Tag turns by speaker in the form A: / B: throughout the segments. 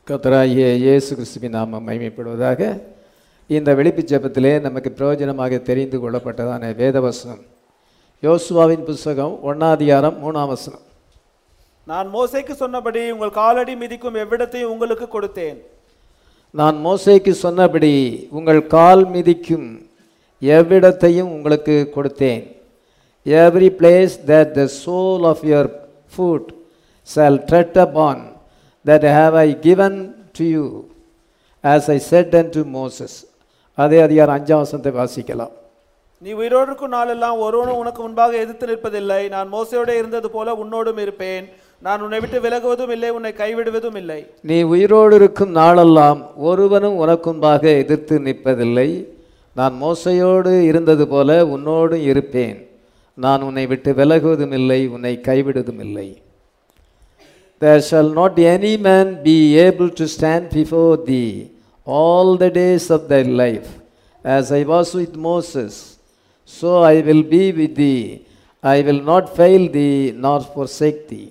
A: கர்த்தராகிய இயேசு கிறிஸ்துவின் நாமம் மகிமைப்படுவதாக இந்த வெளிப்பு ஜெபத்திலே நமக்கு பிரயோஜனமாக தெரிந்து கொள்ளப்பட்டதான வேதவசனம் யோசுவாவின் புஸ்தகம் ஒன்னாதிகாரம் மூணாம் வசனம்
B: நான் மோசேக்கு சொன்னபடி உங்கள் காலடி மிதிக்கும் எவ்விடத்தையும் உங்களுக்கு கொடுத்தேன்
A: நான் மோசேக்கு சொன்னபடி உங்கள் கால் மிதிக்கும் எவ்விடத்தையும் உங்களுக்கு கொடுத்தேன் every place that the sole of your foot shall tread upon that have I given to you as I said unto Moses அதே அதிகாரம் அஞ்சாம் வசனத்தை வாசிக்கலாம்
B: நீ உயிரோடு இருக்கும் நாளெல்லாம் ஒருவனும் உனக்கு முன்பாக எதிர்த்து நிற்பதில்லை நான் மோசையோட இருந்தது போல உன்னோடும் இருப்பேன் நான் உன்னை விட்டு விலகுவதும் இல்லை உன்னை கைவிடுவதும் இல்லை
A: நீ உயிரோடு இருக்கும் நாளெல்லாம் ஒருவனும் உனக்குன்பாக எதிர்த்து நிற்பதில்லை நான் மோசையோடு இருந்தது போல உன்னோடும் இருப்பேன் நான் உன்னை விட்டு விலகுவதும் இல்லை உன்னை கைவிடுவதும் இல்லை There shall not any man be able to stand before thee all the days of thy life. As I was with Moses, so I will be with thee. I will not fail thee nor forsake thee.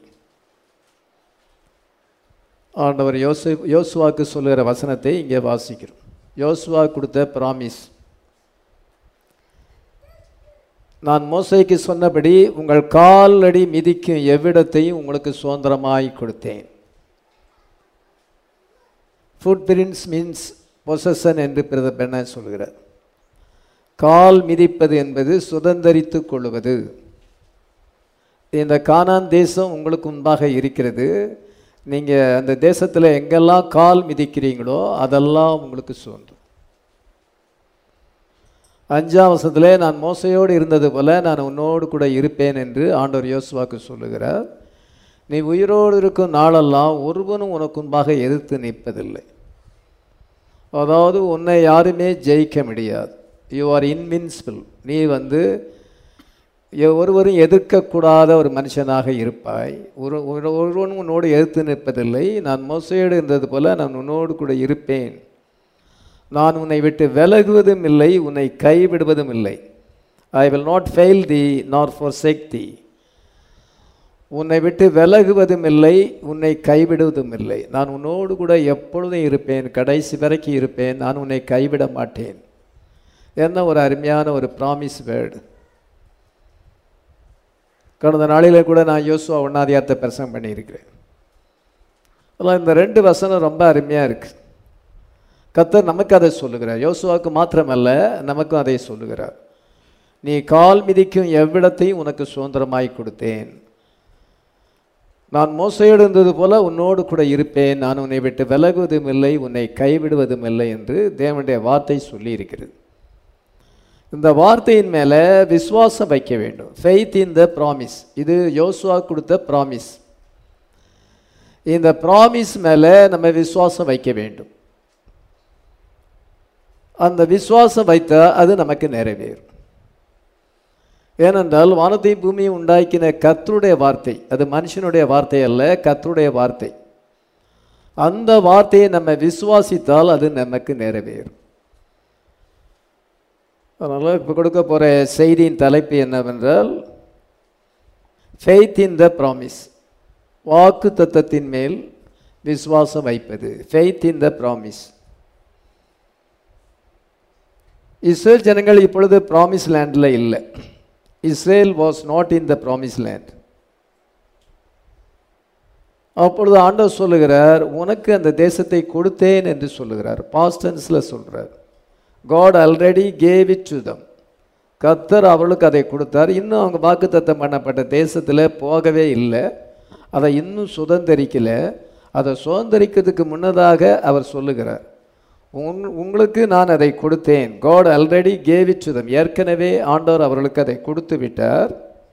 A: ஆண்டவர் யோசு யோசுவாக்கு சொல்லுகிற வசனத்தை இங்கே வாசிக்கிறோம் யோசுவா கொடுத்த promise நான் மோசைக்கு சொன்னபடி உங்கள் காலடி மிதிக்கும் எவ்விடத்தையும் உங்களுக்கு சுதந்திரமாய் கொடுத்தேன் ஃபுட் பிரின்ஸ் மீன்ஸ் பொசஷன் என்று பிரதமர் சொல்கிறார் கால் மிதிப்பது என்பது சுதந்தரித்து கொள்வது இந்த கானான் தேசம் உங்களுக்கு முன்பாக இருக்கிறது நீங்கள் அந்த தேசத்தில் எங்கெல்லாம் கால் மிதிக்கிறீங்களோ அதெல்லாம் உங்களுக்கு சுதந்திரம் அஞ்சாம் வசத்திலே நான் மோசையோடு இருந்தது போல நான் உன்னோடு கூட இருப்பேன் என்று ஆண்டவர் யோசுவாக்கு சொல்லுகிறார் நீ உயிரோடு இருக்கும் நாளெல்லாம் ஒருவனும் உனக்கு முன்பாக எதிர்த்து நிற்பதில்லை அதாவது உன்னை யாருமே ஜெயிக்க முடியாது யூ ஆர் இன்வின்சிபிள் நீ வந்து எ- ஒருவரும் எதிர்க்கக்கூடாத ஒரு மனுஷனாக இருப்பாய் ஒரு ஒரு- ஒருவனும் உன்னோடு எதிர்த்து நிற்பதில்லை நான் மோசையோடு இருந்தது போல நான் உன்னோடு கூட இருப்பேன் நான் உன்னை விட்டு விலகுவதும் இல்லை உன்னை கைவிடுவதும் இல்லை I will not fail thee nor for தி உன்னை விட்டு விலகுவதும் இல்லை உன்னை கைவிடுவதும் இல்லை நான் உன்னோடு கூட எப்பொழுதும் இருப்பேன் கடைசி வரைக்கும் இருப்பேன் நான் உன்னை கைவிட மாட்டேன் என்ன ஒரு அருமையான ஒரு ப்ராமிஸ் வேர்டு கடந்த நாளில் கூட நான் யோசுவா ஒன்னாதியாரத்தை பிரசங்கம் பண்ணியிருக்கிறேன் அதெல்லாம் இந்த ரெண்டு வசனம் ரொம்ப அருமையாக இருக்குது கர்த்தர் நமக்கு அதை சொல்லுகிறார் யோசுவாவுக்கு மாத்திரமல்ல நமக்கும் அதை சொல்லுகிறார் நீ கால் மிதிக்கும் எவ்விடத்தையும் உனக்கு சுதந்திரமாய் கொடுத்தேன் நான் மோசையோடு இருந்தது போல உன்னோடு கூட இருப்பேன் நான் உன்னை விட்டு விலகுவதும் இல்லை உன்னை கைவிடுவதும் இல்லை என்று தேவனுடைய வார்த்தை சொல்லி இருக்கிறது இந்த வார்த்தையின் மேலே விசுவாசம் வைக்க வேண்டும் ஃபெய்த் இன் த ப்ராமிஸ் இது யோசுவா கொடுத்த ப்ராமிஸ் இந்த ப்ராமிஸ் மேலே நம்ம விசுவாசம் வைக்க வேண்டும் அந்த விசுவாசம் வைத்தா அது நமக்கு நிறைவேறும் ஏனென்றால் வானத்தையும் பூமியும் உண்டாக்கின கர்த்தருடைய வார்த்தை அது மனுஷனுடைய வார்த்தை அல்ல கர்த்தருடைய வார்த்தை அந்த வார்த்தையை நம்ம விசுவாசித்தால் அது நமக்கு நிறைவேறும் அதனால் இப்போ கொடுக்க போகிற செய்தியின் தலைப்பு என்னவென்றால் ஃபெய்த் இன் த ப்ராமிஸ் வாக்கு தத்தத்தின் மேல் விசுவாசம் வைப்பது faith in the promise Israel ஜனங்கள் இப்பொழுது ப்ராமிஸ் லேண்டில் இல்லை Israel was not in the promise land அப்பொழுது ஆண்டவர் சொல்லுகிறார் உனக்கு அந்த தேசத்தை கொடுத்தேன் என்று சொல்லுகிறார் பாஸ்டன்ஸில் சொல்கிறார் God already gave it to them கர்த்தர் அவளுக்கு அதை கொடுத்தார் இன்னும் அவங்க வாக்குத்தத்தம் பண்ணப்பட்ட தேசத்தில் போகவே இல்லை அதை இன்னும் சுதந்திரிக்கல அதை சுதந்திரிக்கிறதுக்கு முன்னதாக அவர் சொல்லுகிறார் உங் உங்களுக்கு நான் அதை கொடுத்தேன் God already gave it to them ஏற்கனவே ஆண்டவர் அவர்களுக்கு அதை கொடுத்து விட்டார்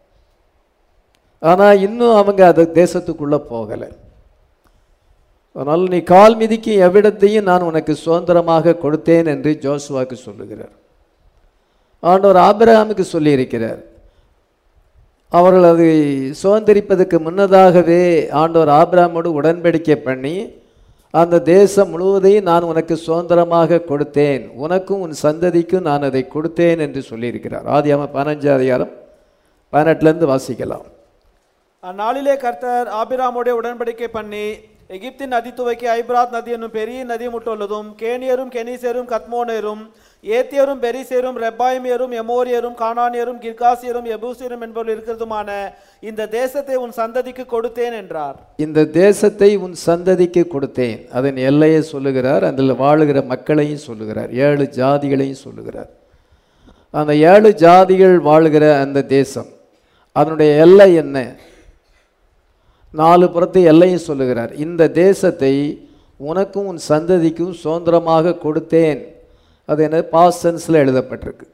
A: ஆனால் இன்னும் அவங்க அது தேசத்துக்குள்ளே போகலை அதனால் நீ கால் மிதிக்கும் எவ்விடத்தையும் நான் உனக்கு சுதந்திரமாக கொடுத்தேன் என்று ஜோசுவாக்கு சொல்லுகிறார் ஆண்டவர் ஆபிரகாமுக்கு சொல்லியிருக்கிறார் அவர்கள் அதை சுதந்திரிப்பதற்கு முன்னதாகவே ஆண்டவர் ஆபிரகாமோடு உடன்படிக்கை பண்ணி அந்த தேசம் முழுவதையும் நான் உனக்கு சுதந்திரமாக கொடுத்தேன் உனக்கும் உன் சந்ததிக்கும் நான் அதை கொடுத்தேன் என்று சொல்லியிருக்கிறார் ஆதியாம பதினஞ்சு அதிகாரம் பதினெட்டுலேருந்து வாசிக்கலாம்
B: அந்நாளிலே கர்த்தர் ஆபிராமோட உடன்படிக்கை பண்ணி எகிப்தின் நதி துவக்கி ஐப்ராத் நதி என்னும் பெரிய நதி முட்டுள்ளதும் கேனியரும் கெனிசேரும் கத்மோனேரும் ஏத்தியரும் பெரிசேரும் ரெப்பாய்மியரும் எமோரியரும் கானானியரும் கிர்காசியரும் எபூசியரும் என்பவர்கள் இருக்கிறதுமான இந்த தேசத்தை உன் சந்ததிக்கு கொடுத்தேன் என்றார்
A: இந்த தேசத்தை உன் சந்ததிக்கு கொடுத்தேன் அதன் எல்லையை சொல்லுகிறார் அதில் வாழுகிற மக்களையும் சொல்லுகிறார் ஏழு ஜாதிகளையும் சொல்லுகிறார் அந்த ஏழு ஜாதிகள் வாழுகிற அந்த தேசம் அதனுடைய எல்லை என்ன நாலு புறத்து எல்லையும் சொல்லுகிறார் இந்த தேசத்தை உனக்கும் உன் சந்ததிக்கும் சுதந்திரமாக கொடுத்தேன் அது என்ன பாசன்ஸில் எழுதப்பட்டிருக்கு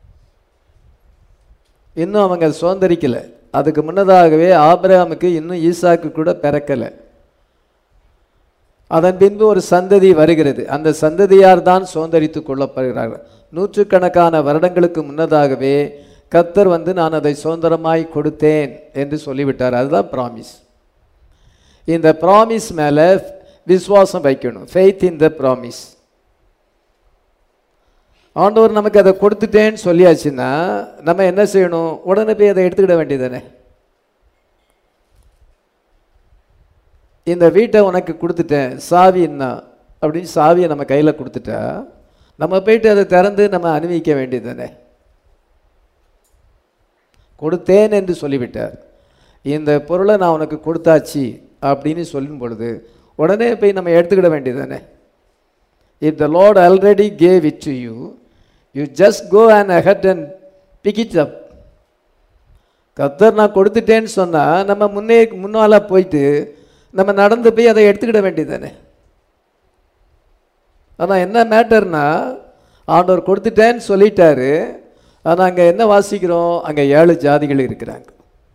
A: இன்னும் அவங்க சுதந்திரிக்கலை அதுக்கு முன்னதாகவே ஆபிரகாமுக்கு இன்னும் ஈசாக்கு கூட பிறக்கலை அதன் பின்பு ஒரு சந்ததி வருகிறது அந்த சந்ததியார் தான் சுதந்திரித்து கொள்ளப்படுகிறார்கள் நூற்றுக்கணக்கான வருடங்களுக்கு முன்னதாகவே கத்தர் வந்து நான் அதை சுதந்திரமாய் கொடுத்தேன் என்று சொல்லிவிட்டார் அதுதான் ப்ராமிஸ் இந்த ப்ராமிஸ் மேலே விசுவாசம் வைக்கணும் ஃபெய்த் இன் த ப்ராமிஸ் ஆண்டவர் நமக்கு அதை கொடுத்துட்டேன்னு சொல்லியாச்சுன்னா நம்ம என்ன செய்யணும் உடனே போய் அதை எடுத்துக்கிட வேண்டியதானே இந்த வீட்டை உனக்கு கொடுத்துட்டேன் சாவி என்ன அப்படின்னு சாவியை நம்ம கையில் கொடுத்துட்டா நம்ம போயிட்டு அதை திறந்து நம்ம அனுபவிக்க வேண்டியது தானே கொடுத்தேன் என்று சொல்லிவிட்டார் இந்த பொருளை நான் உனக்கு கொடுத்தாச்சு அப்படின்னு சொல்லும் பொழுது உடனே போய் நம்ம எடுத்துக்கிட வேண்டியது தானே if the Lord already gave it to you you just go and ahead and pick it up கத்தர் நான் கொடுத்துட்டேன்னு சொன்னால் நம்ம முன்னே முன்னால் போயிட்டு நம்ம நடந்து போய் அதை எடுத்துக்கிட வேண்டியது தானே ஆனால் என்ன மேட்டர்னா ஆண்டவர் கொடுத்துட்டேன்னு சொல்லிட்டாரு ஆனால் அங்கே என்ன வாசிக்கிறோம் அங்கே ஏழு ஜாதிகள் இருக்கிறாங்க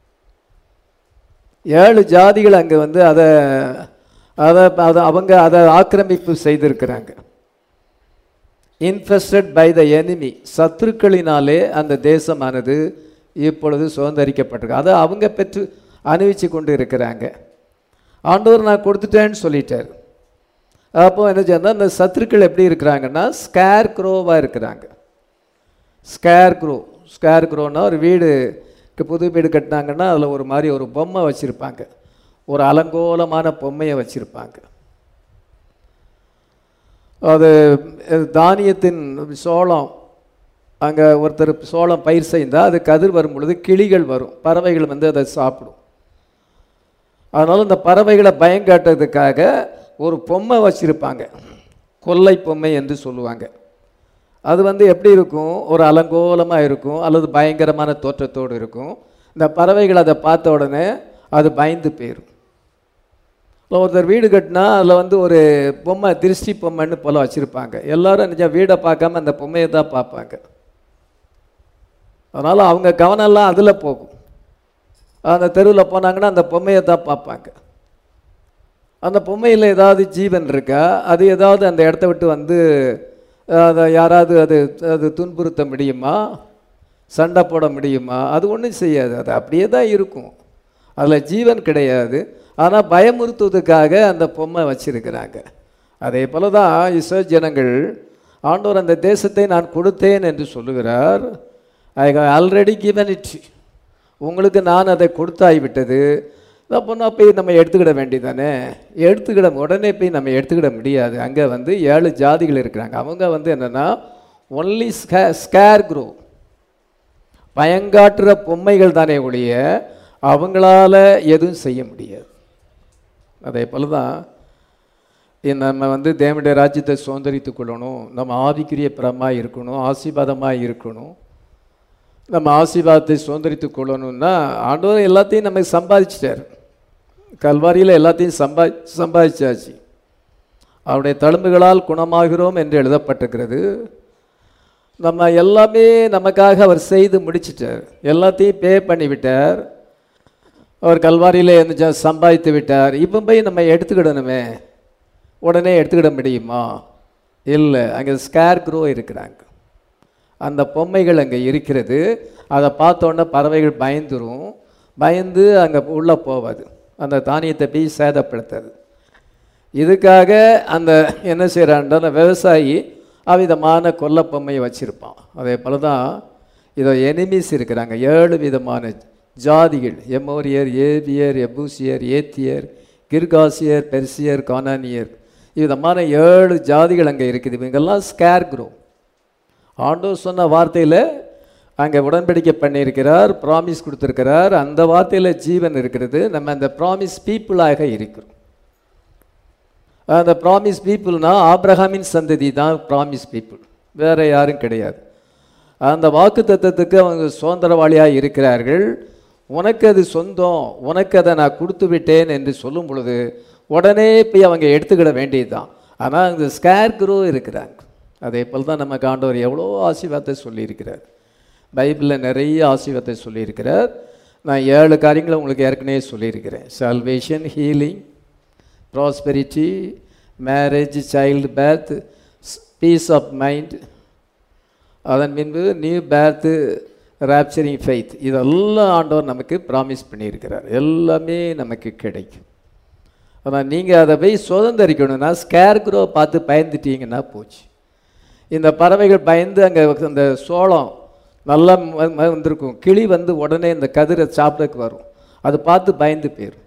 A: ஏழு ஜாதிகள் அங்கே வந்து அதை அதை அதை அவங்க அதை ஆக்கிரமிப்பு செய்திருக்கிறாங்க இன்ஃபெஸ்டட் பை த எனிமி சத்துருக்களினாலே அந்த தேசமானது இப்பொழுது சுதந்திரிக்கப்பட்டிருக்கு அதை அவங்க பெற்று அணிவிச்சு கொண்டு இருக்கிறாங்க ஆண்டவர் நான் கொடுத்துட்டேன்னு சொல்லிட்டார் அப்போ என்ன சொன்னால் இந்த சத்துருக்கள் எப்படி இருக்கிறாங்கன்னா ஸ்கேர் க்ரோவாக இருக்கிறாங்க ஸ்கேர் க்ரோ ஸ்கேர் க்ரோன்னா ஒரு வீடு புது வீடு கட்டினாங்கன்னா அதில் ஒரு மாதிரி ஒரு பொம்மை வச்சுருப்பாங்க ஒரு அலங்கோலமான பொம்மையை வச்சுருப்பாங்க அது தானியத்தின் சோளம் அங்கே ஒருத்தர் சோளம் பயிர் செய்தால் அது கதிர் வரும் பொழுது கிளிகள் வரும் பறவைகள் வந்து அதை சாப்பிடும் அதனால் இந்த பறவைகளை பயங்காட்டுறதுக்காக ஒரு பொம்மை வச்சுருப்பாங்க கொல்லை பொம்மை என்று சொல்லுவாங்க அது வந்து எப்படி இருக்கும் ஒரு அலங்கோலமாக இருக்கும் அல்லது பயங்கரமான தோற்றத்தோடு இருக்கும் இந்த பறவைகள் அதை பார்த்த உடனே அது பயந்து போயிடும் ஒருத்தர் வீடு கட்டினா அதில் வந்து ஒரு பொம்மை திருஷ்டி பொம்மைன்னு போல் வச்சுருப்பாங்க எல்லோரும் நிஜம் வீடை பார்க்காம அந்த பொம்மையை தான் பார்ப்பாங்க அதனால் அவங்க கவனம்லாம் அதில் போகும் அந்த தெருவில் போனாங்கன்னா அந்த பொம்மையை தான் பார்ப்பாங்க அந்த பொம்மையில் ஏதாவது ஜீவன் இருக்கா அது ஏதாவது அந்த இடத்த விட்டு வந்து அதை யாராவது அது அது துன்புறுத்த முடியுமா சண்டை போட முடியுமா அது ஒன்றும் செய்யாது அது அப்படியே தான் இருக்கும் அதில் ஜீவன் கிடையாது ஆனால் பயமுறுத்துவதற்காக அந்த பொம்மை வச்சிருக்கிறாங்க அதே போல தான் இஸ்ரோ ஜனங்கள் ஆண்டவர் அந்த தேசத்தை நான் கொடுத்தேன் என்று சொல்லுகிறார் ஐ ஆல்ரெடி கிவன் இட் உங்களுக்கு நான் அதை கொடுத்தாய்விட்டது அப்போ நான் போய் நம்ம எடுத்துக்கிட வேண்டியதானே எடுத்துக்கிட உடனே போய் நம்ம எடுத்துக்கிட முடியாது அங்கே வந்து ஏழு ஜாதிகள் இருக்கிறாங்க அவங்க வந்து என்னென்னா ஒன்லி ஸ்கே ஸ்கேர் குரோ பயங்காட்டுற பொம்மைகள் தானே ஒழிய அவங்களால எதுவும் செய்ய முடியாது அதே போல தான் நம்ம வந்து தேவனுடைய ராஜ்யத்தை சுதந்திரித்து கொள்ளணும் நம்ம ஆவிக்குரிய பரமாக இருக்கணும் ஆசீர்வாதமாக இருக்கணும் நம்ம ஆசீர்வாதத்தை சுதந்திரித்து கொள்ளணும்னா ஆண்டவர் எல்லாத்தையும் நமக்கு சம்பாதிச்சிட்டார் கல்வாரியில் எல்லாத்தையும் சம்பா சம்பாதிச்சாச்சு அவருடைய தழும்புகளால் குணமாகிறோம் என்று எழுதப்பட்டிருக்கிறது நம்ம எல்லாமே நமக்காக அவர் செய்து முடிச்சிட்டார் எல்லாத்தையும் பே பண்ணிவிட்டார் அவர் கல்வாரியில் இருந்துச்சா சம்பாதித்து விட்டார் இப்போ போய் நம்ம எடுத்துக்கிடணுமே உடனே எடுத்துக்கிட முடியுமா இல்லை அங்கே ஸ்கேர் க்ரோ இருக்கிறாங்க அந்த பொம்மைகள் அங்கே இருக்கிறது அதை பார்த்தோன்னே பறவைகள் பயந்துரும் பயந்து அங்கே உள்ளே போவாது அந்த தானியத்தை போய் சேதப்படுத்தாது இதுக்காக அந்த என்ன செய்கிறான்ற அந்த விவசாயி அவ்விதமான கொல்லப்பொம்மையை வச்சுருப்பான் அதே போல தான் இதோ எனிமிஸ் இருக்கிறாங்க ஏழு விதமான ஜாதிகள் எமோரியர் ஏவியர் எபூசியர் ஏத்தியர் கிர்காசியர் பெர்சியர் கானானியர் விதமான ஏழு ஜாதிகள் அங்கே இருக்குது இவங்கெல்லாம் ஸ்கேர் குரோ ஆண்டவர் சொன்ன வார்த்தையில் அங்கே உடன்படிக்கை பண்ணியிருக்கிறார் ப்ராமிஸ் கொடுத்துருக்கிறார் அந்த வார்த்தையில் ஜீவன் இருக்கிறது நம்ம அந்த ப்ராமிஸ் பீப்புளாக இருக்கிறோம் அந்த ப்ராமிஸ் பீப்புள்னா ஆப்ரஹாமின் சந்ததி தான் ப்ராமிஸ் பீப்புள் வேற யாரும் கிடையாது அந்த வாக்கு தத்தத்துக்கு அவங்க சுதந்திரவாளியாக இருக்கிறார்கள் உனக்கு அது சொந்தம் உனக்கு அதை நான் கொடுத்து விட்டேன் என்று சொல்லும் பொழுது உடனே போய் அவங்க எடுத்துக்கிட வேண்டியது தான் ஆனால் அந்த ஸ்கேர் குரோ இருக்கிறாங்க அதே போல் தான் நம்ம காண்டவர் எவ்வளோ ஆசீர்வாதத்தை சொல்லியிருக்கிறார் பைபிளில் நிறைய ஆசீர்வாதத்தை சொல்லியிருக்கிறார் நான் ஏழு காரியங்களை உங்களுக்கு ஏற்கனவே சொல்லியிருக்கிறேன் salvation healing prosperity marriage child birth peace of mind அதன் பின்பு நியூ பேர்த்து ராப்சரிங் ஃபெய்த் இதெல்லாம் ஆண்டவர் நமக்கு ப்ராமிஸ் பண்ணியிருக்கிறார் எல்லாமே நமக்கு கிடைக்கும் ஆனால் நீங்கள் அதை போய் சுதந்திரிக்கணும்னா ஸ்கேர் குரோ பார்த்து பயந்துட்டீங்கன்னா போச்சு இந்த பறவைகள் பயந்து அங்கே அந்த சோளம் நல்லா ம- ம- வந்திருக்கும் கிளி வந்து உடனே இந்த கதிரை சாப்பிடக்கு வரும் அது பார்த்து பயந்து போயிடும்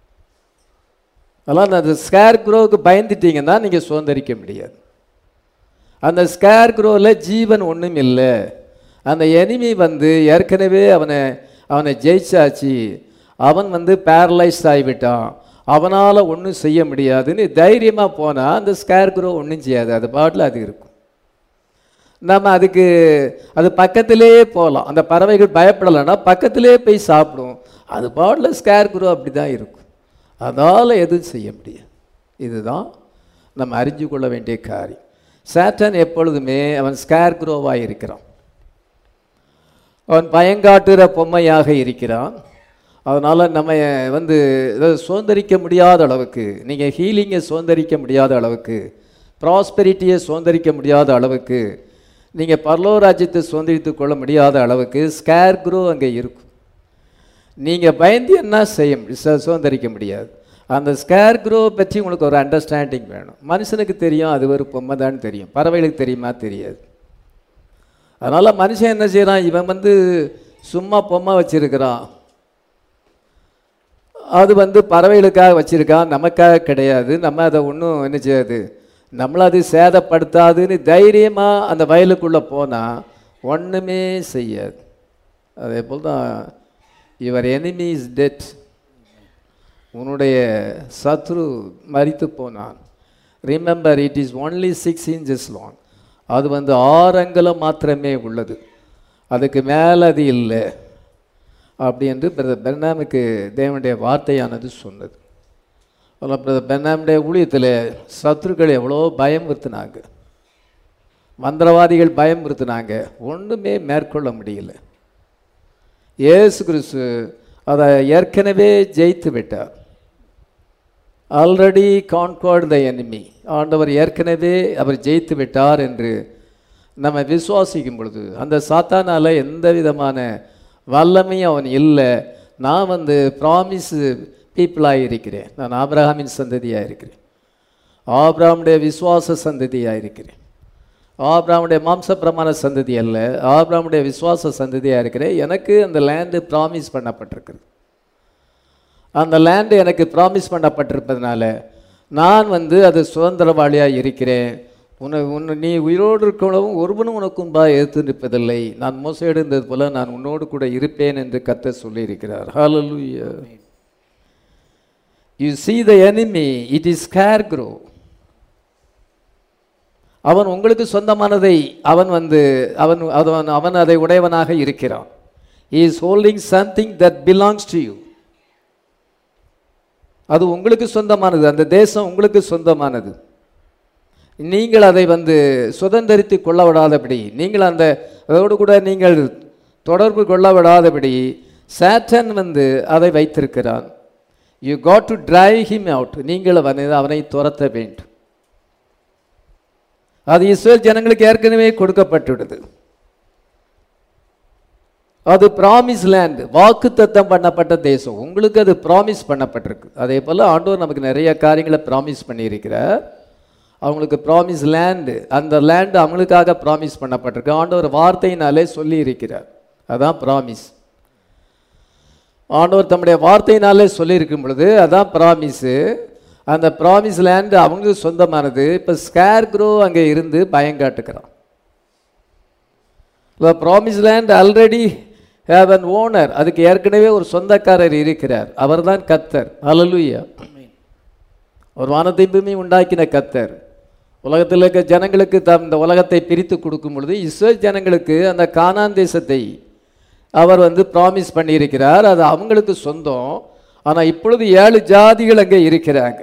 A: அதெல்லாம் அந்த ஸ்கேர் குரோவுக்கு பயந்துட்டீங்கன்னா நீங்கள் சுதந்திரிக்க முடியாது அந்த ஸ்கேர் குரோவில் ஜீவன் ஒன்றும் இல்லை அந்த எனிமி வந்து ஏற்கனவே அவனை அவனை ஜெயிச்சாச்சு அவன் வந்து பேரலைஸ் ஆகிவிட்டான் அவனால் ஒன்றும் செய்ய முடியாதுன்னு தைரியமாக போனால் அந்த ஸ்கேர் குரோ ஒன்றும் செய்யாது அது பாட்டில் அது இருக்கும் நம்ம அதுக்கு அது பக்கத்திலே போகலாம் அந்த பறவைகள் பயப்படலைன்னா பக்கத்திலே போய் சாப்பிடும் அது பாட்டில் ஸ்கேர் குரோ அப்படி தான் இருக்கும் அதால் எதுவும் செய்ய முடியாது இதுதான் நம்ம அறிஞ்சு கொள்ள வேண்டிய காரியம் சேட்டன் எப்பொழுதுமே அவன் ஸ்கேர் குரோவாக இருக்கிறான் அவன் பயங்காட்டுற பொம்மையாக இருக்கிறான் அதனால் நம்ம வந்து இதை சுதந்திரிக்க முடியாத அளவுக்கு நீங்கள் ஹீலிங்கை சுதந்திரிக்க முடியாத அளவுக்கு ப்ராஸ்பெரிட்டியை சுதந்திரிக்க முடியாத அளவுக்கு நீங்கள் பரலோராஜ்யத்தை சுதந்திரித்து கொள்ள முடியாத அளவுக்கு ஸ்கேர் குரோ அங்கே இருக்கும் நீங்கள் பயந்து என்ன செய்ய மு- சு- சுதந்திரிக்க முடியாது அந்த ஸ்கேர் குரோ பற்றி உங்களுக்கு ஒரு அண்டர்ஸ்டாண்டிங் வேணும் மனுஷனுக்கு தெரியும் அது ஒரு பொம்மை தான் தெரியும் பறவைகளுக்கு தெரியுமா தெரியாது அதனால் மனுஷன் என்ன செய்கிறான் இவன் வந்து சும்மா பொம்மை வச்சிருக்கிறான் அது வந்து பறவைகளுக்காக வச்சிருக்கான் நமக்காக கிடையாது நம்ம அதை ஒன்றும் என்ன செய்யாது நம்மளை அது சேதப்படுத்தாதுன்னு தைரியமாக அந்த வயலுக்குள்ளே போனால் ஒன்றுமே செய்யாது அதே போல் தான் யுவர் enemy is dead உன்னுடைய சத்ரு மரித்து போனான் remember it is only six inches long அது வந்து ஆறு அங்குலம் மாத்திரமே உள்ளது அதுக்கு மேலே அது இல்லை அப்படி என்று பிரதர் பெர்னாமுக்கு தேவனுடைய வார்த்தையானது சொன்னது அதில் பிரதர் பெர்னாமுடைய ஊழியத்தில் சத்துருக்கள் எவ்வளோ பயமுறுத்தினாங்க மந்திரவாதிகள் பயமுறுத்தினாங்க ஒன்றுமே மேற்கொள்ள முடியல இயேசு கிறிஸ்து அதை ஏற்கனவே ஜெயித்து விட்டார் ஆல்ரெடி கான்கார்டு த enemy ஆண்டவர் ஏற்கனவே அவர் ஜெயித்து விட்டார் என்று நம்ம விசுவாசிக்கும் பொழுது அந்த சாத்தானால எந்த விதமான வல்லமையும் அவன் இல்லை நான் வந்து ப்ராமிஸ் பீப்புளாக இருக்கிறேன் நான் ஆபிரகாமின் சந்ததியாக இருக்கிறேன் ஆபிரகாமுடைய விசுவாச சந்ததியாக இருக்கிறேன் ஆபிரகாமுடைய மாம்ச பிரமாண சந்ததி அல்ல ஆபிரகாமுடைய விசுவாச சந்ததியாக இருக்கிறேன் எனக்கு அந்த லேண்டு ப்ராமிஸ் பண்ணப்பட்டிருக்குது அந்த லேண்டு எனக்கு ப்ராமிஸ் பண்ணப்பட்டிருப்பதனால நான் வந்து அது சுதந்திரவாளியாக இருக்கிறேன் உன்னை உன்னை நீ உயிரோடு இருக்கவும் ஒருவனும் உனக்கு முன்பாக எதிர்த்து நிற்பதில்லை நான் மோசையோடு இருந்தது போல நான் உன்னோடு கூட இருப்பேன் என்று கத்த சொல்லியிருக்கிறார் hallelujah you see the enemy it is scarecrow அவன் உங்களுக்கு சொந்தமானதை அவன் வந்து அவன் அவன் அவன் அதை உடையவனாக இருக்கிறான் he is holding something that belongs to you அது உங்களுக்கு சொந்தமானது அந்த தேசம் உங்களுக்கு சொந்தமானது நீங்கள் அதை வந்து சுதந்திரித்து கொள்ள விடாதபடி நீங்கள் அந்த அதோடு கூட நீங்கள் தொடர்பு கொள்ள விடாதபடி சாட்டன் வந்து அதை வைத்திருக்கிறான் you got to drive him out நீங்கள் அவனை அவனை துரத்த வேண்டும் அது இஸ்ரேல் ஜனங்களுக்கு ஏற்கனவே கொடுக்கப்பட்டுள்ளது அது ப்ராமிஸ் லேண்ட் வாக்கு தத்தம் பண்ணப்பட்ட தேசம் உங்களுக்கு அது ப்ராமிஸ் பண்ணப்பட்டிருக்கு அதே போல் ஆண்டவர் நமக்கு நிறைய காரியங்களை ப்ராமிஸ் பண்ணியிருக்கிறார் அவங்களுக்கு ப்ராமிஸ் லேண்டு அந்த லேண்டு அவங்களுக்காக ப்ராமிஸ் பண்ணப்பட்டிருக்கு ஆண்டவர் வார்த்தையினாலே சொல்லி இருக்கிறார் அதான் ப்ராமிஸ் ஆண்டவர் தம்முடைய வார்த்தையினாலே சொல்லியிருக்கும் பொழுது அதான் ப்ராமிஸு அந்த ப்ராமிஸ் லேண்ட் அவங்களுக்கு சொந்தமானது இப்போ ஸ்கேர் க்ரோ அங்கே இருந்து பயங்காட்டுக்கிறான் இப்போ promise land already have an owner அதுக்கு ஏற்கனவே ஒரு சொந்தக்காரர் இருக்கிறார் அவர்தான் கத்தர் ஹalleluya ஒரு வானத்தை பூமி உண்டாக்கின கத்தர் உலகத்தில் இருக்க ஜனங்களுக்கு தம் இந்த உலகத்தை பிரித்து கொடுக்கும் பொழுது இஸ்ரேல் ஜனங்களுக்கு அந்த கானான் தேசத்தை அவர் வந்து ப்ராமிஸ் பண்ணியிருக்கிறார் அது அவங்களுக்கு சொந்தம் ஆனால் இப்பொழுது ஏழு ஜாதிகள் அங்கே இருக்கிறாங்க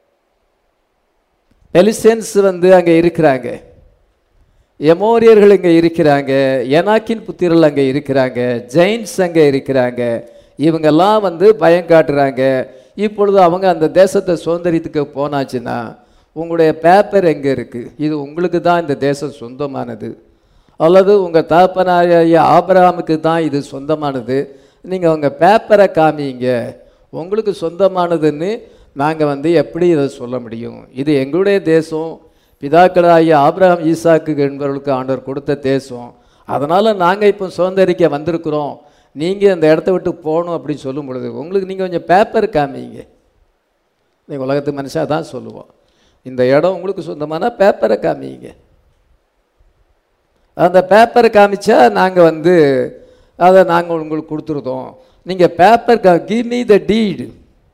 A: பெலிசென்ஸ் வந்து அங்கே இருக்கிறாங்க எமோரியர்கள் இங்கே இருக்கிறாங்க எனாக்கின் புத்திரர்கள் அங்கே இருக்கிறாங்க ஜெயின்ஸ் அங்கே இருக்கிறாங்க இவங்கெல்லாம் வந்து பயம் காட்டுறாங்க இப்பொழுது அவங்க அந்த தேசத்தை சுதந்திரத்துக்கு போனாச்சுன்னா உங்களுடைய பேப்பர் எங்கே இருக்குது இது உங்களுக்கு தான் இந்த தேசம் சொந்தமானது அல்லது உங்கள் தகப்பனாய ஆபிரகாமுக்கு தான் இது சொந்தமானது நீங்கள் உங்கள் பேப்பரை காமிங்க உங்களுக்கு சொந்தமானதுன்னு நாங்கள் வந்து எப்படி இதை சொல்ல முடியும் இது எங்களுடைய தேசம் பிதாக்களாகிய ஆபிரகாம் ஈசாக்கு என்பவர்களுக்கு ஆண்டவர் கொடுத்த தேசம் அதனால் நாங்கள் இப்போ சுதந்திரிக்க வந்திருக்கிறோம் நீங்கள் அந்த இடத்த விட்டு போகணும் அப்படின்னு சொல்லும் பொழுது உங்களுக்கு நீங்கள் கொஞ்சம் பேப்பர் காமிங்க நீங்கள் உலகத்து மனுஷாக தான் சொல்லுவோம் இந்த இடம் உங்களுக்கு சொந்தமான பேப்பரை காமிங்க அந்த பேப்பரை காமிச்சா நாங்கள் வந்து அதை நாங்கள் உங்களுக்கு கொடுத்துருதோம் நீங்கள் பேப்பர் கா கிவ் மீ த டீடு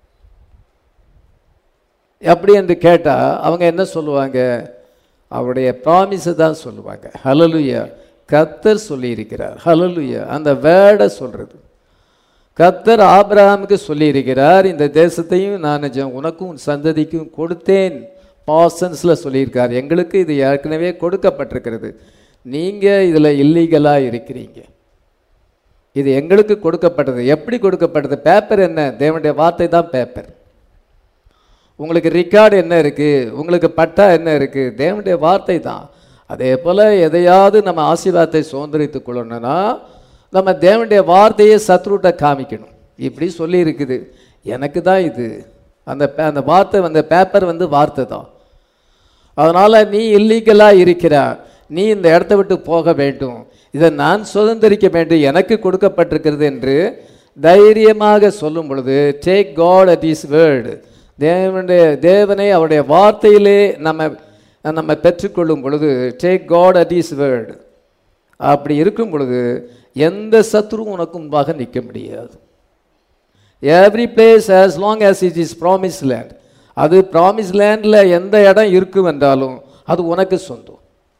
A: எப்படி என்று கேட்டால் அவங்க என்ன சொல்லுவாங்க அவருடைய ப்ராமிஸை தான் சொல்லுவாங்க ஹலலுயா கத்தர் சொல்லியிருக்கிறார் ஹலலுயா அந்த வேர்டை சொல்கிறது கத்தர் ஆபிரகாமுக்கு சொல்லியிருக்கிறார் இந்த தேசத்தையும் நான் ஜ- உனக்கும் உன் சந்ததிக்கும் கொடுத்தேன் பாசன்ஸில் சொல்லியிருக்கார் எங்களுக்கு இது ஏற்கனவே கொடுக்கப்பட்டிருக்கிறது நீங்கள் இதில் இல்லீகலாக இருக்கிறீங்க இது எங்களுக்கு கொடுக்கப்பட்டது எப்படி கொடுக்கப்பட்டது பேப்பர் என்ன தேவனுடைய வார்த்தை தான் பேப்பர் உங்களுக்கு ரெக்கார்டு என்ன இருக்குது உங்களுக்கு பட்டா என்ன இருக்குது தேவனுடைய வார்த்தை தான் அதே போல் எதையாவது நம்ம ஆசீர்வாதத்தை சுதந்திரித்துக் கொள்ளணும்னா நம்ம தேவனுடைய வார்த்தையை சத்ருட்ட காமிக்கணும் இப்படி சொல்லி இருக்குது எனக்கு தான் இது அந்த பே- அந்த வார்த்தை அந்த பேப்பர் வந்து வார்த்தை தான் அதனால் நீ இல்லீகலாக இருக்கிறா நீ இந்த இடத்த விட்டு போக வேண்டும் இதை நான் சுதந்திரிக்க வேண்டும் எனக்கு கொடுக்கப்பட்டிருக்கிறது என்று தைரியமாக சொல்லும் பொழுது take God at his word தேவனுடைய தேவனை அவருடைய வார்த்தையிலே நம்ம நம்ம பெற்றுக்கொள்ளும் பொழுது take God at his word அப்படி இருக்கும் பொழுது எந்த சத்ருவும் உனக்கு முன்பாக நிற்க முடியாது every place as long as it is promise land அது ப்ராமிஸ் லேண்டில் எந்த இடம் இருக்கும் என்றாலும் அது உனக்கு சொந்தம்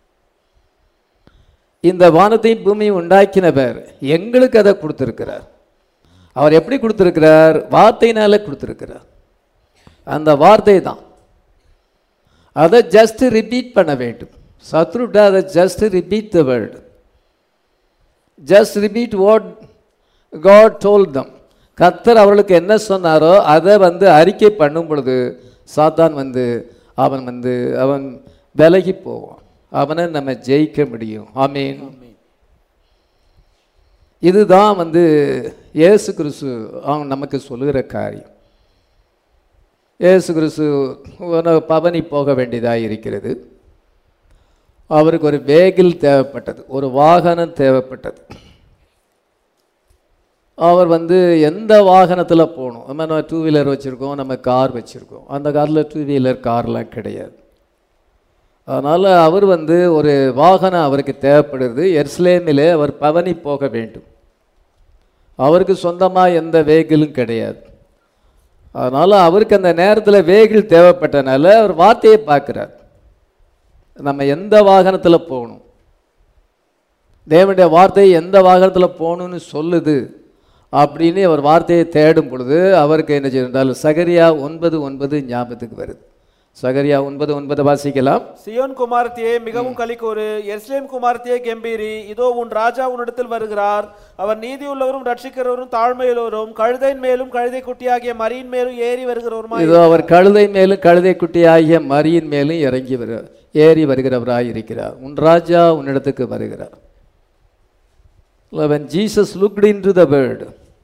A: இந்த வானத்தையும் பூமியும் உண்டாக்கினவர் எங்களுக்கு அதை கொடுத்திருக்கிறார் அவர் எப்படி கொடுத்திருக்கிறார் வார்த்தையினால கொடுத்திருக்கிறார் அந்த வார்த்தை தான் அதை ஜஸ்ட் ரிப்பீட் பண்ண வேண்டும் சத்ருட்ட அதை just repeat the word just repeat what God told them கர்த்தர் அவர்களுக்கு என்ன சொன்னாரோ அதை வந்து அறிக்கை பண்ணும் பொழுது சாத்தான் வந்து அவன் வந்து அவன் விலகி போவான் அவனை நம்ம ஜெயிக்க முடியும் ஆமீன் இதுதான் வந்து இயேசு கிறிஸ்து அவன் நமக்கு சொல்லுகிற காரியம் இயேசு கிறிஸ்து ஒரு பவனி போக வேண்டியதாக இருக்கிறது அவருக்கு ஒரு வேகில் தேவைப்பட்டது ஒரு வாகனம் தேவைப்பட்டது அவர் வந்து எந்த வாகனத்தில் போகணும் நம்ம நம்ம டூ வீலர் வச்சுருக்கோம் நம்ம கார் வச்சுருக்கோம் அந்த காரில் டூ வீலர் கார்லாம் கிடையாது அதனால் அவர் வந்து ஒரு வாகனம் அவருக்கு தேவைப்படுது எர்ஸ்லேமிலே அவர் பவனி போக வேண்டும் அவருக்கு சொந்தமாக எந்த வெஹிக்கிளும் கிடையாது அதனால் அவருக்கு அந்த நேரத்தில் வெஹிக்கிள் தேவைப்பட்டனால அவர் வார்த்தையை பார்க்குறார் நம்ம எந்த வாகனத்தில் போகணும் தேவனுடைய வார்த்தை எந்த வாகனத்தில் போகணும்னு சொல்லுது அப்படின்னு அவர் வார்த்தையை தேடும் பொழுது அவருக்கு என்ன செய்யறால் சகரியா ஒன்பது ஒன்பது ஞாபகத்துக்கு வருது சகரியா ஒன்பது ஒன்பது வாசிக்கலாம்
B: சியோன் குமாரத்தியே மிகவும் கலிக்கூறு எருசலேம் குமாரத்தியே கெம்பீரி இதோ உன் ராஜா உன்னிடத்தில் வருகிறார் அவர் நீதியுள்ளவரும் ரட்சிக்கிறவரும் தாழ்மையுள்ளவரும் கழுதையின் மேலும் கழுதை குட்டியாகிய மரியின் மேலும் ஏறி வருகிறவருமாய்
A: இதோ அவர் கழுதை மேலும் கழுதை குட்டி ஆகிய மரியின் மேலும் இறங்கி வரு ஏறி வருகிறவராய் இருக்கிறார் உன் ராஜா உன்னிடத்துக்கு வருகிறார் when Jesus looked into the word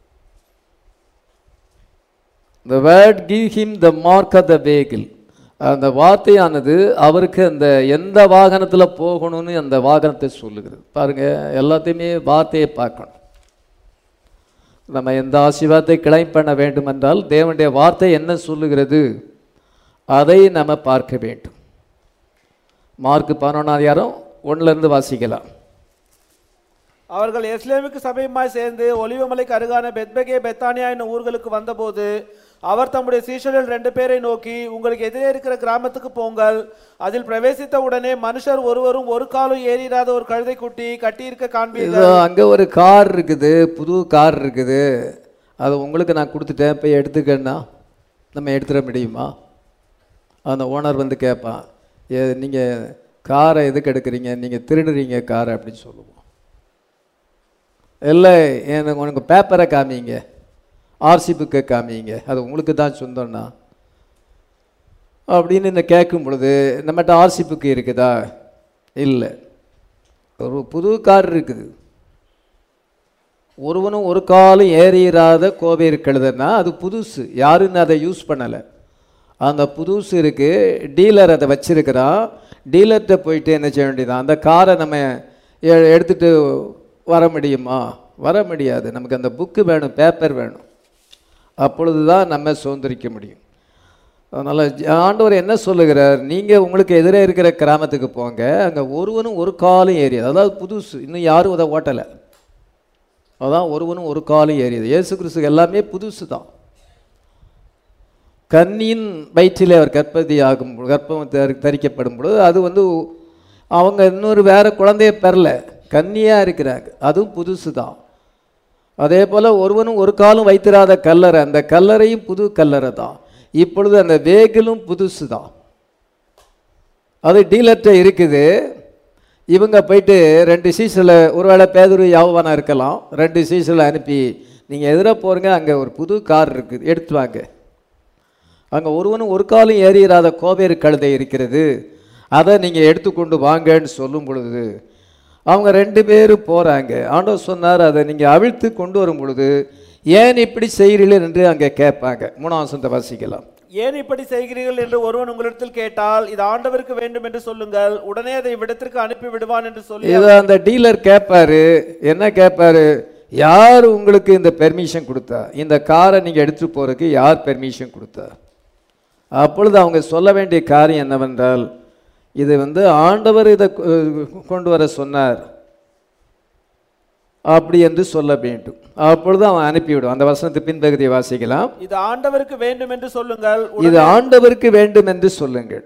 A: the word give him the mark of the vehicle அந்த வார்த்தையானது அவருக்கு அந்த எந்த வாகனத்தில் போகணும்னு அந்த வாகனத்தை சொல்லுகிறது பாருங்க எல்லாத்தையுமே வார்த்தையை பார்க்கணும் நம்ம எந்த ஆசீர்வாதத்தை கிளைம் பண்ண வேண்டும் என்றால் தேவனுடைய வார்த்தை என்ன சொல்லுகிறது அதை நம்ம பார்க்க வேண்டும் மார்க் பதினொன்றாவது யாரும் ஒன்றுலேருந்து வாசிக்கலாம்
B: அவர்கள் எஸ்லேமுக்கு சமயமாய் சேர்ந்து ஒலிவமலைக்கு அருகான பெத்பகே பெத்தானியா என்னும் ஊர்களுக்கு வந்தபோது அவர் தம்முடைய சீஷர்கள் ரெண்டு பேரை நோக்கி உங்களுக்கு எதிரே இருக்கிற கிராமத்துக்கு போங்கள் அதில் பிரவேசித்த உடனே மனுஷர் ஒருவரும் ஒரு காலும் ஏறிடாத ஒரு கழுதை குட்டி கட்டியிருக்க காண்பீர்கள்
A: இதோ அங்கே ஒரு கார் இருக்குது புது கார் இருக்குது அது உங்களுக்கு நான் கொடுத்துட்டேன் போய் எடுத்துக்கன்னா நம்ம எடுத்துட முடியுமா அந்த ஓனர் வந்து கேட்பான் ஏ நீங்கள் காரை எதுக்கு எடுக்கிறீங்க நீங்கள் திருடுறீங்க காரை அப்படின்னு சொல்லுவோம் இல்லை எனக்கு உனக்கு பேப்பரை காமிங்க ஆர்சி புக்கை காமிங்க அது உங்களுக்கு தான் சொந்தம்னா அப்படின்னு இந்த கேட்கும் பொழுது நம்மகிட்ட ஆர்சி புக்கு இருக்குதா இல்லை ஒரு புது கார் இருக்குது ஒருவனும் ஒரு காலும் ஏறிடாத கோவை இருக்கிறதுன்னா அது புதுசு யாருன்னு அதை யூஸ் பண்ணலை அந்த புதுசு இருக்கு டீலர் அதை வச்சிருக்கிறான் டீலர்கிட்ட போயிட்டு என்ன செய்ய வேண்டியதான் அந்த காரை நம்ம எ- எடுத்துட்டு வர முடியுமா வர முடியாது நமக்கு அந்த புக்கு வேணும் பேப்பர் வேணும் அப்பொழுது தான் நம்ம சுதந்திரிக்க முடியும் அதனால் ஆண்டவர் என்ன சொல்லுகிறார் நீங்கள் உங்களுக்கு எதிரே இருக்கிற கிராமத்துக்கு போங்க அங்கே ஒருவனும் ஒரு காலும் ஏறியது அதாவது புதுசு இன்னும் யாரும் அதை ஓட்டலை அதான் ஒருவனும் ஒரு காலும் ஏறியது இயேசு கிறிஸ்து எல்லாமே புதுசு தான் கன்னியின் வயிற்றிலே அவர் கர்ப்பதி ஆகும் பொழுது- கர்ப்பம் தரி- தரிக்கப்படும் பொழுது அது வந்து அவங்க இன்னொரு வேற குழந்தைய பெறல கன்னியாக இருக்கிறாங்க அதுவும் புதுசு தான் அதே போல் ஒருவனும் ஒரு காலும் வைத்திராத கல்லறை அந்த கல்லறையும் புது கல்லறை தான் இப்பொழுது அந்த வேகிலும் புதுசு தான் அது டீலர்கிட்ட இருக்குது இவங்க போயிட்டு ரெண்டு சீசனில் ஒருவேளை பேதுரு யாவனா இருக்கலாம் ரெண்டு சீசனில் அனுப்பி நீங்கள் எதிராக போகிறீங்க அங்கே ஒரு புது கார் இருக்குது எடுத்து வாங்க அங்கே ஒருவனும் ஒரு காலும் ஏறியிராத கோவேறு கழுதை இருக்கிறது அதை நீங்கள் எடுத்துக்கொண்டு வாங்கன்னு சொல்லும் பொழுது அவங்க ரெண்டு பேரும் போகிறாங்க ஆண்டவர் சொன்னார் அதை நீங்கள் அவிழ்த்து கொண்டு வரும் பொழுது ஏன் இப்படி செய்கிறீர்கள் என்று அங்கே கேட்பாங்க மூணாம் வசனத்தை வாசிக்கலாம்
B: ஏன் இப்படி செய்கிறீர்கள் என்று ஒருவன் உங்களிடத்தில் கேட்டால் இது ஆண்டவருக்கு வேண்டும் என்று சொல்லுங்கள் உடனே அதை இவ்விடத்திற்கு அனுப்பி விடுவான் என்று சொல்லி
A: இதை அந்த டீலர் கேட்பாரு என்ன கேட்பாரு யார் உங்களுக்கு இந்த பெர்மிஷன் கொடுத்தா இந்த காரை நீங்கள் எடுத்து போறதுக்கு யார் பெர்மிஷன் கொடுத்தா அப்பொழுது அவங்க சொல்ல வேண்டிய காரியம் என்னவென்றால் இது வந்து ஆண்டவர் இதை கொ- கொண்டு வர சொன்னார் அப்படி என்று சொல்ல வேண்டும் அப்பொழுது அவன் அனுப்பிவிடும் அந்த வசனத்து பின்பகுதியை வாசிக்கலாம்
B: இது ஆண்டவருக்கு வேண்டும் என்று சொல்லுங்கள்
A: இது ஆண்டவருக்கு வேண்டும் என்று சொல்லுங்கள்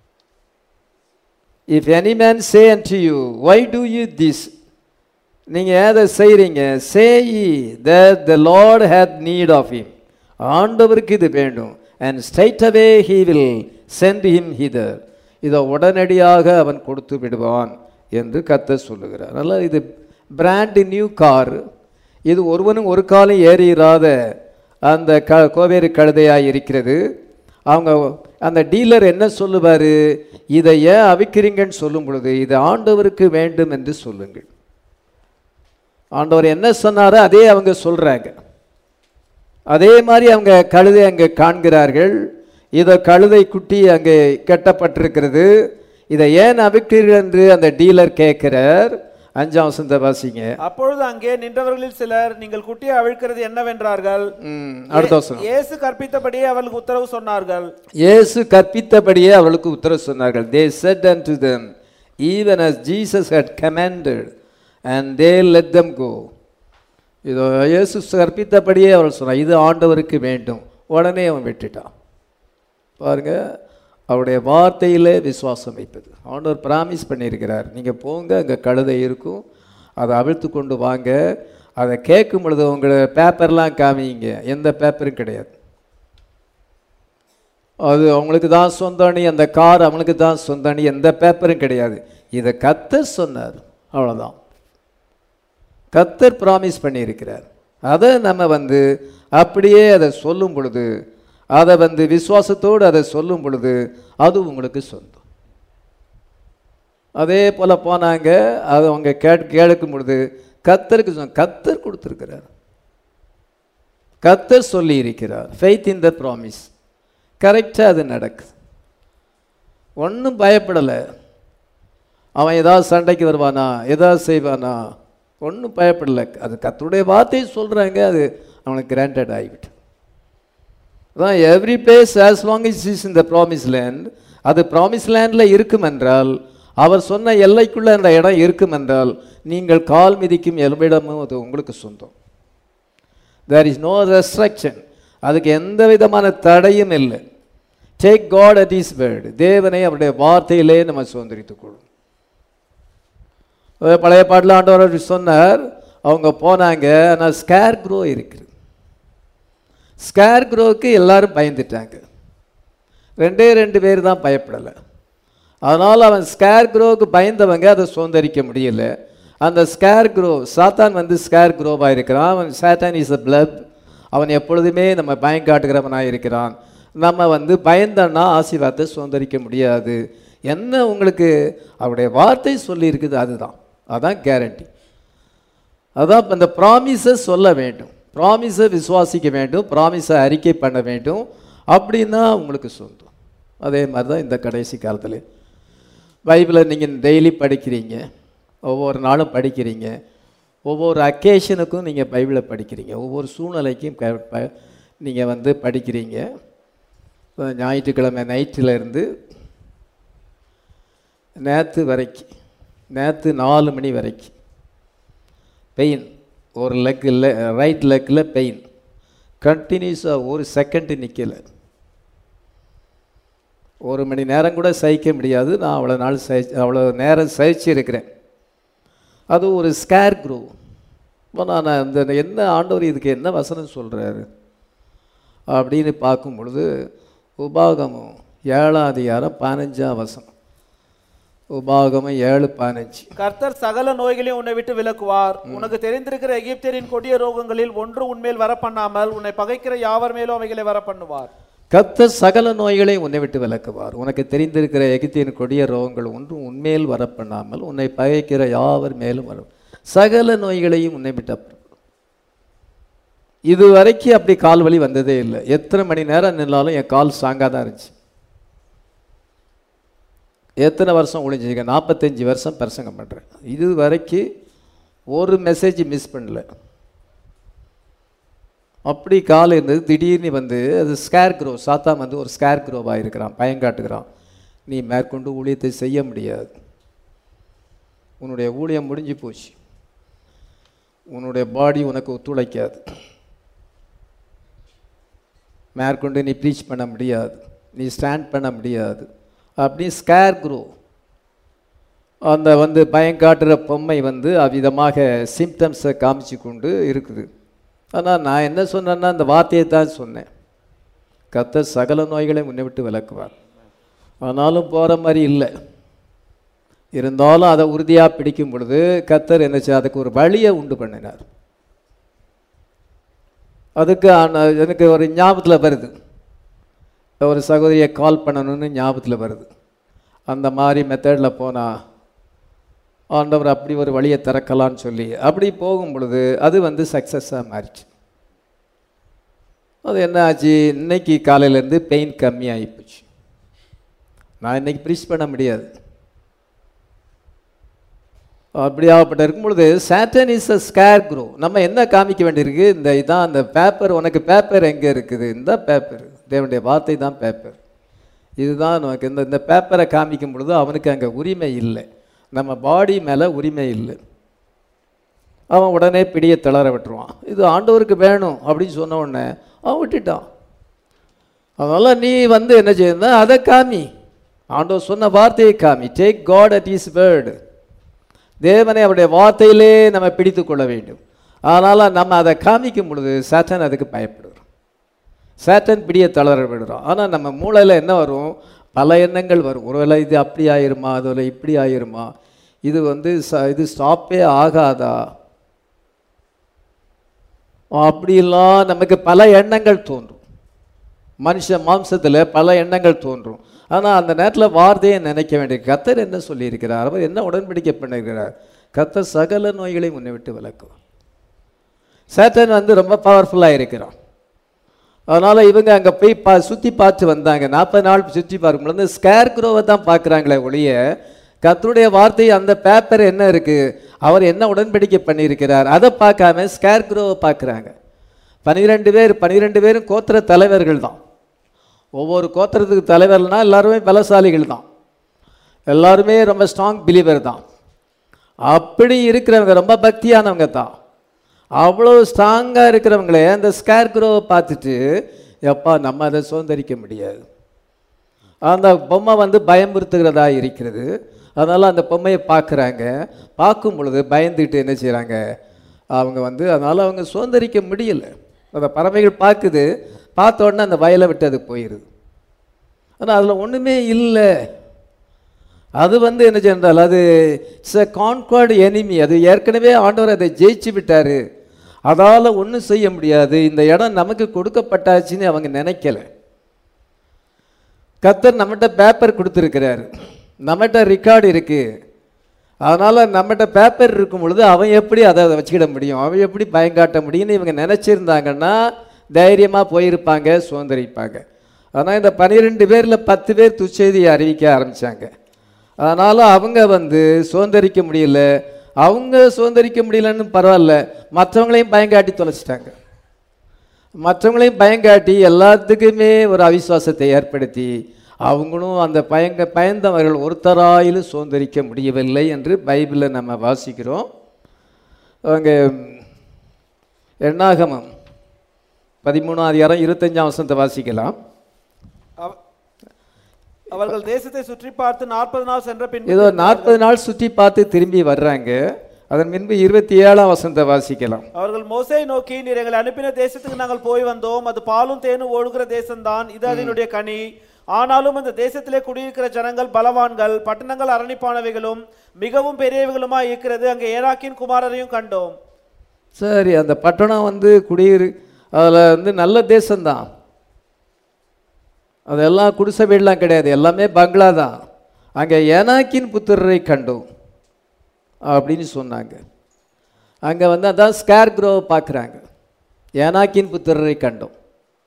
A: if any man say unto you why do you this நீங்க ஏதை செய்றீங்க சே that the lord hath need of him ஆண்டவருக்கு இது வேண்டும் and straight away he will send him hither இதை உடனடியாக அவன் கொடுத்து விடுவான் என்று கத்த சொல்லுகிறார் அதனால் இது பிராண்ட் நியூ கார் இது ஒருவனும் ஒரு காலம் ஏறியிராத அந்த க கோவேறு கழுதையாக இருக்கிறது அவங்க அந்த டீலர் என்ன சொல்லுவார் இதை ஏன் அவிக்கிறீங்கன்னு சொல்லும் பொழுது இது ஆண்டவருக்கு வேண்டும் என்று சொல்லுங்கள் ஆண்டவர் என்ன சொன்னாரோ அதே அவங்க சொல்கிறாங்க அதே மாதிரி அவங்க கழுதை அங்கே காண்கிறார்கள் இதை கழுதை குட்டி அங்கே கட்டப்பட்டிருக்கிறது இதை ஏன் அவிக்கிறீர்கள் என்று அந்த டீலர் கேட்கிறார் அஞ்சாம் வசந்த வாசிங்க
B: அப்பொழுது அங்கே நின்றவர்களில் சிலர் நீங்கள் குட்டியை அவிழ்க்கிறது என்னவென்றார்கள்
A: ம், அடுத்த வசனம்
B: இயேசு கற்பித்தபடியே அவர்களுக்கு உத்தரவு சொன்னார்கள்
A: இயேசு கற்பித்தபடியே அவளுக்கு உத்தரவு சொன்னார்கள் தே said unto them even as Jesus had commanded and they let them go இதோ இயேசு கற்பித்தபடியே அவள் சொன்னார் இது ஆண்டவருக்கு வேண்டும் உடனே அவன் விட்டுட்டான் பாருங்க அவருடைய வார்த்தையிலே விசுவாசம் வைப்பது ஆண்டவர் பிராமிஸ் பண்ணியிருக்கிறார் நீங்கள் போங்க அங்கே கழுதை இருக்கும் அதை அவிழ்த்து கொண்டு வாங்க அதை கேட்கும் பொழுது உங்களை பேப்பர்லாம் காமிங்க எந்த பேப்பரும் கிடையாது அது அவங்களுக்கு தான் சொந்தணி அந்த கார் அவங்களுக்கு தான் சொந்தணி எந்த பேப்பரும் கிடையாது இதை கத்தர் சொன்னார் அவ்வளோதான் கத்தர் ப்ராமிஸ் பண்ணியிருக்கிறார் அதை நம்ம வந்து அப்படியே அதை சொல்லும் பொழுது அதை வந்து விசுவாசத்தோடு அதை சொல்லும் பொழுது அது உங்களுக்கு சொந்தம் அதே போல் போனாங்க அது அவங்க கேட் கேட்கும் பொழுது கத்தருக்கு சொன்ன கத்தர் கொடுத்துருக்கிறார் கத்தர் சொல்லி இருக்கிறார் ஃபெய்த் இன் த ப்ராமிஸ் கரெக்டாக அது நடக்குது ஒன்றும் பயப்படலை அவன் ஏதாவது சண்டைக்கு வருவானா ஏதாவது செய்வானா ஒன்றும் பயப்படலை அது கத்தருடைய வார்த்தையை சொல்கிறாங்க அது அவனுக்கு கிராண்டட் ஆகிவிட்டு அதான் every place as long is is இந்த ப்ராமிஸ் லேண்ட் அது ப்ராமிஸ் லேண்டில் இருக்கும் என்றால் அவர் சொன்ன எல்லைக்குள்ளே அந்த இடம் இருக்கும் என்றால் நீங்கள் கால் மிதிக்கும் எலும்பிடமும் அது உங்களுக்கு சொந்தம் தேர் இஸ் நோ ரெஸ்ட்ரக்ஷன் அதுக்கு எந்த விதமான தடையும் இல்லை take God at his word தேவனை அவருடைய வார்த்தையிலே நம்ம சுதந்திரித்துக் கொள்ளும் அதாவது பழைய பாட்டில் ஆண்டவர் சொன்னார் அவங்க போனாங்க ஆனால் ஸ்கேர் க்ரோ இருக்குது ஸ்கேர் க்ரோவுக்கு எல்லாரும் பயந்துட்டாங்க ரெண்டே ரெண்டு பேர் தான் பயப்படலை அதனால் அவன் ஸ்கேர் க்ரோவுக்கு பயந்தவங்க அதை சுதந்திரிக்க முடியல அந்த ஸ்கேர் க்ரோ சாத்தான் வந்து ஸ்கேர் க்ரோவாக இருக்கிறான் அவன் சாத்தான் இஸ் அ பிளப் அவன் எப்பொழுதுமே நம்ம பயம் காட்டுகிறவனாக இருக்கிறான் நம்ம வந்து பயந்தோன்னா ஆசீர்வாதத்தை சுதந்திரிக்க முடியாது என்ன உங்களுக்கு அவருடைய வார்த்தை சொல்லியிருக்குது அதுதான் அதான் கேரண்டி அதான் இப்ப இந்த ப்ராமிஸை சொல்ல வேண்டும் ப்ராமிஸை விசுவாசிக்க வேண்டும் ப்ராமிஸை அறிக்கை பண்ண வேண்டும் அப்படின்னா உங்களுக்கு சொந்தம் அதே மாதிரி தான் இந்த கடைசி காலத்தில் பைபிளை நீங்கள் டெய்லி படிக்கிறீங்க ஒவ்வொரு நாளும் படிக்கிறீங்க ஒவ்வொரு அக்கேஷனுக்கும் நீங்கள் பைபிளை படிக்கிறீங்க ஒவ்வொரு சூழ்நிலைக்கும் க ப நீங்கள் வந்து படிக்கிறீங்க இப்ப ஞாயிற்றுக்கிழமை நைட்டில் இருந்து நேற்று வரைக்கும் நேற்று நாலு மணி வரைக்கும் பெயின் ஒரு லெக்கில் ரைட் லெக்கில் பெயின் கண்டினியூஸாக ஒரு செகண்டு நிற்கலை ஒரு மணி நேரம் கூட சகிக்க முடியாது நான் அவ்வளோ நாள் சகி அவ்வளோ நேரம் சகிச்சு இருக்கிறேன் அது ஒரு ஸ்கேர் குரூ இப்போ நான் அந்த என்ன ஆண்டவர் இதுக்கு என்ன வசனம் சொல்கிறாரு அப்படின்னு பார்க்கும் பொழுது உபாகமம் ஏழாம் அதிகாரம் பதினஞ்சாம் வசனம் உபாகமம் ஏழு பதினஞ்சு
B: கர்த்தர் சகல நோய்களையும் உன்னை விட்டு விலக்குவார் உனக்கு தெரிந்திருக்கிற எகிப்தியரின் கொடிய ரோகங்களில் ஒன்று உன்மேல் வர பண்ணாமல் உன்னை பகைக்கிற யாவர் மேலும் அவைகளை வர பண்ணுவார்
A: கர்த்தர் சகல நோய்களையும் உன்னை விட்டு விலக்குவார் உனக்கு தெரிந்திருக்கிற எகிப்தியின் கொடிய ரோகங்கள் ஒன்றும் உன்மேல் வரப்பண்ணாமல் உன்னை பகைக்கிற யாவர் மேலும் வரும் சகல நோய்களையும் உன்னை விட்டு அப்புறம் இது வரைக்கும் அப்படி கால் வலி வந்ததே இல்லை எத்தனை மணி நேரம் நின்னாலும் என் கால் ஸ்ட்ராங்காக தான் இருந்துச்சு எத்தனை வருஷம் ஒழிஞ்சிருக்க நாற்பத்தஞ்சு வருஷம் பிரசங்கம் பண்ணுறேன் இது வரைக்கும் ஒரு மெசேஜ் மிஸ் பண்ணல அப்படி கால் இருந்தது திடீர்னு வந்து அது ஸ்கேர் க்ரோ சாத்தான் வந்து ஒரு ஸ்கேர் க்ரோவாக இருக்கிறான் பயங்காட்டுகிறான் நீ மேற்கொண்டு ஊழியத்தை செய்ய முடியாது உன்னுடைய ஊழியம் முடிஞ்சு போச்சு உன்னுடைய பாடி உனக்கு ஒத்துழைக்காது மேற்கொண்டு நீ ப்ரீச் பண்ண முடியாது நீ ஸ்டாண்ட் பண்ண முடியாது அப்படி ஸ்கேர் க்ரோ அந்த வந்து பயங்காட்டுற பொம்மை வந்து அவ்விதமாக சிம்டம்ஸை காமிச்சு கொண்டு இருக்குது ஆனால் நான் என்ன சொன்னேன்னா அந்த வார்த்தையை தான் சொன்னேன் கர்த்தர் சகல நோய்களை முன்னை விட்டு விளக்குவார் ஆனாலும் போகிற மாதிரி இல்லை இருந்தாலும் அதை உறுதியாக பிடிக்கும் பொழுது கர்த்தர் என்ன செய்ய அதுக்கு ஒரு வழியை உண்டு பண்ணினார் அதுக்கு ஆன- எனக்கு ஒரு ஞாபகத்தில் வருது ஒரு சகோதரியை கால் பண்ணணும்னு ஞாபகத்தில் வருது அந்த மாதிரி மெத்தடில் போனால் ஆண்டவர் அப்படி ஒரு வழியை திறக்கலான்னு சொல்லி அப்படி போகும் பொழுது அது வந்து சக்ஸஸாக மாறிச்சு அது என்ன ஆச்சு இன்னைக்கு காலையிலேருந்து பெயின் கம்மியாகி போச்சு நான் இன்னைக்கு ப்ரீச் பண்ண முடியாது அப்படியாகப்பட்ட இருக்கும் பொழுது Satan is a scarecrow நம்ம என்ன காமிக்க வேண்டியிருக்கு இந்த இதான் அந்த பேப்பர் உனக்கு பேப்பர் எங்கே இருக்குது இந்த பேப்பர் தேவனுடைய வார்த்தை தான் பேப்பர் இதுதான் நமக்கு இந்த இந்த பேப்பரை காமிக்கும் பொழுது அவனுக்கு அங்கே உரிமை இல்லை நம்ம பாடி மேலே உரிமை இல்லை அவன் உடனே பிடியை தளர விட்டுருவான் இது ஆண்டவருக்கு வேணும் அப்படின்னு சொன்ன உடனே அவன் விட்டுட்டான் அதனால் நீ வந்து என்ன செய்யணும் அதை காமி ஆண்டவர் சொன்ன வார்த்தையை காமி take God at his word தேவனை அவருடைய வார்த்தையிலே நம்ம பிடித்து கொள்ள வேண்டும் அதனால் நம்ம அதை காமிக்கும் பொழுது சாத்தான் அதுக்கு பயப்படுறோம் சாத்தான் பிடியை தளர விடுறோம் ஆனால் நம்ம மூளையில் என்ன வரும் பல எண்ணங்கள் வரும் ஒருவேளை இது அப்படி ஆயிருமா அதுல இப்படி ஆயிருமா இது வந்து ச- இது ஸ்டாப்பே ஆகாதா அப்படிலாம் நமக்கு பல எண்ணங்கள் தோன்றும் மனுஷ மாம்சத்தில் பல எண்ணங்கள் தோன்றும் ஆனால் அந்த நேரத்தில் வார்த்தையை நினைக்க வேண்டிய கத்தர் என்ன சொல்லியிருக்கிறார் அவர் என்ன உடன்படிக்கை பண்ணிருக்கிறார் கத்தர் சகல நோய்களை முன்னை விட்டு விளக்குவார் சேட்டன் வந்து ரொம்ப பவர்ஃபுல்லாக இருக்கிறான் அதனால் இவங்க அங்கே போய் பா சுற்றி பார்த்து வந்தாங்க நாற்பது நாள் சுற்றி பார்க்கும்பொழுது ஸ்கேர் குரோவை தான் பார்க்குறாங்களே ஒழிய கர்த்தருடைய வார்த்தை அந்த பேப்பர் என்ன இருக்குது அவர் என்ன உடன்படிக்கை பண்ணியிருக்கிறார் அதை பார்க்காம ஸ்கேர் குரோவை பார்க்குறாங்க பனிரெண்டு பேர் பனிரெண்டு பேரும் கோத்திர தலைவர்கள் தான் ஒவ்வொரு கோத்திரத்துக்கு தலைவர்னா எல்லாருமே பலசாலிகள் தான் எல்லாருமே ரொம்ப ஸ்ட்ராங் பிலீவர் தான் அப்படி இருக்கிறவங்க ரொம்ப பக்தியானவங்க தான் அவ்வளோ ஸ்ட்ராங்காக இருக்கிறவங்களே அந்த ஸ்கேர் குரோவை பார்த்துட்டு எப்பா நம்ம அதை சுதந்திரிக்க முடியாது அந்த பொம்மை வந்து பயமுறுத்துகிறதா இருக்கிறது அதனால் அந்த பொம்மையை பார்க்குறாங்க பார்க்கும் பொழுது பயந்துட்டு என்ன செய்கிறாங்க அவங்க வந்து அதனால் அவங்க சுதந்திரிக்க முடியல அந்த பறவைகள் பார்க்குது பார்த்த உடனே அந்த வயலை விட்டு அது போயிடுது ஆனால் அதில் ஒன்றுமே இல்லை அது வந்து என்ன சென்றால் அது இட்ஸ் எ கான்கார்டு எனிமி அது ஏற்கனவே ஆண்டவர் அதை ஜெயிச்சு விட்டார் அதால் ஒன்றும் செய்ய முடியாது இந்த இடம் நமக்கு கொடுக்கப்பட்டாச்சுன்னு அவங்க நினைக்கல கத்தர் நம்மகிட்ட பேப்பர் கொடுத்துருக்கிறார் நம்மகிட்ட ரெக்கார்டு இருக்குது அதனால் நம்மகிட்ட பேப்பர் இருக்கும் பொழுது அவன் எப்படி அதை வச்சுக்கிட முடியும் அவன் எப்படி பயங்காட்ட முடியும்னு இவங்க நினச்சிருந்தாங்கன்னா தைரியமாக போயிருப்பாங்க சுதந்திரிப்பாங்க ஆனால் இந்த பன்னிரெண்டு பேரில் பத்து பேர் துச்செய்தியை அறிவிக்க ஆரம்பித்தாங்க அதனால் அவங்க வந்து சுதந்திரிக்க முடியல அவங்க சுதந்திரிக்க முடியலன்னு பரவாயில்ல மற்றவங்களையும் பயங்காட்டி தொலைச்சிட்டாங்க மற்றவங்களையும் பயங்காட்டி எல்லாத்துக்குமே ஒரு அவிசுவாசத்தை ஏற்படுத்தி அவங்களும் அந்த பயங்க பயந்தவர்கள் ஒருத்தராயிலும் சுதந்திரிக்க முடியவில்லை என்று பைபிளில் நம்ம வாசிக்கிறோம் அவங்க எண்ணாகமம் பதிமூணாம் அதிகாரம் இருபத்தஞ்சாம் வசனத்தை வாசிக்கலாம்
B: அவ- அவர்கள் தேசத்தை சுற்றி பார்த்து நாற்பது நாள் சென்ற பின்
A: ஏதோ நாற்பது நாள் சுற்றி பார்த்து திரும்பி வர்றாங்க அதன் பின்பு இருபத்தி ஏழாம் வசனத்தை வாசிக்கலாம்
B: அவர்கள் மோசை நோக்கி நீர் எங்களை அனுப்பின தேசத்துக்கு நாங்கள் போய் வந்தோம் அது பாலும் தேனும் ஓடுகிற தேசம்தான் இது அதனுடைய கனி ஆனாலும் அந்த தேசத்திலே குடியிருக்கிற ஜனங்கள் பலவான்கள் பட்டணங்கள் அரணிப்பானவைகளும் மிகவும் பெரியவைகளுமா இருக்கிறது அங்கே ஏராக்கின் குமாரரையும் கண்டோம்
A: சரி அந்த பட்டணம் வந்து குடியிரு அதில் வந்து நல்ல தேசம்தான் அதெல்லாம் குடிசை வீடெலாம் கிடையாது எல்லாமே பங்களா தான் அங்கே ஏனாக்கின் புத்திரரை கண்டோம் அப்படின்னு சொன்னாங்க அங்கே வந்து அதான் ஸ்கேர் குரோவை பார்க்குறாங்க ஏனாக்கின் புத்திரரை கண்டோம்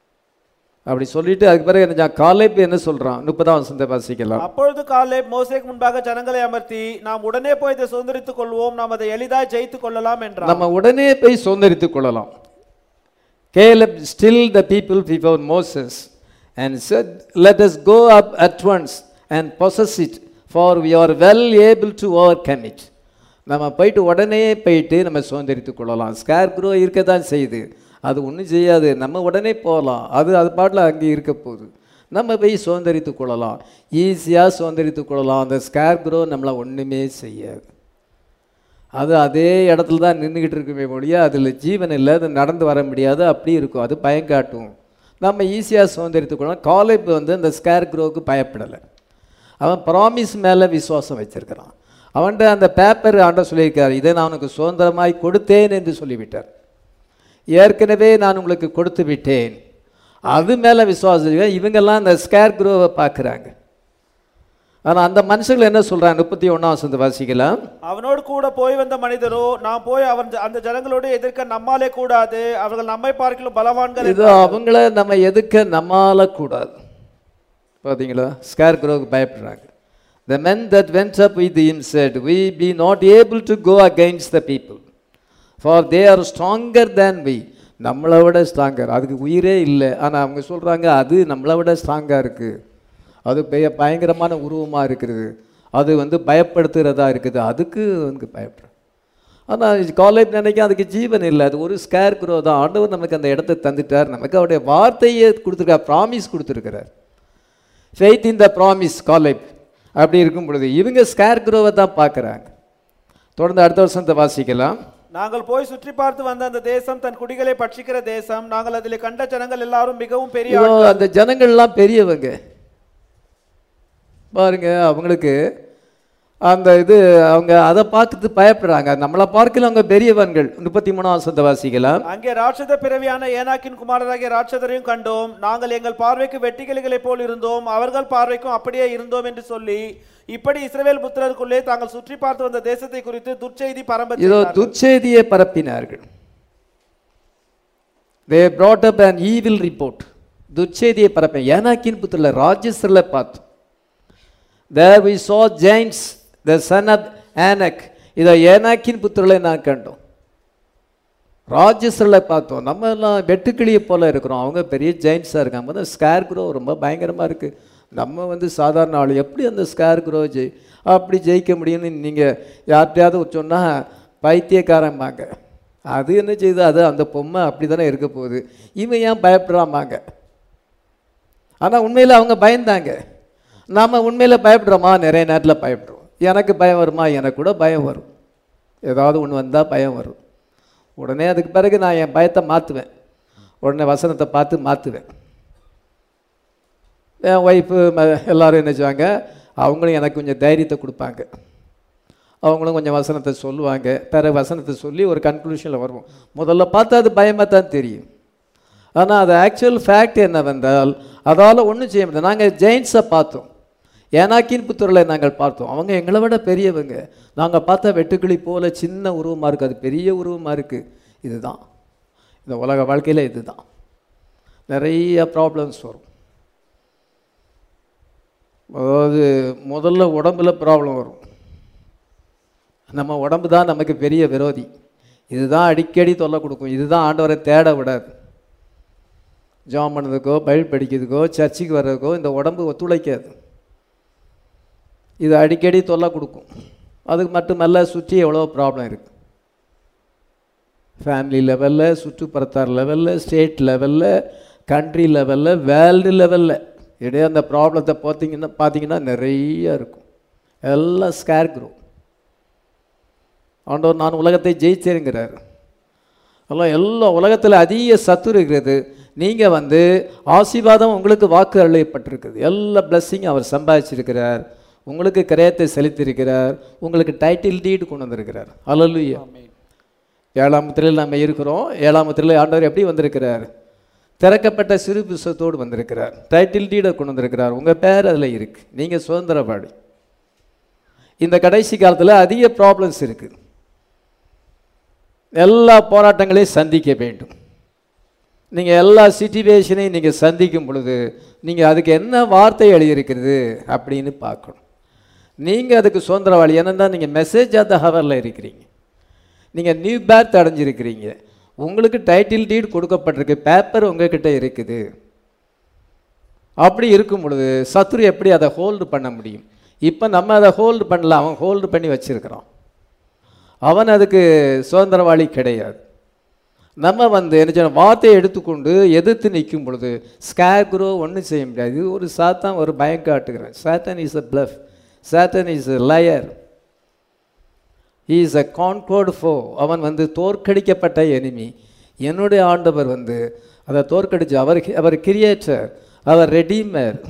A: அப்படி சொல்லிட்டு அதுக்கு பிறகு என்ன காலேப் என்ன சொல்கிறான் முப்பதாம் வசனத்தை வாசிக்கலாம்
B: அப்பொழுது காலே மோசேக்கு முன்பாக ஜனங்களை அமர்த்தி நாம் உடனே போய் இதை சுதந்திரித்துக் கொள்வோம் நாம் அதை எளிதாய் ஜெயித்துக் கொள்ளலாம் என்றார்
A: நம்ம உடனே போய் சுதந்திரித்துக் கொள்ளலாம் Caleb still the people before Moses and said, Let us go up at once and possess it, for we are well able to overcome it. நம்ம போயிட்டு உடனே போயிட்டு நம்ம சுதந்திரித்துக் கொள்ளலாம் ஸ்கேர் குரோ இருக்க தான் செய்யுது அது ஒன்றும் செய்யாது நம்ம உடனே போகலாம் அது அது பாட்டில் அங்கே இருக்க போகுது நம்ம போய் சுதந்திரித்துக் கொள்ளலாம் ஈஸியாக சுதந்திரித்துக் கொள்ளலாம் அந்த ஸ்கேர் குரோ நம்மளை ஒன்றுமே செய்யாது அது அதே இடத்துல தான் நின்றுக்கிட்டு இருக்குமே ஒழிய அதில் ஜீவன் இல்லை அது நடந்து வர முடியாது அப்படி இருக்கும் அது பயங்காட்டும் நம்ம ஈஸியாக சுதந்திரத்துக்குள்ளோம் காலேப் வந்து அந்த ஸ்கேர் குரோவுக்கு பயப்படலை அவன் ப்ராமிஸ் மேலே விசுவாசம் வச்சிருக்கிறான் அவன்கிட்ட அந்த பேப்பர் ஆண்ட சொல்லியிருக்கார் இதை நான் உனக்கு சுதந்திரமாய் கொடுத்தேன் என்று சொல்லிவிட்டார் ஏற்கனவே நான் உங்களுக்கு கொடுத்து விட்டேன் அது மேலே விசுவாசம் இருக்கு. இவங்கெல்லாம் அந்த ஸ்கேர் குரோவை பார்க்குறாங்க ஆனால் அந்த மனுஷங்கள் என்ன சொல்கிறாங்க முப்பத்தி ஒன்றாம் வசந்த வாசிக்கலாம்
B: அவனோடு கூட போய் வந்த மனிதரோ நாம் போய் அவன் அந்த ஜனங்களோடு எதிர்க்க நம்மாலே கூடாது அவர்கள் நம்மை பார்க்கலும் பலவான்கள்
A: இது அவங்கள நம்ம எதுக்க நம்மால கூடாது பார்த்தீங்களா ஸ்கேர் குரோவுக்கு பயப்படுறாங்க த men that went up with him said we be not able to go against the people for they are stronger than we நம்மளை விட ஸ்ட்ராங்கர் அதுக்கு உயிரே இல்லை ஆனால் அவங்க சொல்கிறாங்க அது நம்மளை விட ஸ்ட்ராங்காக இருக்குது அது பெய பயங்கரமான உருவமாக இருக்கிறது அது வந்து பயப்படுத்துகிறதா இருக்குது அதுக்கு வந்து பயப்படுறேன் ஆனால் காலேஜ் நினைக்க அதுக்கு ஜீவன் இல்லை அது ஒரு ஸ்கேர் குரோ தான் ஆண்டவர் நமக்கு அந்த இடத்த தந்துட்டார் நமக்கு அவருடைய வார்த்தையை கொடுத்துருக்கார் ப்ராமிஸ் கொடுத்துருக்கிறார் faith in the promise college அப்படி இருக்கும் பொழுது இவங்க ஸ்கேர் குரோவை தான் பார்க்குறாங்க தொடர்ந்து அடுத்த வருஷத்தை வாசிக்கலாம்
B: நாங்கள் போய் சுற்றி பார்த்து வந்த அந்த தேசம் தன் குடிகளை பட்சிக்கிற தேசம் நாங்கள் அதில் கண்ட ஜனங்கள் எல்லாரும் மிகவும் பெரிய
A: இதோ அந்த ஜனங்கள்லாம் பெரியவங்க பாருங்க அவங்களுக்கு அந்த இது அவங்க அதை பார்த்து பயப்படுறாங்க நம்மளை பார்க்கல அவங்க பெரியவன்கள் முப்பத்தி மூணாம் வருஷத்தை வாசிக்கலாம்
B: அங்கே ராட்சத பிறவியான ஏனாக்கின் குமாரராகிய ராட்சதரையும் கண்டோம் நாங்கள் எங்கள் பார்வைக்கு வெட்டிக்கிளிகளைப் போல் இருந்தோம் அவர்கள் பார்வைக்கும் அப்படியே இருந்தோம் என்று சொல்லி இப்படி இஸ்ரவேல் புத்திரருக்குள்ளே தாங்கள் சுற்றி பார்த்து வந்த தேசத்தை குறித்து துர்ச்செய்தி பரம்ப
A: இதோ துர்ச்செய்தியை பரப்பினார்கள் they brought up an evil report துர்ச்செய்தியை பரப்ப ஏனாக்கின் புத்திரில் ராஜஸ்தரில் பார்த்தோம் there we saw giants the son of anak இதோ ஏனாக்கின் புத்திரலை நான் கண்டோம் ராட்சஸர்களை பார்த்தோம் நம்ம எல்லாம் வெட்டுக்கிளியை போல இருக்கிறோம் அவங்க பெரிய ஜெயின்ஸாக இருக்காங்க வந்து ஸ்கேர் குரோ ரொம்ப பயங்கரமாக இருக்குது நம்ம வந்து சாதாரண ஆள் எப்படி அந்த ஸ்கேர் குரோ ஜெய் அப்படி ஜெயிக்க முடியும்னு நீங்கள் யார்கிட்டயாவது சொன்னால் பைத்தியக்காரம்பாங்க அது என்ன செய்யுது அது அந்த பொம்மை அப்படி தானே இருக்க போகுது இவன் ஏன் பயப்படுறாமாங்க ஆனால் உண்மையில் அவங்க பயந்தாங்க நாம் உண்மையில் பயப்படுறோமா நிறைய நேரத்தில் பயப்படுறோம் எனக்கு பயம் வருமா எனக்கு கூட பயம் வரும் ஏதாவது ஒன்று வந்தால் பயம் வரும் உடனே அதுக்கு பிறகு நான் என் பயத்தை மாற்றுவேன் உடனே வசனத்தை பார்த்து மாற்றுவேன் என் ஒய்ஃபு எல்லோரும் என்ன செய்வாங்க அவங்களும் எனக்கு கொஞ்சம் தைரியத்தை கொடுப்பாங்க அவங்களும் கொஞ்சம் வசனத்தை சொல்லுவாங்க பிறகு வசனத்தை சொல்லி ஒரு கன்க்ளூஷனில் வருவோம் முதல்ல பார்த்தா அது பயமாக தான் தெரியும் ஆனால் அது ஆக்சுவல் ஃபேக்ட் என்னவென்றால் அதால் ஒன்றும் செய்ய முடியாது நாங்கள் ஜெயின்ஸை பார்த்தோம் ஏனாக்கின் புத்தூரில் நாங்கள் பார்த்தோம் அவங்க எங்களை விட பெரியவங்க நாங்கள் பார்த்தா வெட்டுக்கிளி போல சின்ன உருவமாக இருக்குது அது பெரிய உருவமாக இருக்குது இதுதான் இந்த உலக வாழ்க்கையில் இதுதான் நிறைய ப்ராப்ளம்ஸ் வரும் அதாவது முதல்ல உடம்புல ப்ராப்ளம் வரும் நம்ம உடம்பு தான் நமக்கு பெரிய விரோதி இதுதான் அடிக்கடி தொல்லை கொடுக்கும் இதுதான் ஆண்டவரை தேட விடாது ஜாம் பண்ணதுக்கோ பைபிள் படிக்கிறதுக்கோ சர்ச்சுக்கு வர்றதுக்கோ இந்த உடம்பு ஒத்துழைக்காது இது அடிக்கடி தொல்லை கொடுக்கும் அதுக்கு மட்டுமல்ல சுற்றி எவ்வளோ ப்ராப்ளம் இருக்குது ஃபேமிலி லெவலில் சுற்றுப்புறத்தார் லெவலில் ஸ்டேட் லெவலில் கண்ட்ரி லெவலில் வேர்ல்டு லெவலில் இடையே அந்த ப்ராப்ளத்தை பார்த்தீங்கன்னா பார்த்தீங்கன்னா நிறைய இருக்கும் எல்லாம் ஸ்கேர் குரூப் ஆண்டவர் நான் உலகத்தை ஜெயிச்சேங்கிறார் எல்லாம் எல்லா உலகத்தில் அதிக சத்து இருக்கிறது நீங்கள் வந்து ஆசீர்வாதம் உங்களுக்கு வாக்கு அள்ளிப்பட்டிருக்குது எல்லா பிளஸ்ஸிங்கும் அவர் சம்பாதிச்சிருக்கிறார் உங்களுக்கு கிரயத்தை செலுத்தியிருக்கிறார் உங்களுக்கு டைட்டில் டீடு கொண்டு வந்திருக்கிறார் அலலுயா ஏழாம் முத்திரையில் நம்ம இருக்கிறோம் ஏழாம் முத்திரையில் ஆண்டவர் எப்படி வந்திருக்கிறார் திறக்கப்பட்ட சிறு புஸ்தகத்தோடு வந்திருக்கிறார் டைட்டில் டீடை கொண்டு வந்திருக்கிறார் உங்கள் பேர் அதில் இருக்குது நீங்கள் சுதந்திரபாடி இந்த கடைசி காலத்தில் அதிக ப்ராப்ளம்ஸ் இருக்குது எல்லா போராட்டங்களையும் சந்திக்க வேண்டும் நீங்கள் எல்லா சிச்சுவேஷனையும் நீங்கள் சந்திக்கும் பொழுது நீங்கள் அதுக்கு என்ன வார்த்தை எழுதியிருக்கிறது அப்படின்னு பார்க்கணும் நீங்கள் அதுக்கு சுதந்திரவாளி ஏன்னா நீங்கள் மெசேஜ் ஆஃப் த ஹவரில் இருக்கிறீங்க நீங்கள் நியூ பேர்த் அடைஞ்சிருக்கிறீங்க உங்களுக்கு டைட்டில் டீட் கொடுக்கப்பட்டிருக்கு பேப்பர் உங்ககிட்ட இருக்குது அப்படி இருக்கும் பொழுது சத்ரு எப்படி அதை ஹோல்டு பண்ண முடியும் இப்போ நம்ம அதை ஹோல்டு பண்ணல அவன் ஹோல்டு பண்ணி வச்சிருக்கிறான் அவன் அதுக்கு சுதந்திரவாளி கிடையாது நம்ம வந்து என்ன செய்யணும் வார்த்தையை எடுத்துக்கொண்டு எதிர்த்து நிற்கும் பொழுது ஸ்கேர் குரோ ஒன்றும் செய்ய முடியாது இது ஒரு சாத்தான் ஒரு பயம் காட்டுகிறேன் Satan is a bluff Satan is a liar is a concord for அவன் வந்து தோற்கடிக்கப்பட்ட எனிமி என்னுடைய ஆண்டவர் வந்து அதை தோற்கடிச்சு அவர் அவர் கிரியேட்டர் அவர் ரெடீமர்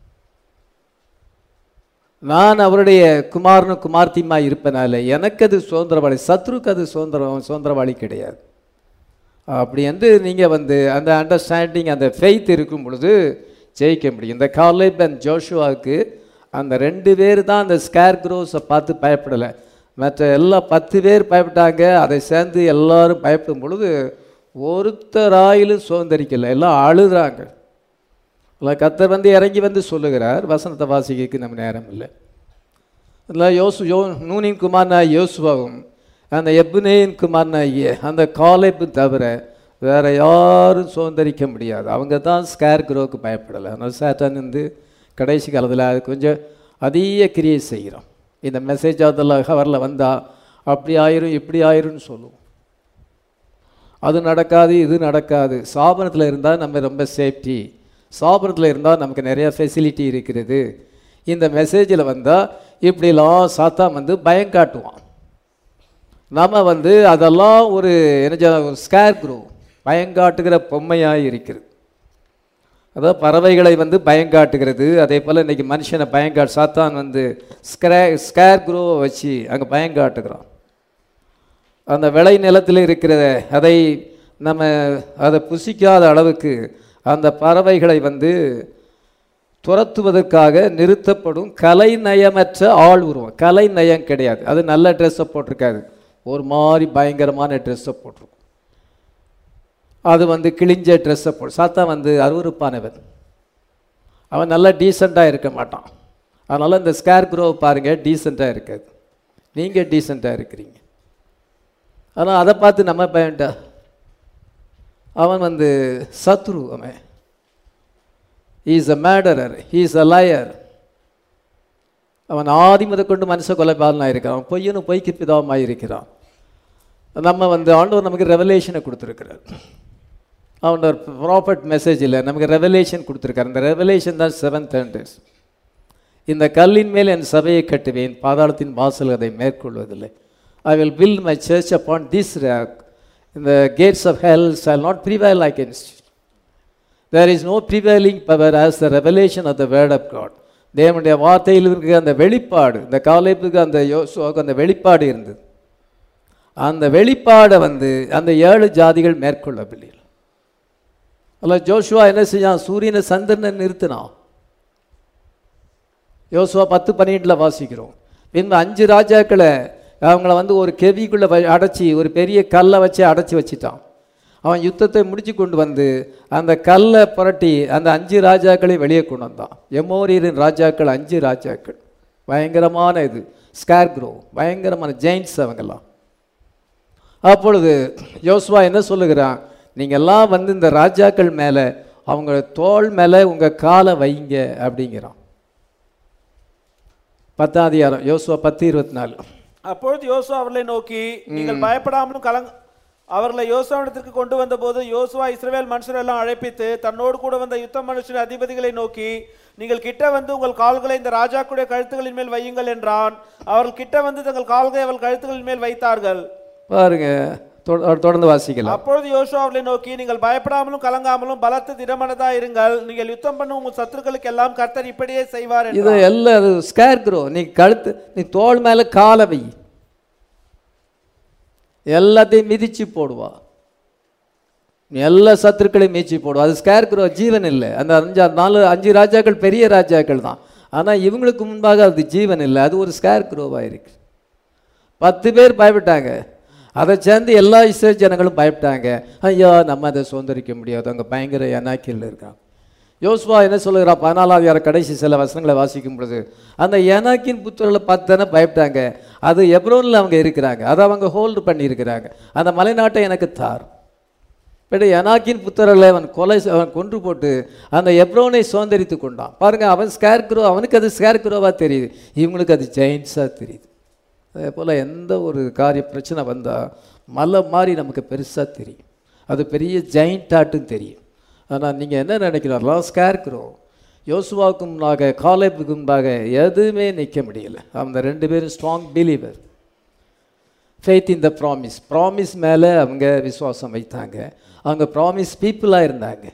A: நான் அவருடைய குமாரனு குமார்த்திமா இருப்பனால எனக்கு அது சுதந்திரவாளி சத்ருக்கு அது சுதந்திரம் சுதந்திரவாளி கிடையாது அப்படி வந்து நீங்கள் வந்து அந்த அண்டர்ஸ்டாண்டிங் அந்த ஃபெய்த் இருக்கும் பொழுது ஜெயிக்க முடியும் இந்த காலேப் அண்ட் ஜோஷுவாவுக்கு அந்த ரெண்டு பேர் தான் அந்த ஸ்கேர் க்ரோஸை பார்த்து பயப்படலை மற்ற எல்லா பத்து பேர் பயப்பட்டாங்க அதை சேர்ந்து எல்லாரும் பயப்படும் பொழுது ஒருத்தராயிலும் சுதந்திரிக்கலை எல்லாம் அழுகிறாங்க இல்லை கத்தர் வந்து இறங்கி வந்து சொல்லுகிறார் வசனத்தை வாசிக்கிறதுக்கு நம்ம நேரம் இல்லை இல்லை யோசு யோ நூனின் குமார்னா யோசுவாவும் அந்த எப்னேயின் குமார்னாகிய அந்த காலேப்பு தவிர வேற யாரும் சுதந்திரிக்க முடியாது அவங்க தான் ஸ்கேர் குரோவுக்கு பயப்படலை அதனால் சேட்டன் வந்து கடைசி காலத்தில் அது கொஞ்சம் அதிக கிரியை செய்கிறோம் இந்த மெசேஜ் அதில் ஹவரில் வந்தால் அப்படி ஆயிரும் இப்படி ஆயிரும்னு சொல்லுவோம் அது நடக்காது இது நடக்காது சாபனத்தில் இருந்தால் நம்ம ரொம்ப சேஃப்டி சாபனத்தில் இருந்தால் நமக்கு நிறைய ஃபெசிலிட்டி இருக்கிறது இந்த மெசேஜில் வந்தால் இப்படிலாம் சாத்தா வந்து பயம் காட்டுவான் நம்ம வந்து அதெல்லாம் ஒரு என்ன சொல்ல ஒரு ஸ்கேர் குரூ பயங்காட்டுகிற பொம்மையாக இருக்கிறது அதாவது பறவைகளை வந்து பயங்காட்டுகிறது அதே போல் இன்றைக்கி மனுஷனை பயங்காட்டு சாத்தான் வந்து ஸ்க்ரே ஸ்கேர் குரோவை வச்சு அங்கே பயங்காட்டுகிறான் அந்த விளை நிலத்தில் இருக்கிற அதை நம்ம அதை புசிக்காத அளவுக்கு அந்த பறவைகளை வந்து துரத்துவதற்காக நிறுத்தப்படும் கலை நயமற்ற ஆள் உருவம் கலை நயம் கிடையாது அது நல்ல ட்ரெஸ்ஸை போட்டிருக்காது ஒரு மாதிரி பயங்கரமான ட்ரெஸ்ஸை போட்டிருக்கும் அது வந்து கிழிஞ்ச ட்ரெஸ்ஸை போ சாத்தா வந்து அருவறுப்பானவன் அவன் நல்லா டீசெண்டாக இருக்க மாட்டான் அதனால் இந்த ஸ்கேர் குரோவை பாருங்கள் டீசெண்டாக இருக்காது நீங்கள் டீசெண்டாக இருக்கிறீங்க ஆனால் அதை பார்த்து நம்ம பயன்டா அவன் வந்து சத்ரு அவன் is a murderer is a liar அவன் ஆதி முத கொண்டு மனுஷ கொலைபாலனாக இருக்கிறான் அவன் பொய்யனும் பொய்க்கு பிதாவுமாய் இருக்கிறான் நம்ம வந்து ஆண்டவர் நமக்கு ரெவலேஷனை கொடுத்துருக்கிறார் அவனோட ப்ராப்பர்ட் மெசேஜ் இல்லை நமக்கு ரெவலேஷன் கொடுத்துருக்காரு அந்த ரெவலேஷன் தான் செவன்த் ஹண்ட்ரஸ் இந்த கல்லின் மேல் என் சபையை கட்டுவேன் பாதாளத்தின் வாசல் அதை மேற்கொள்வதில்லை I will build my church upon this rock இந்த gates of hell shall not prevail against there is no prevailing power as the revelation of the word of God தேவனுடைய வார்த்தையில் இருக்க அந்த வெளிப்பாடு இந்த காலைப்புக்கு அந்த யோசுவாவுக்கு அந்த வெளிப்பாடு இருந்தது அந்த வெளிப்பாடை வந்து அந்த ஏழு ஜாதிகள் மேற்கொள்ளவில்லை அல்ல ஜோஷுவா என்ன செஞ்சான் சூரியனை சந்திரனை நிறுத்தினான் யோசுவா பத்து பன்னிரெண்டில் வாசிக்கிறோம் பின்பு அஞ்சு ராஜாக்களை அவங்கள வந்து ஒரு கெவிக்குள்ளே அடைச்சி ஒரு பெரிய கல்லை வச்சு அடைச்சி வச்சிட்டான் அவன் யுத்தத்தை முடிச்சு கொண்டு வந்து அந்த கல்லை புரட்டி அந்த அஞ்சு ராஜாக்களை வெளியே கொண்டு வந்தான் எமோரியரின் ராஜாக்கள் அஞ்சு ராஜாக்கள் பயங்கரமான இது ஸ்கேர்க்ரோ பயங்கரமான ஜெயின்ஸ் அவங்கெல்லாம் அப்பொழுது யோசுவா என்ன சொல்லுகிறான் நீங்கள்லாம் வந்து இந்த ராஜாக்கள் மேலே அவங்க தோள் மேலே உங்கள் காலை வைங்க அப்படிங்கிறான் பத்தாம் அதிகாரம் யோசுவா பத்து இருபத்தி நாலு
B: அப்பொழுது யோசுவா அவர்களை நோக்கி நீங்கள் பயப்படாமலும் கலங் அவர்களை யோசுவாவிடத்திற்கு கொண்டு வந்தபோது யோசுவா இஸ்ரவேல் மனுஷர் எல்லாம் அழைப்பித்து தன்னோடு கூட வந்த யுத்த மனுஷர் அதிபதிகளை நோக்கி நீங்கள் கிட்ட வந்து உங்கள் கால்களை இந்த ராஜாக்குடைய கழுத்துகளின் மேல் வையுங்கள் என்றான் அவர்கள் கிட்ட வந்து தங்கள் கால்களை அவள் கழுத்துகளின் மேல் வைத்தார்கள்
A: பாருங்க தொட- தொடர்ந்து வாசிக்கலாம்
B: அப்பொழுது யோசுவா அவர்களை நோக்கி நீங்கள் பயப்படாமலும் கலங்காமலும் பலத்து திடமனதா இருங்கள் நீங்கள் யுத்தம் பண்ணும் உங்கள் சத்துருக்களுக்கு எல்லாம் கர்த்தர் இப்படியே செய்வார்
A: இது
B: என்றார்.
A: எல்லாம் அது ஸ்கேர்க்ரோ நீ கழுத்து நீ தோள் மேலே காலை வை எல்லாத்தையும் மிதிச்சு போடுவா நீ எல்லா சத்துருக்களையும் மீச்சு போடுவா அது ஸ்கேர்க்ரோ ஜீவன் இல்லை அந்த அஞ்சு நாலு அஞ்சு ராஜாக்கள் பெரிய ராஜாக்கள் தான் ஆனால் இவங்களுக்கு முன்பாக அது ஜீவன் இல்லை அது ஒரு ஸ்கேர்க்ரோவாக இருக்கு பத்து பேர் பயப்பட்டாங்க அதை சேர்ந்து எல்லா இஸ்ரேல் ஜனங்களும் பயப்பட்டாங்க ஐயா நம்ம அதை சுதந்திரிக்க முடியாது அங்கே பயங்கர எனாக்கில் இருக்காங்க யோசுவா என்ன சொல்லுகிறா பதினாலாவது யார கடைசி சில வசனங்களை வாசிக்கும் பொழுது அந்த எனாக்கின் புத்தர்களை பார்த்து தானே பயப்பட்டாங்க அது எப்ரோனில் அவங்க இருக்கிறாங்க அதை அவங்க ஹோல்டு பண்ணியிருக்கிறாங்க அந்த மலைநாட்டை எனக்கு தார் பட் எனாக்கின் புத்தர்களை அவன் கொலை செ- அவன் கொன்று போட்டு அந்த எப்ரோனை சுதந்திரித்து கொண்டான் பாருங்க அவன் ஸ்கேர்க்ரோ அவனுக்கு அது ஸ்கேர்க்ரோவாக தெரியுது இவங்களுக்கு அது ஜெயின்ஸாக தெரியுது அதே போல் எந்த ஒரு காரிய பிரச்சனை வந்தால் மலை மாதிரி நமக்கு பெருசாக தெரியும் அது பெரிய ஜெயின்ட்டாட்டும் தெரியும் ஆனால் நீங்கள் என்ன நினைக்கிறாரோ ஸ்கேர்க்ரோ யோசுவாவுக்கு முன்னாக காலேப்புக்கு முன்பாக எதுவுமே நிற்க முடியல அந்த ரெண்டு பேரும் strong believer faith in the promise promise மேலே அவங்க விசுவாசம் வைத்தாங்க அவங்க ப்ராமிஸ் பீப்புளாக இருந்தாங்க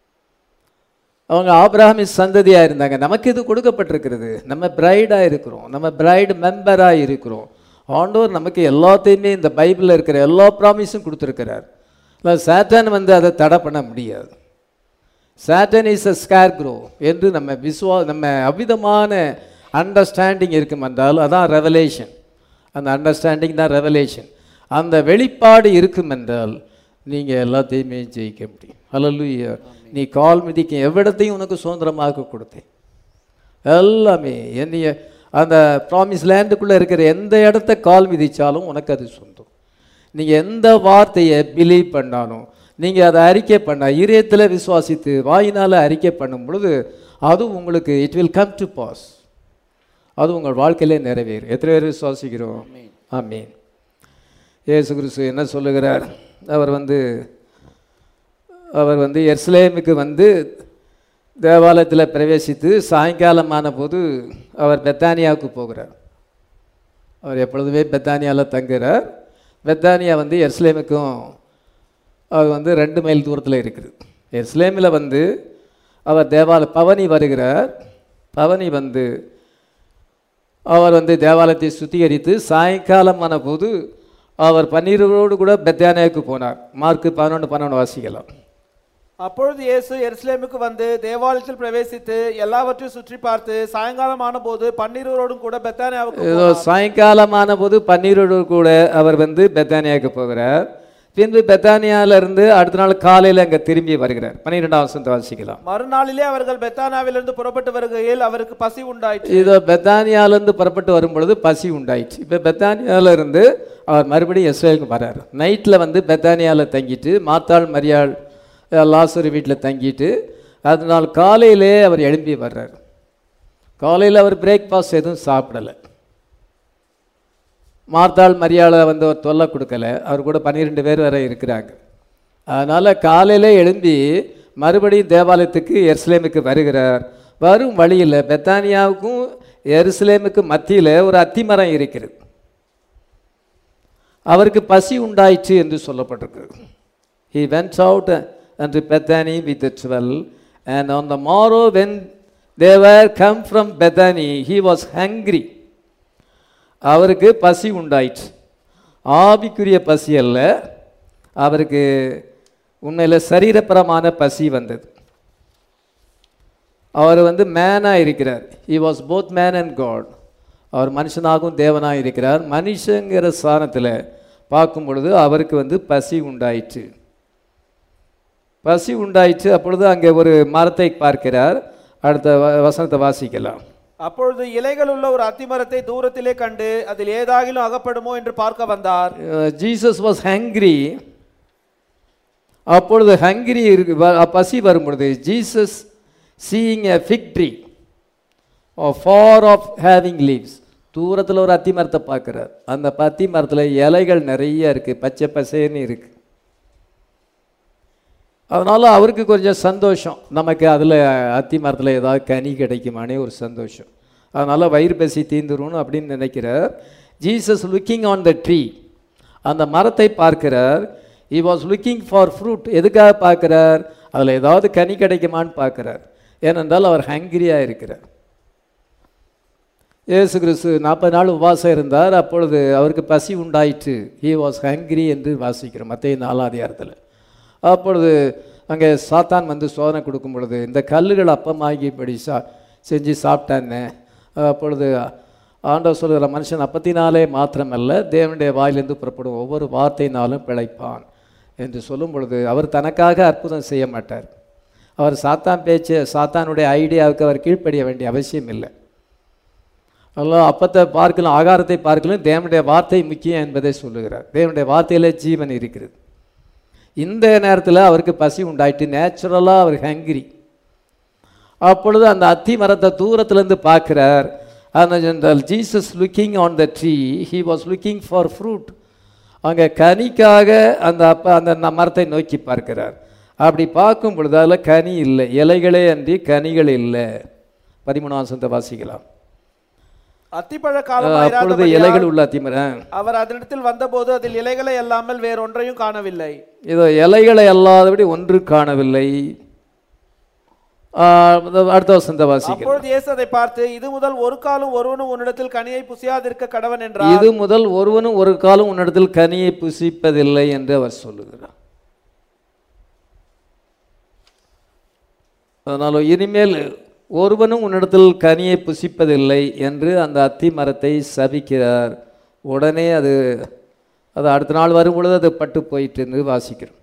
A: அவங்க ஆபிரகாமின் சந்ததியாக இருந்தாங்க நமக்கு இது கொடுக்கப்பட்டிருக்கிறது நம்ம பிரைடாக இருக்கிறோம் நம்ம பிரைடு மெம்பராக இருக்கிறோம் ஆண்டவர் நமக்கு எல்லாத்தையுமே இந்த பைபிளில் இருக்கிற எல்லா ப்ராமிஸும் கொடுத்துருக்கிறார் இல்லை சாத்தான் வந்து அதை தடை பண்ண முடியாது Satan is a scarecrow என்று நம்ம விசுவா நம்ம அவ்விதமான அண்டர்ஸ்டாண்டிங் இருக்கும் என்றால் அதான் ரெவலேஷன் அந்த அண்டர்ஸ்டாண்டிங் தான் ரெவலேஷன் அந்த வெளிப்பாடு இருக்கும் என்றால் நீங்கள் எல்லாத்தையுமே ஜெயிக்க முடியும் ஹalleluya நீ கால் மிதிக்க எவ்விடத்தையும் உனக்கு சுதந்திரமாக கொடுத்தேன் எல்லாமே என்னைய அந்த ப்ராமிஸ் லேண்டுக்குள்ளே இருக்கிற எந்த இடத்த கால் மிதிச்சாலும் உனக்கு அது சொந்தம் நீங்கள் எந்த வார்த்தையை பிலீவ் பண்ணாலும் நீங்கள் அதை அறிக்கை பண்ண இதயத்தில் விசுவாசித்து வாயினால் அறிக்கை பண்ணும் பொழுது அது உங்களுக்கு it will come to pass அது உங்கள் வாழ்க்கையிலே நிறைவேறும் எத்தனை பேர் விசுவாசிக்கிறோம் ஆமீன் இயேசு கிறிஸ்து என்ன சொல்லுகிறார் அவர் வந்து அவர் வந்து எர்ஸ்லேமுக்கு வந்து தேவாலயத்தில் பிரவேசித்து சாயங்காலமான போது அவர் பெத்தானியாவுக்கு போகிறார் அவர் எப்பொழுதுமே பெத்தானியாவில் தங்குகிறார் பெத்தானியா வந்து எர்ஸ்லேமுக்கும் அது வந்து ரெண்டு மைல் தூரத்தில் இருக்குது எர்ஸ்லேமில் வந்து அவர் தேவாலய பவனி வருகிறார் பவனி வந்து அவர் வந்து தேவாலயத்தை சுத்திகரித்து சாயங்காலமான போது அவர் பன்னீரோடு கூட பெத்தானியாவுக்கு போனார் மார்க்கு பதினொன்று பன்னெண்டு வாசிக்கலாம்
B: அப்பொழுது இயேசு எருசலேமுக்கு வந்து தேவாலயத்தில் பிரவேசித்து எல்லாவற்றையும் சுற்றி பார்த்து சாயங்காலம் ஆன போது பன்னிருவரோடும் கூட பெத்தானியாவுக்கு
A: ஏதோ சாயங்காலமான போது பன்னீரோடு கூட அவர் வந்து பெத்தானியாவுக்கு போகிறார் பின்பு பெத்தானியால இருந்து அடுத்த நாள் காலையில் அங்கே திரும்பி வருகிறார் பன்னிரெண்டாம் வசனத்தை வாசிக்கலாம்
B: மறுநாளிலே அவர்கள் பெத்தானாவிலிருந்து புறப்பட்டு வருகையில் அவருக்கு பசி உண்டாயிற்று
A: இதோ பெத்தானியாலேருந்து புறப்பட்டு வரும் பொழுது பசி உண்டாயிடுச்சு இப்போ பெத்தானியால இருந்து அவர் மறுபடியும் இஸ்ரேலுக்கு வர்றார் நைட்டில் வந்து பெத்தானியாவில் தங்கிட்டு மாத்தாள் மரியாள் லாசரு வீட்டில் தங்கிட்டு அதனால் காலையிலே அவர் எழும்பி வர்றார் காலையில் அவர் பிரேக்ஃபாஸ்ட் எதுவும் சாப்பிடலை மார்த்தாள் மரியாதை வந்து ஒரு தொல்லை கொடுக்கல அவர் கூட பன்னிரெண்டு பேர் வரை இருக்கிறாங்க அதனால் காலையில் எழும்பி மறுபடியும் தேவாலயத்துக்கு எருசலேமுக்கு வருகிறார் வரும் வழியில் பெத்தானியாவுக்கும் எருசலேமுக்கு மத்தியில் ஒரு அத்திமரம் இருக்கிறது அவருக்கு பசி உண்டாயிற்று என்று சொல்லப்பட்டிருக்கு he went out unto Bethany with the twelve and on the morrow when they were come from Bethany he was hungry அவருக்கு பசி உண்டாயிற்று ஆவிக்குரிய பசி அல்ல அவருக்கு உண்மையில் சரீரப்பரமான பசி வந்தது அவர் வந்து மேனாக இருக்கிறார் he was both man and god அவர் மனுஷனாகவும் தேவனாக இருக்கிறார் மனுஷங்கிற ஸ்தானத்தில் பார்க்கும் பொழுது அவருக்கு வந்து பசி உண்டாயிற்று பசி உண்டாயிற்று அப்பொழுது அங்கே ஒரு மரத்தை பார்க்கிறார் அடுத்த வ- வசனத்தை வாசிக்கலாம்
B: அப்பொழுது இலைகள் உள்ள ஒரு அத்திமரத்தை தூரத்திலே கண்டு அதில் ஏதாகிலும் அகப்படுமோ என்று பார்க்க வந்தார்
A: ஜீசஸ் வாஸ் ஹங்கிரி அப்பொழுது ஹங்கிரி இருக்கு வ- பசி வரும் பொழுது Jesus seeing a fig tree far off having leaves தூரத்தில் ஒரு அத்தி மரத்தை பார்க்குறார் அந்த அத்தி மரத்தில் இலைகள் நிறைய இருக்குது பச்சை பசேன்னு இருக்குது அதனால் அவருக்கு கொஞ்சம் சந்தோஷம் நமக்கு அதில் அத்தி மரத்தில் ஏதாவது கனி கிடைக்குமானே ஒரு சந்தோஷம் அதனால் வயிறு பசி தீந்துரும்னு அப்படின்னு நினைக்கிறார் Jesus looking on the tree அந்த மரத்தை பார்க்கிறார் he was looking for fruit எதுக்காக பார்க்கிறார் அதில் ஏதாவது கனி கிடைக்குமான்னு பார்க்கிறார் ஏனென்றால் அவர் ஹங்கிரியாக இருக்கிறார் இயேசு கிறிஸ்து நாற்பது நாள் உபவாசம் இருந்தார் அப்பொழுது அவருக்கு பசி உண்டாயிற்று ஹி வாஸ் ஹங்கிரி என்று வாசிக்கிறோம் மத்திய நாலாதிகாரத்தில் அப்பொழுது அங்கே சாத்தான் வந்து சோதனை கொடுக்கும் பொழுது இந்த கல்லுகள் அப்பமாகிப்படி சா செஞ்சு சாப்பிட்டானே அப்பொழுது ஆண்டவர் சொல்கிற மனுஷன் அப்பத்தினாலே மாத்திரமல்ல தேவனுடைய வாயிலிருந்து புறப்படும் ஒவ்வொரு வார்த்தையினாலும் பிழைப்பான் என்று சொல்லும் பொழுது அவர் தனக்காக அற்புதம் செய்ய மாட்டார் அவர் சாத்தான் பேச்சு சாத்தானுடைய ஐடியாவுக்கு அவர் கீழ்ப்படிய வேண்டிய அவசியம் இல்லை அதெல்லாம் அப்பத்தை பார்க்கலாம் ஆகாரத்தை பார்க்கலாம் தேவனுடைய வார்த்தை முக்கியம் என்பதை சொல்லுகிறார் தேவனுடைய வார்த்தையிலே ஜீவன் இருக்கிறது இந்த நேரத்தில் அவருக்கு பசி உண்டாயிட்டு நேச்சுரலாக அவர் ஹங்கிரி அப்பொழுது அந்த அத்தி மரத்தை தூரத்துலேருந்து பார்க்குறார் அந்த Jesus looking on the tree he was looking for fruit அங்கே கனிக்காக அந்த அப்ப அந்த ந- மரத்தை நோக்கி பார்க்கிறார் அப்படி பார்க்கும் பொழுது அதில் கனி இல்லை இலைகளே அன்றி கனிகள் இல்லை பதிமூணாம் வசனத்தை வாசிக்கலாம்
B: அத்திப்பழ
A: அப்பொழுது
B: காலம்
A: இலைகள் உள்ள அத்திமரம்
B: அவர் அதனிடத்தில் வந்தபோது அதில் இலைகளை அல்லாமல் வேறொன்றையும் காணவில்லை
A: இதோ இலைகளை அல்லாதபடி ஒன்று காணவில்லை ஆ, அடுத்த வசந்த வாசிக்கிறேன்
B: அப்பொழுது இயேசு அதை பார்த்து இது முதல் ஒரு காலம் ஒருவனும் உன்னிடத்தில் கனியை புசியாதிருக்க கடவன் என்றார்
A: இது முதல் ஒருவனும் ஒரு காலம் உன்னிடத்தில் கனியை புசிப்பதில்லை என்று அவர் சொல்லுகிறார் அதனால் இனிமேல் ஒருவனும் உன்னிடத்தில் கனியை புசிப்பதில்லை என்று அந்த அத்தி மரத்தை சபிக்கிறார் உடனே அது அது அடுத்த நாள் வரும் பொழுது அது பட்டு போயிட்டு என்று வாசிக்கிறோம்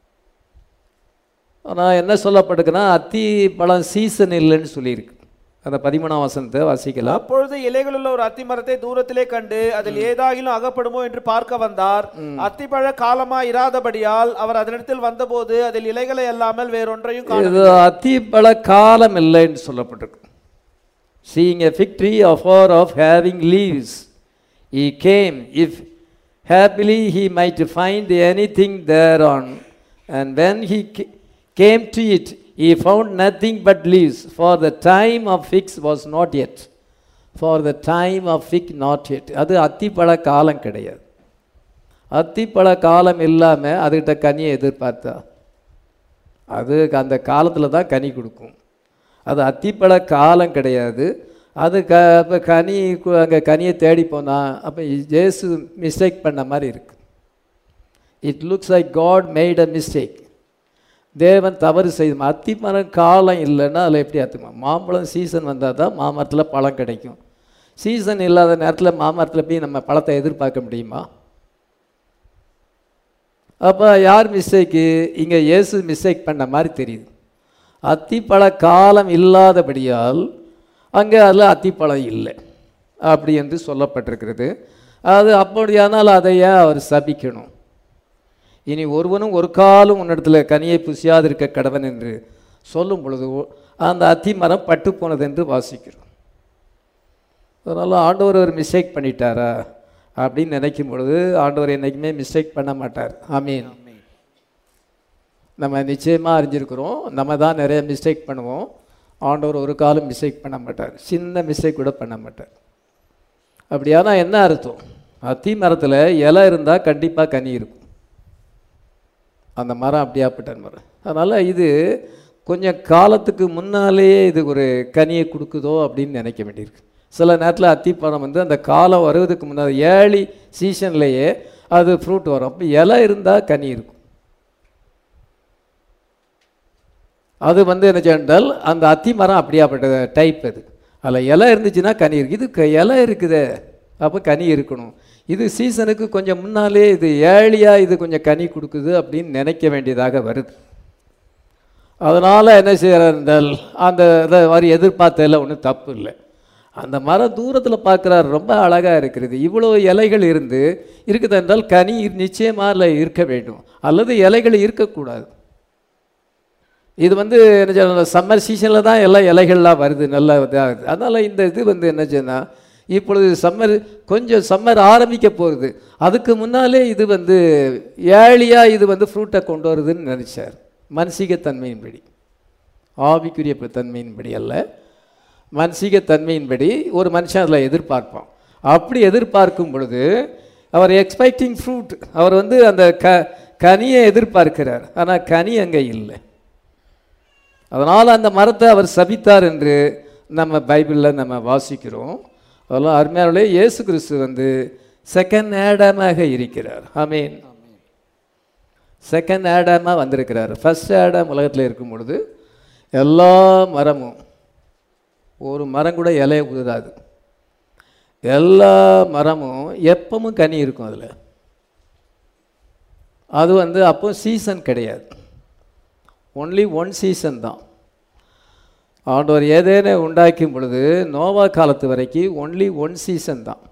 A: ஆனால் என்ன சொல்லப்பட்டிருக்குன்னா அத்தி பழம் சீசன் இல்லைன்னு சொல்லியிருக்கு அந்த பதிமூணாம் வசனத்தை வாசிக்கலாம்
B: அப்பொழுது இலைகளுள்ள ஒரு அத்தி மரத்தை தூரத்திலே கண்டு அதில் ஏதாகிலும் அகப்படுமோ என்று பார்க்க வந்தார் அத்திப்பழ காலமா இராதபடியால் அவர் அதனிடத்தில் வந்தபோது அதில் இலைகளை அல்லாமல் வேறொன்றையும் காண
A: இது அத்திப்பழ காலம் இல்லைன்னு சொல்லப்பட்டிருக்கு seeing a fig tree afar off having leaves he came if haply he might find anything thereon and when he came to it he found nothing but leaves for the time of figs was not yet for the time of fig not yet அது அத்திப்பழ காலம் கிடையாது அத்திப்பழ காலம் இல்லாமல் அதுகிட்ட கனியை எதிர்பார்த்தா அது அந்த காலத்தில் தான் கனி கொடுக்கும் அது அத்திப்பழ காலம் கிடையாது அது க அப்போ கனி அங்கே கனியை தேடி போனால் அப்போ ஜேசு மிஸ்டேக் பண்ண மாதிரி இருக்கு it looks like God made a mistake தேவன் தவறு செய்து அத்திமரம் காலம் இல்லைன்னா அதில் எப்படி அத்துமா மாம்பழம் சீசன் வந்தால் தான் மாமரத்தில் பழம் கிடைக்கும் சீசன் இல்லாத நேரத்தில் மாமரத்தில் போய் நம்ம பழத்தை எதிர்பார்க்க முடியுமா அப்போ யார் மிஸ்டேக்கு இங்கே இயேசு மிஸ்டேக் பண்ண மாதிரி தெரியுது அத்திப்பழ காலம் இல்லாதபடியால் அங்கே அதில் அத்திப்பழம் இல்லை அப்படி என்று சொல்லப்பட்டிருக்கிறது அது அப்படியானால் அதை ஏன் அவர் சபிக்கணும் இனி ஒருவனும் ஒரு காலும் உன்னிடத்தில் கனியை புசியாதிருக்க கடவன் என்று சொல்லும் பொழுது அந்த அத்தி மரம் பட்டு போனது என்று வாசிக்கிறோம் அதனால் ஆண்டவர் ஒரு மிஸ்டேக் பண்ணிட்டாரா அப்படின்னு நினைக்கும் பொழுது ஆண்டவர் என்றைக்குமே மிஸ்டேக் பண்ண மாட்டார் ஆமீன் நம்ம நிச்சயமாக அறிஞ்சிருக்கிறோம் நம்ம தான் நிறைய மிஸ்டேக் பண்ணுவோம் ஆண்டவர் ஒரு காலம் மிஸ்டேக் பண்ண மாட்டார் சின்ன மிஸ்டேக் கூட பண்ண மாட்டார் அப்படியானா என்ன அர்த்தம் அத்தி மரத்தில் இலை இருந்தால் கண்டிப்பாக கனி இருக்கும் அந்த மரம் அப்படியாப்பட்ட மரம் அதனால் இது கொஞ்சம் காலத்துக்கு முன்னாலேயே இது ஒரு கனியை கொடுக்குதோ அப்படின்னு நினைக்க வேண்டியிருக்கு சில நேரத்தில் அத்திப்பழம் வந்து அந்த காலம் வருவதுக்கு முன்னால் ஏழி சீசன்லேயே அது ஃப்ரூட் வரும் அப்போ இலை இருந்தால் கனி இருக்கும் அது வந்து என்ன சென்றால் அந்த அத்தி மரம் அப்படியாப்பட்ட டைப் அது அதில் இலை இருந்துச்சுன்னா கனி இருக்கு இது க- இலை இருக்குதே அப்போ கனி இருக்கணும் இது சீசனுக்கு கொஞ்சம் முன்னாலே இது ஏழியாக இது கொஞ்சம் கனி கொடுக்குது அப்படின்னு நினைக்க வேண்டியதாக வருது அதனால் என்ன செய்கிறார் என்றால் அந்த இதை மாதிரி எதிர்பார்த்ததில் ஒன்றும் தப்பு இல்லை அந்த மரம் தூரத்தில் பார்க்குறாரு ரொம்ப அழகாக இருக்கிறது இவ்வளோ இலைகள் இருந்து இருக்குது என்றால் கனி நிச்சயமாக அதில் இருக்க வேண்டும் அல்லது இலைகள் இருக்கக்கூடாது இது வந்து என்ன செய்யணும் சம்மர் சீசனில் தான் எல்லா இலைகள்லாம் வருது நல்லா இதாகுது அதனால் இந்த இது வந்து என்ன செய்யணும் இப்பொழுது சம்மர் கொஞ்சம் சம்மர் ஆரம்பிக்க போகுது அதுக்கு முன்னாலே இது வந்து ஏழியாக இது வந்து ஃப்ரூட்டை கொண்டு வருதுன்னு நினச்சார் மனசிக தன்மையின்படி ஆவிக்குரிய ப- தன்மையின்படி அல்ல மனசிக தன்மையின்படி ஒரு மனுஷன் அதில் எதிர்பார்ப்பான் அப்படி எதிர்பார்க்கும் பொழுது அவர் எக்ஸ்பெக்டிங் ஃப்ரூட் அவர் வந்து அந்த க கனியை எதிர்பார்க்கிறார் ஆனால் கனி அங்கே இல்லை அதனால் அந்த மரத்தை அவர் சபித்தார் என்று நம்ம பைபிளில் நம்ம வாசிக்கிறோம் அதெல்லாம் அருமையானே இயேசு கிறிஸ்து வந்து செகண்ட் ஆடமாக இருக்கிறார் ஆமீன் செகண்ட் ஆடமாக வந்திருக்கிறார் ஃபர்ஸ்ட் ஆடம் உலகத்தில் இருக்கும் பொழுது எல்லா மரமும் ஒரு மரம் கூட இலைய உதுறாது எல்லா மரமும் எப்பவும் கனி இருக்கும் அதில் அது வந்து அப்போ சீசன் கிடையாது ஒன்லி ஒன் சீசன் தான் ஆண்டவர் ஏதேனே உண்டாக்கும் பொழுது நோவா காலத்து வரைக்கும் ஒன்லி ஒன் சீசன் தான்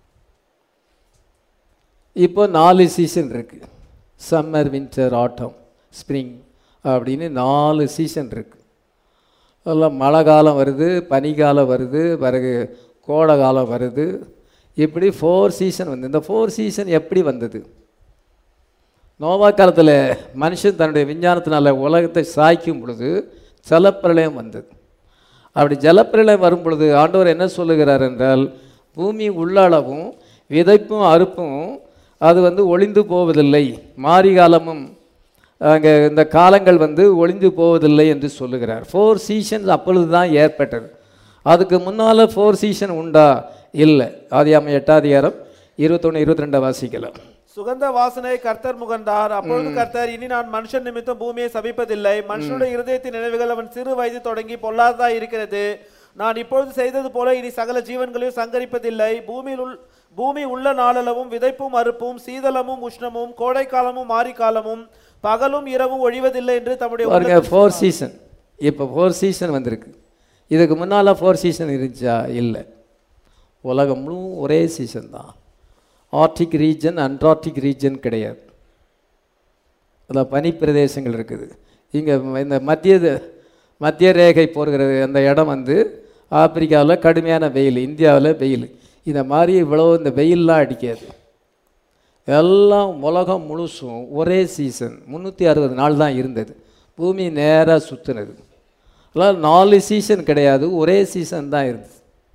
A: இப்போ நாலு சீசன் இருக்கு சம்மர் வின்டர் ஆட்டம் ஸ்ப்ரிங் அப்படின்னு நாலு சீசன் இருக்கு அதெல்லாம் மழை காலம் வருது பனிக்காலம் வருது பிறகு கோடை காலம் வருது இப்படி ஃபோர் சீசன் வந்து இந்த ஃபோர் சீசன் எப்படி வந்தது நோவா காலத்தில் மனுஷன் தன்னுடைய விஞ்ஞானத்தினால உலகத்தை சாய்க்கும் பொழுது ஜலப்பிரளயம் வந்தது அப்படி ஜலப்பிரளயம் வரும் பொழுது ஆண்டவர் என்ன சொல்லுகிறார் என்றால் பூமி உள்ளளவும் விதைப்பும் அறுப்பும் அது வந்து ஒளிந்து போவதில்லை மாரி காலமும் அங்கே இந்த காலங்கள் வந்து ஒளிந்து போவதில்லை என்று சொல்லுகிறார் ஃபோர் சீசன்ஸ் அப்பொழுது தான் ஏற்பட்டது அதுக்கு முன்னால் ஃபோர் சீசன் உண்டா இல்லை ஆதியாம எட்டாம் அதிகாரம் இருபத்தொன்று இருபத்தி ரெண்டை வாசிக்கலாம்
B: சுகந்த வாசனை கர்த்தர் முகந்தார் அப்பொழுது கர்த்தர் இனி நான் மனுஷன் நிமித்தம் பூமியை சபிப்பதில்லை மனுஷனுடைய இருதயத்தின் நினைவுகள் அவன் சிறு வயது தொடங்கி பொல்லாததா இருக்கிறது நான் இப்பொழுது செய்தது போல இனி சகல ஜீவன்களையும் சங்கரிப்பதில்லை பூமியில் உள் பூமி உள்ள நாளளவும் விதைப்பும் அறுப்பும் சீதளமும் உஷ்ணமும் கோடைக்காலமும் மாரிக்காலமும் பகலும் இரவும் ஒழிவதில்லை என்று தம்முடைய
A: பாருங்க
B: உள்ளத்தில்
A: ஃபோர் சீசன் இப்போ ஃபோர் சீசன் வந்திருக்கு இதுக்கு முன்னால் ஃபோர் சீசன் இருந்துச்சா இல்லை உலகம் முழு ஒரே சீசன் தான் ஆர்டிக் ரீஜன் அன்டார்டிக் ரீஜன் கிடையாது அதில் பனிப்பிரதேசங்கள் இருக்குது இங்கே இந்த மத்திய மத்திய ரேகை போகிறது அந்த இடம் வந்து ஆப்பிரிக்காவில் கடுமையான வெயில் இந்தியாவில் வெயில் இந்த மாதிரி இவ்வளோ இந்த வெயில்லாம் அடிக்காது எல்லாம் உலகம் முழுசும் ஒரே சீசன் முந்நூற்றி அறுபது நாள் தான் இருந்தது பூமி நேராக சுற்றுனது அதனால் நாலு சீசன் கிடையாது ஒரே சீசன் தான் இருந்தது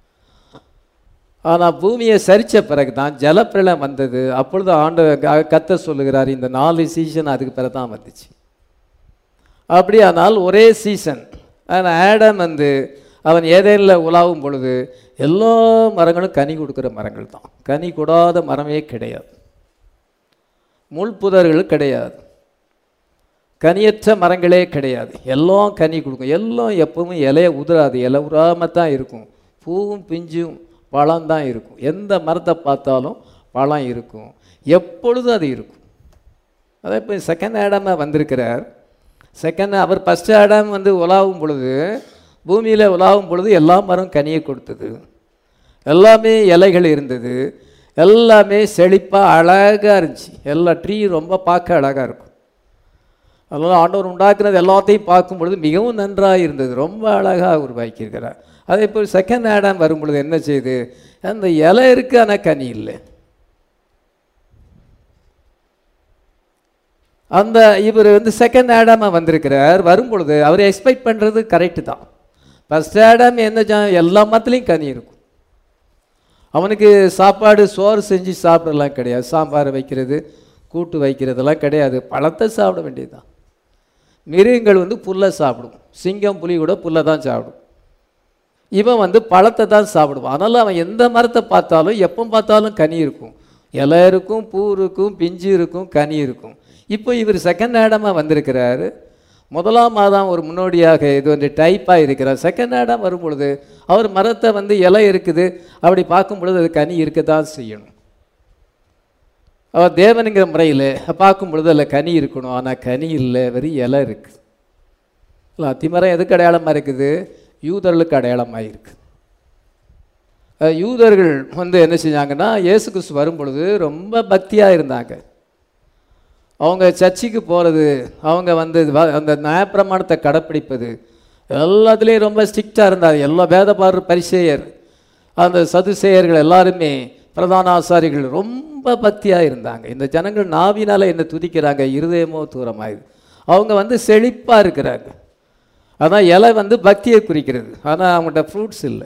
A: ஆனால் பூமியை சரித்த பிறகு தான் ஜலப்பிரளயம் வந்தது அப்பொழுது ஆண்டு கத்த சொல்லுகிறார் இந்த நாலு சீசன் அதுக்கு பிறகு தான் வந்துச்சு அப்படியானால் ஒரே சீசன் ஆனால் ஆடம் வந்து அவன் ஏதேனில் உலாவும் பொழுது எல்லா மரங்களும் கனி கொடுக்குற மரங்கள் தான் கனி கொடாத மரமே கிடையாது முள்புதர்கள் கிடையாது கனியற்ற மரங்களே கிடையாது எல்லாம் கனி கொடுக்கும் எல்லாம் எப்பவும் இலைய உதிராது இலை உறாமல் தான் இருக்கும் பூவும் பிஞ்சும் பழம் தான் இருக்கும் எந்த மரத்தை பார்த்தாலும் பழம் இருக்கும் எப்பொழுதும் அது இருக்கும் அதே இப்போ செகண்ட் ஆடமாக வந்திருக்கிறார் செகண்ட் அவர் ஃபஸ்ட் ஆடம் வந்து உலாவும் பொழுது பூமியில் உலாவும் பொழுது எல்லா மரம் கனியை கொடுத்தது எல்லாமே இலைகள் இருந்தது எல்லாமே செழிப்பாக அழகாக இருந்துச்சு எல்லா ட்ரீ ரொம்ப பார்க்க அழகாக இருக்கும் அதனால் ஆண்டவர் உண்டாக்குனது எல்லாத்தையும் பார்க்கும் பொழுது மிகவும் நன்றாக இருந்தது ரொம்ப அழகாக உருவாக்கியிருக்கிறார் அதே போல் செகண்ட் ஆடாம் வரும் பொழுது என்ன செய்யுது அந்த இலை இருக்கு ஆனால் கனி இல்லை அந்த இவர் வந்து செகண்ட் ஆடாமாக வந்திருக்கிறார் வரும் பொழுது அவர் எக்ஸ்பெக்ட் பண்ணுறது கரெக்டு தான் ஃபஸ்ட் ஆடாம் என்ன செஞ்சான்? எல்லா மரத்துலேயும் கனி இருக்கும் அவனுக்கு சாப்பாடு சோறு செஞ்சு சாப்பிடலாம் கிடையாது சாம்பார் வைக்கிறது கூட்டு வைக்கிறதெல்லாம் கிடையாது பழத்தை சாப்பிட வேண்டியதுதான் மிருகங்கள் வந்து புல்லை சாப்பிடும் சிங்கம் புலி கூட புல்லை தான் சாப்பிடும் இவன் வந்து பழத்தை தான் சாப்பிடுவான் அதனால் அவன் எந்த மரத்தை பார்த்தாலும் எப்போ பார்த்தாலும் கனி இருக்கும் இலை இருக்கும் பூ இருக்கும் பிஞ்சு இருக்கும் கனி இருக்கும் இப்போ இவர் செகண்ட் ஆடமாக வந்திருக்கிறாரு முதலாம் மாதம் ஒரு முன்னோடியாக இது வந்து டைப்பாக இருக்கிறார் செகண்ட் ஆடம் வரும் பொழுது அவர் மரத்தை வந்து இலை இருக்குது அப்படி பார்க்கும் பொழுது அது கனி இருக்க தான் செய்யணும் அவர் தேவனுங்கிற முறையில் பார்க்கும் பொழுது அதில் கனி இருக்கணும் ஆனால் கனி இல்லை வெறும் இலை இருக்குது இல்லை அத்திமரம் எதுக்கு அடையாளமாக இருக்குது யூதர்களுக்கு அடையாளமாக இருக்குது அஹ் யூதர்கள் வந்து என்ன செஞ்சாங்கன்னா இயேசு கிறிஸ்து வரும் பொழுது ரொம்ப பக்தியாக இருந்தாங்க அவங்க சர்ச்சுக்கு போகிறது அவங்க வந்து வ- அந்த நியாயப்பிரமாணத்தை கடைப்பிடிப்பது எல்லாத்துலேயும் ரொம்ப ஸ்ட்ரிக்டாக இருந்தாங்க எல்லா வேதபாரர் பரிசேயர் அந்த சதுசேயர்கள் எல்லாருமே பிரதான ஆசாரிகள் ரொம்ப பக்தியாக இருந்தாங்க இந்த ஜனங்கள் நாவினால என்ன துதிக்கிறாங்க இருதயமோ தூரமாயுது அவங்க வந்து செழிப்பாக இருக்கிறாங்க அதான் இலை வந்து பக்தியை குறிக்கிறது ஆனால் அவங்கள்ட்ட ஃப்ரூட்ஸ் இல்லை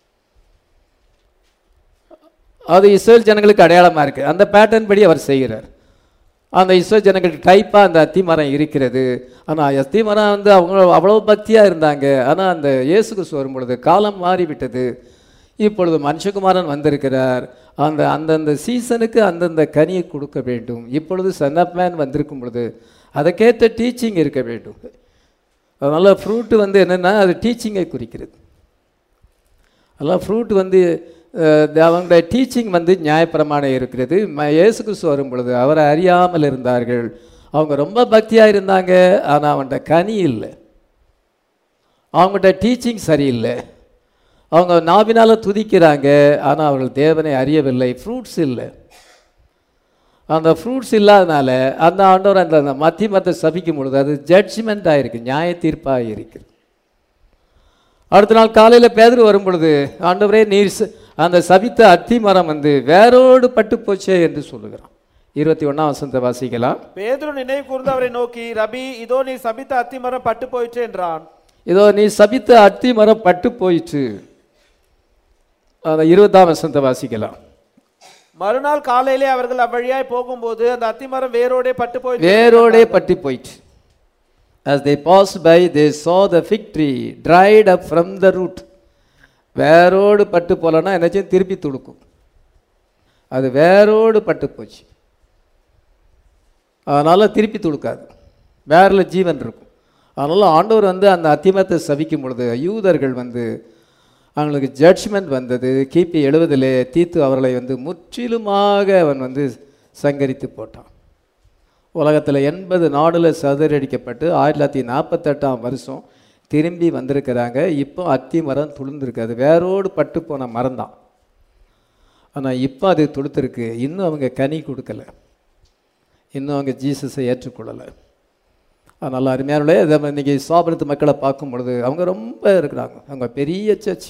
A: அது இஸ்ரேல் ஜனங்களுக்கு அடையாளமாக இருக்குது அந்த பேட்டர்ன் படி அவர் செய்கிறார் அந்த இஸ்ரேல் ஜனங்களுக்கு டைப்பாக அந்த அத்தி மரம் இருக்கிறது ஆனால் அத்தி மரம் வந்து அவங்க அவ்வளோ பக்தியாக இருந்தாங்க ஆனால் அந்த இயேசு கிறிஸ்து வரும் பொழுது காலம் மாறிவிட்டது இப்பொழுது மனுஷகுமாரன் வந்திருக்கிறார் அந்த அந்தந்த சீசனுக்கு அந்தந்த கனியை கொடுக்க வேண்டும் இப்பொழுது சன் ஆஃப் மேன் வந்திருக்கும் பொழுது அதுக்கேற்ற டீச்சிங் இருக்க வேண்டும் அதனால் ஃப்ரூட்டு வந்து என்னென்னா அது டீச்சிங்கை குறிக்கிறது அதெல்லாம் ஃப்ரூட் வந்து அஹ், அவங்களுடைய டீச்சிங் வந்து நியாயப்பிரமாணம் இருக்கிறது ம- இயேசு கிறிஸ்து வரும் பொழுது அவரை அறியாமல் இருந்தார்கள் அவங்க ரொம்ப பக்தியாக இருந்தாங்க ஆனால் அவன்கிட்ட கனி இல்லை அவங்கள்ட்ட டீச்சிங் சரியில்லை அவங்க நாவினால துதிக்கிறாங்க ஆனால் அவர்கள் தேவனை அறியவில்லை ஃப்ரூட்ஸ் இல்லை அந்த ஃப்ரூட்ஸ் இல்லாதனால அந்த ஆண்டவர் அந்த அந்த மத்திய மத்தை சபிக்கும் பொழுது அது ஜட்ஜ்மெண்ட் ஆயிருக்கு நியாய தீர்ப்பாக இருக்குது அடுத்த நாள் காலையில் பேதர் வரும் பொழுது ஆண்டவரே நீர் ச- அந்த சபித்த அத்தி மரம் வந்து வேரோடு பட்டு போச்சே என்று சொல்லுகிறான் இருபத்தி ஒன்றாம் வசனத்தை வாசிக்கலாம்
B: பேதுரு நினைவு கூர்ந்து அவரை நோக்கி ரபி இதோ நீ சபித்த அத்திமரம் பட்டு போயிற்று என்றான்
A: இதோ நீ சபித்த அத்தி மரம் பட்டு போயிற்று அந்த இருபதாம் வசனத்தை வாசிக்கலாம்
B: மறுநாள் காலையிலே அவர்கள் அவ்வழியாய் போகும்போது அந்த அத்திமரம் வேரோடே பட்டு போயிற்று
A: வேரோடே பட்டு போயிற்று as they passed by they saw the fig tree dried up from the root வேரோடு பட்டு போலன்னா என்னாச்சும் திருப்பி துடுக்கும் அது வேரோடு பட்டு போச்சு அதனால் திருப்பி துடுக்காது வேரில் ஜீவன் இருக்கும் அதனால் ஆண்டவர் வந்து அந்த அத்திமத்தை சபிக்கும் பொழுது யூதர்கள் வந்து அவங்களுக்கு ஜட்ஜ்மெண்ட் வந்தது கிபி எழுவதிலே தீத்து அவர்களை வந்து முற்றிலுமாக அவன் வந்து சங்கரித்து போட்டான் உலகத்தில் எண்பது நாடுல சதுரடிக்கப்பட்டு ஆயிரத்தி தொள்ளாயிரத்தி நாற்பத்தெட்டாம் வருஷம் திரும்பி வந்திருக்கிறாங்க இப்போ அத்தி மரம் துளிர்ந்துருக்கு அது வேரோடு பட்டு போன மரம் தான் ஆனால் இப்போ அது துளுத்திருக்கு இன்னும் அவங்க கனி கொடுக்கல இன்னும் அவங்க ஜீசஸை ஏற்றுக்கொள்ளலை அதனால் அருமையானே இன்றைக்கி சாபனத்து மக்களை பார்க்கும் பொழுது அவங்க ரொம்ப இருக்கிறாங்க அவங்க பெரிய சர்ச்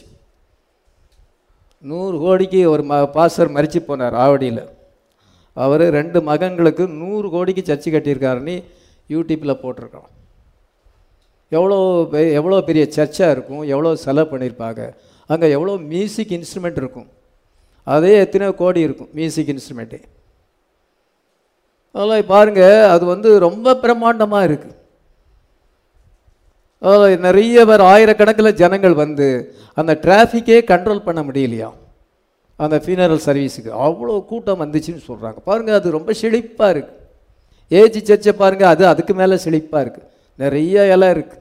A: நூறு கோடிக்கு ஒரு ம பாஸ்டர் மறித்து போனார் ஆவடியில் அவர் ரெண்டு மகன்களுக்கு நூறு கோடிக்கு சர்ச்சு கட்டியிருக்காருன்னு யூடியூப்பில் போட்டிருக்கோம் எவ்வளோ பெ- எவ்வளோ பெரிய சர்ச்சாக இருக்கும் எவ்வளோ செலவு பண்ணியிருப்பாங்க அங்கே எவ்வளோ மியூசிக் இன்ஸ்ட்ருமெண்ட் இருக்கும் அதே எத்தனையோ கோடி இருக்கும் மியூசிக் இன்ஸ்ட்ருமெண்ட்டே அதெல்லாம் பாருங்கள் அது வந்து ரொம்ப பிரம்மாண்டமாக இருக்குது அதாவது நிறைய பேர் ஆயிரக்கணக்கில் ஜனங்கள் வந்து அந்த டிராஃபிக்கே கண்ட்ரோல் பண்ண முடியலையா அந்த ஃபியூனரல் சர்வீஸுக்கு அவ்வளோ கூட்டம் வந்துச்சுன்னு சொல்கிறாங்க பாருங்கள் அது ரொம்ப செழிப்பாக இருக்குது ஏஜி சர்ச்சை பாருங்கள் அது அதுக்கு மேலே செழிப்பாக இருக்குது நிறைய இலை இருக்குது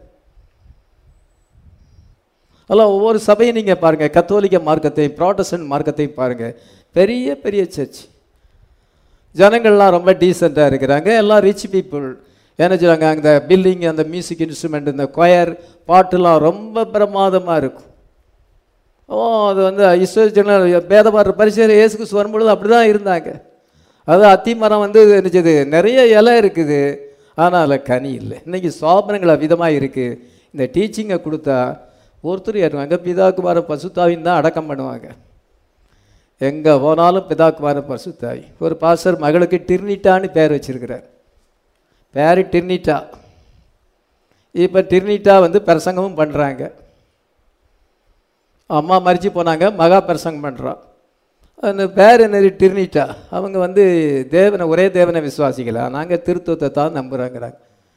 A: அதெல்லாம் ஒவ்வொரு சபையும் நீங்கள் பாருங்கள் கத்தோலிக்க மார்க்கத்தையும் ப்ராட்டஸ்டன்ட் மார்க்கத்தையும் பாருங்கள் பெரிய பெரிய சர்ச் ஜனங்கள்லாம் ரொம்ப டீசெண்டாக இருக்கிறாங்க எல்லாம் ரிச் பீப்புள் என்ன சொல்கிறாங்க அந்த பில்டிங் அந்த மியூசிக் இன்ஸ்ட்ருமெண்ட் இந்த கொயர் பாட்டுலாம் ரொம்ப பிரமாதமாக இருக்கும் ஓ அது வந்து இஸ்வரஜன பேதபாடுற பரிசேர் இயேசு கிறிஸ்து வரும்பொழுது அப்படி தான் இருந்தாங்க அது அத்தி மரம் வந்து நினச்சது நிறைய இலை இருக்குது ஆனால் அதில் கனி இல்லை இன்றைக்கி சோபனங்கள் விதமாக இருக்குது இந்த டீச்சிங்கை கொடுத்தா ஒருத்தர் ஏறுவாங்க பிதாக்குமார பசுத்தாவின் தான் அடக்கம் பண்ணுவாங்க எங்கே போனாலும் பிதாக்குமார பசுத்தாவி ஒரு பாஸ்டர் மகளுக்கு டிர்னிட்டான்னு பேர் வச்சிருக்கிறார் பேர் டிர்னிட்டா இப்போ டிர்னிட்டா வந்து பிரசங்கமும் பண்ணுறாங்க அம்மா மறிச்சு போனாங்க மகா பிரசங்கம் பண்ணுறான் அந்த பேர் என்னது டிர்னிட்டா அவங்க வந்து தேவனை ஒரே தேவனை விசுவாசிக்கல நாங்கள் திருத்துவத்தை தான் நம்புகிறாங்கிறாங்க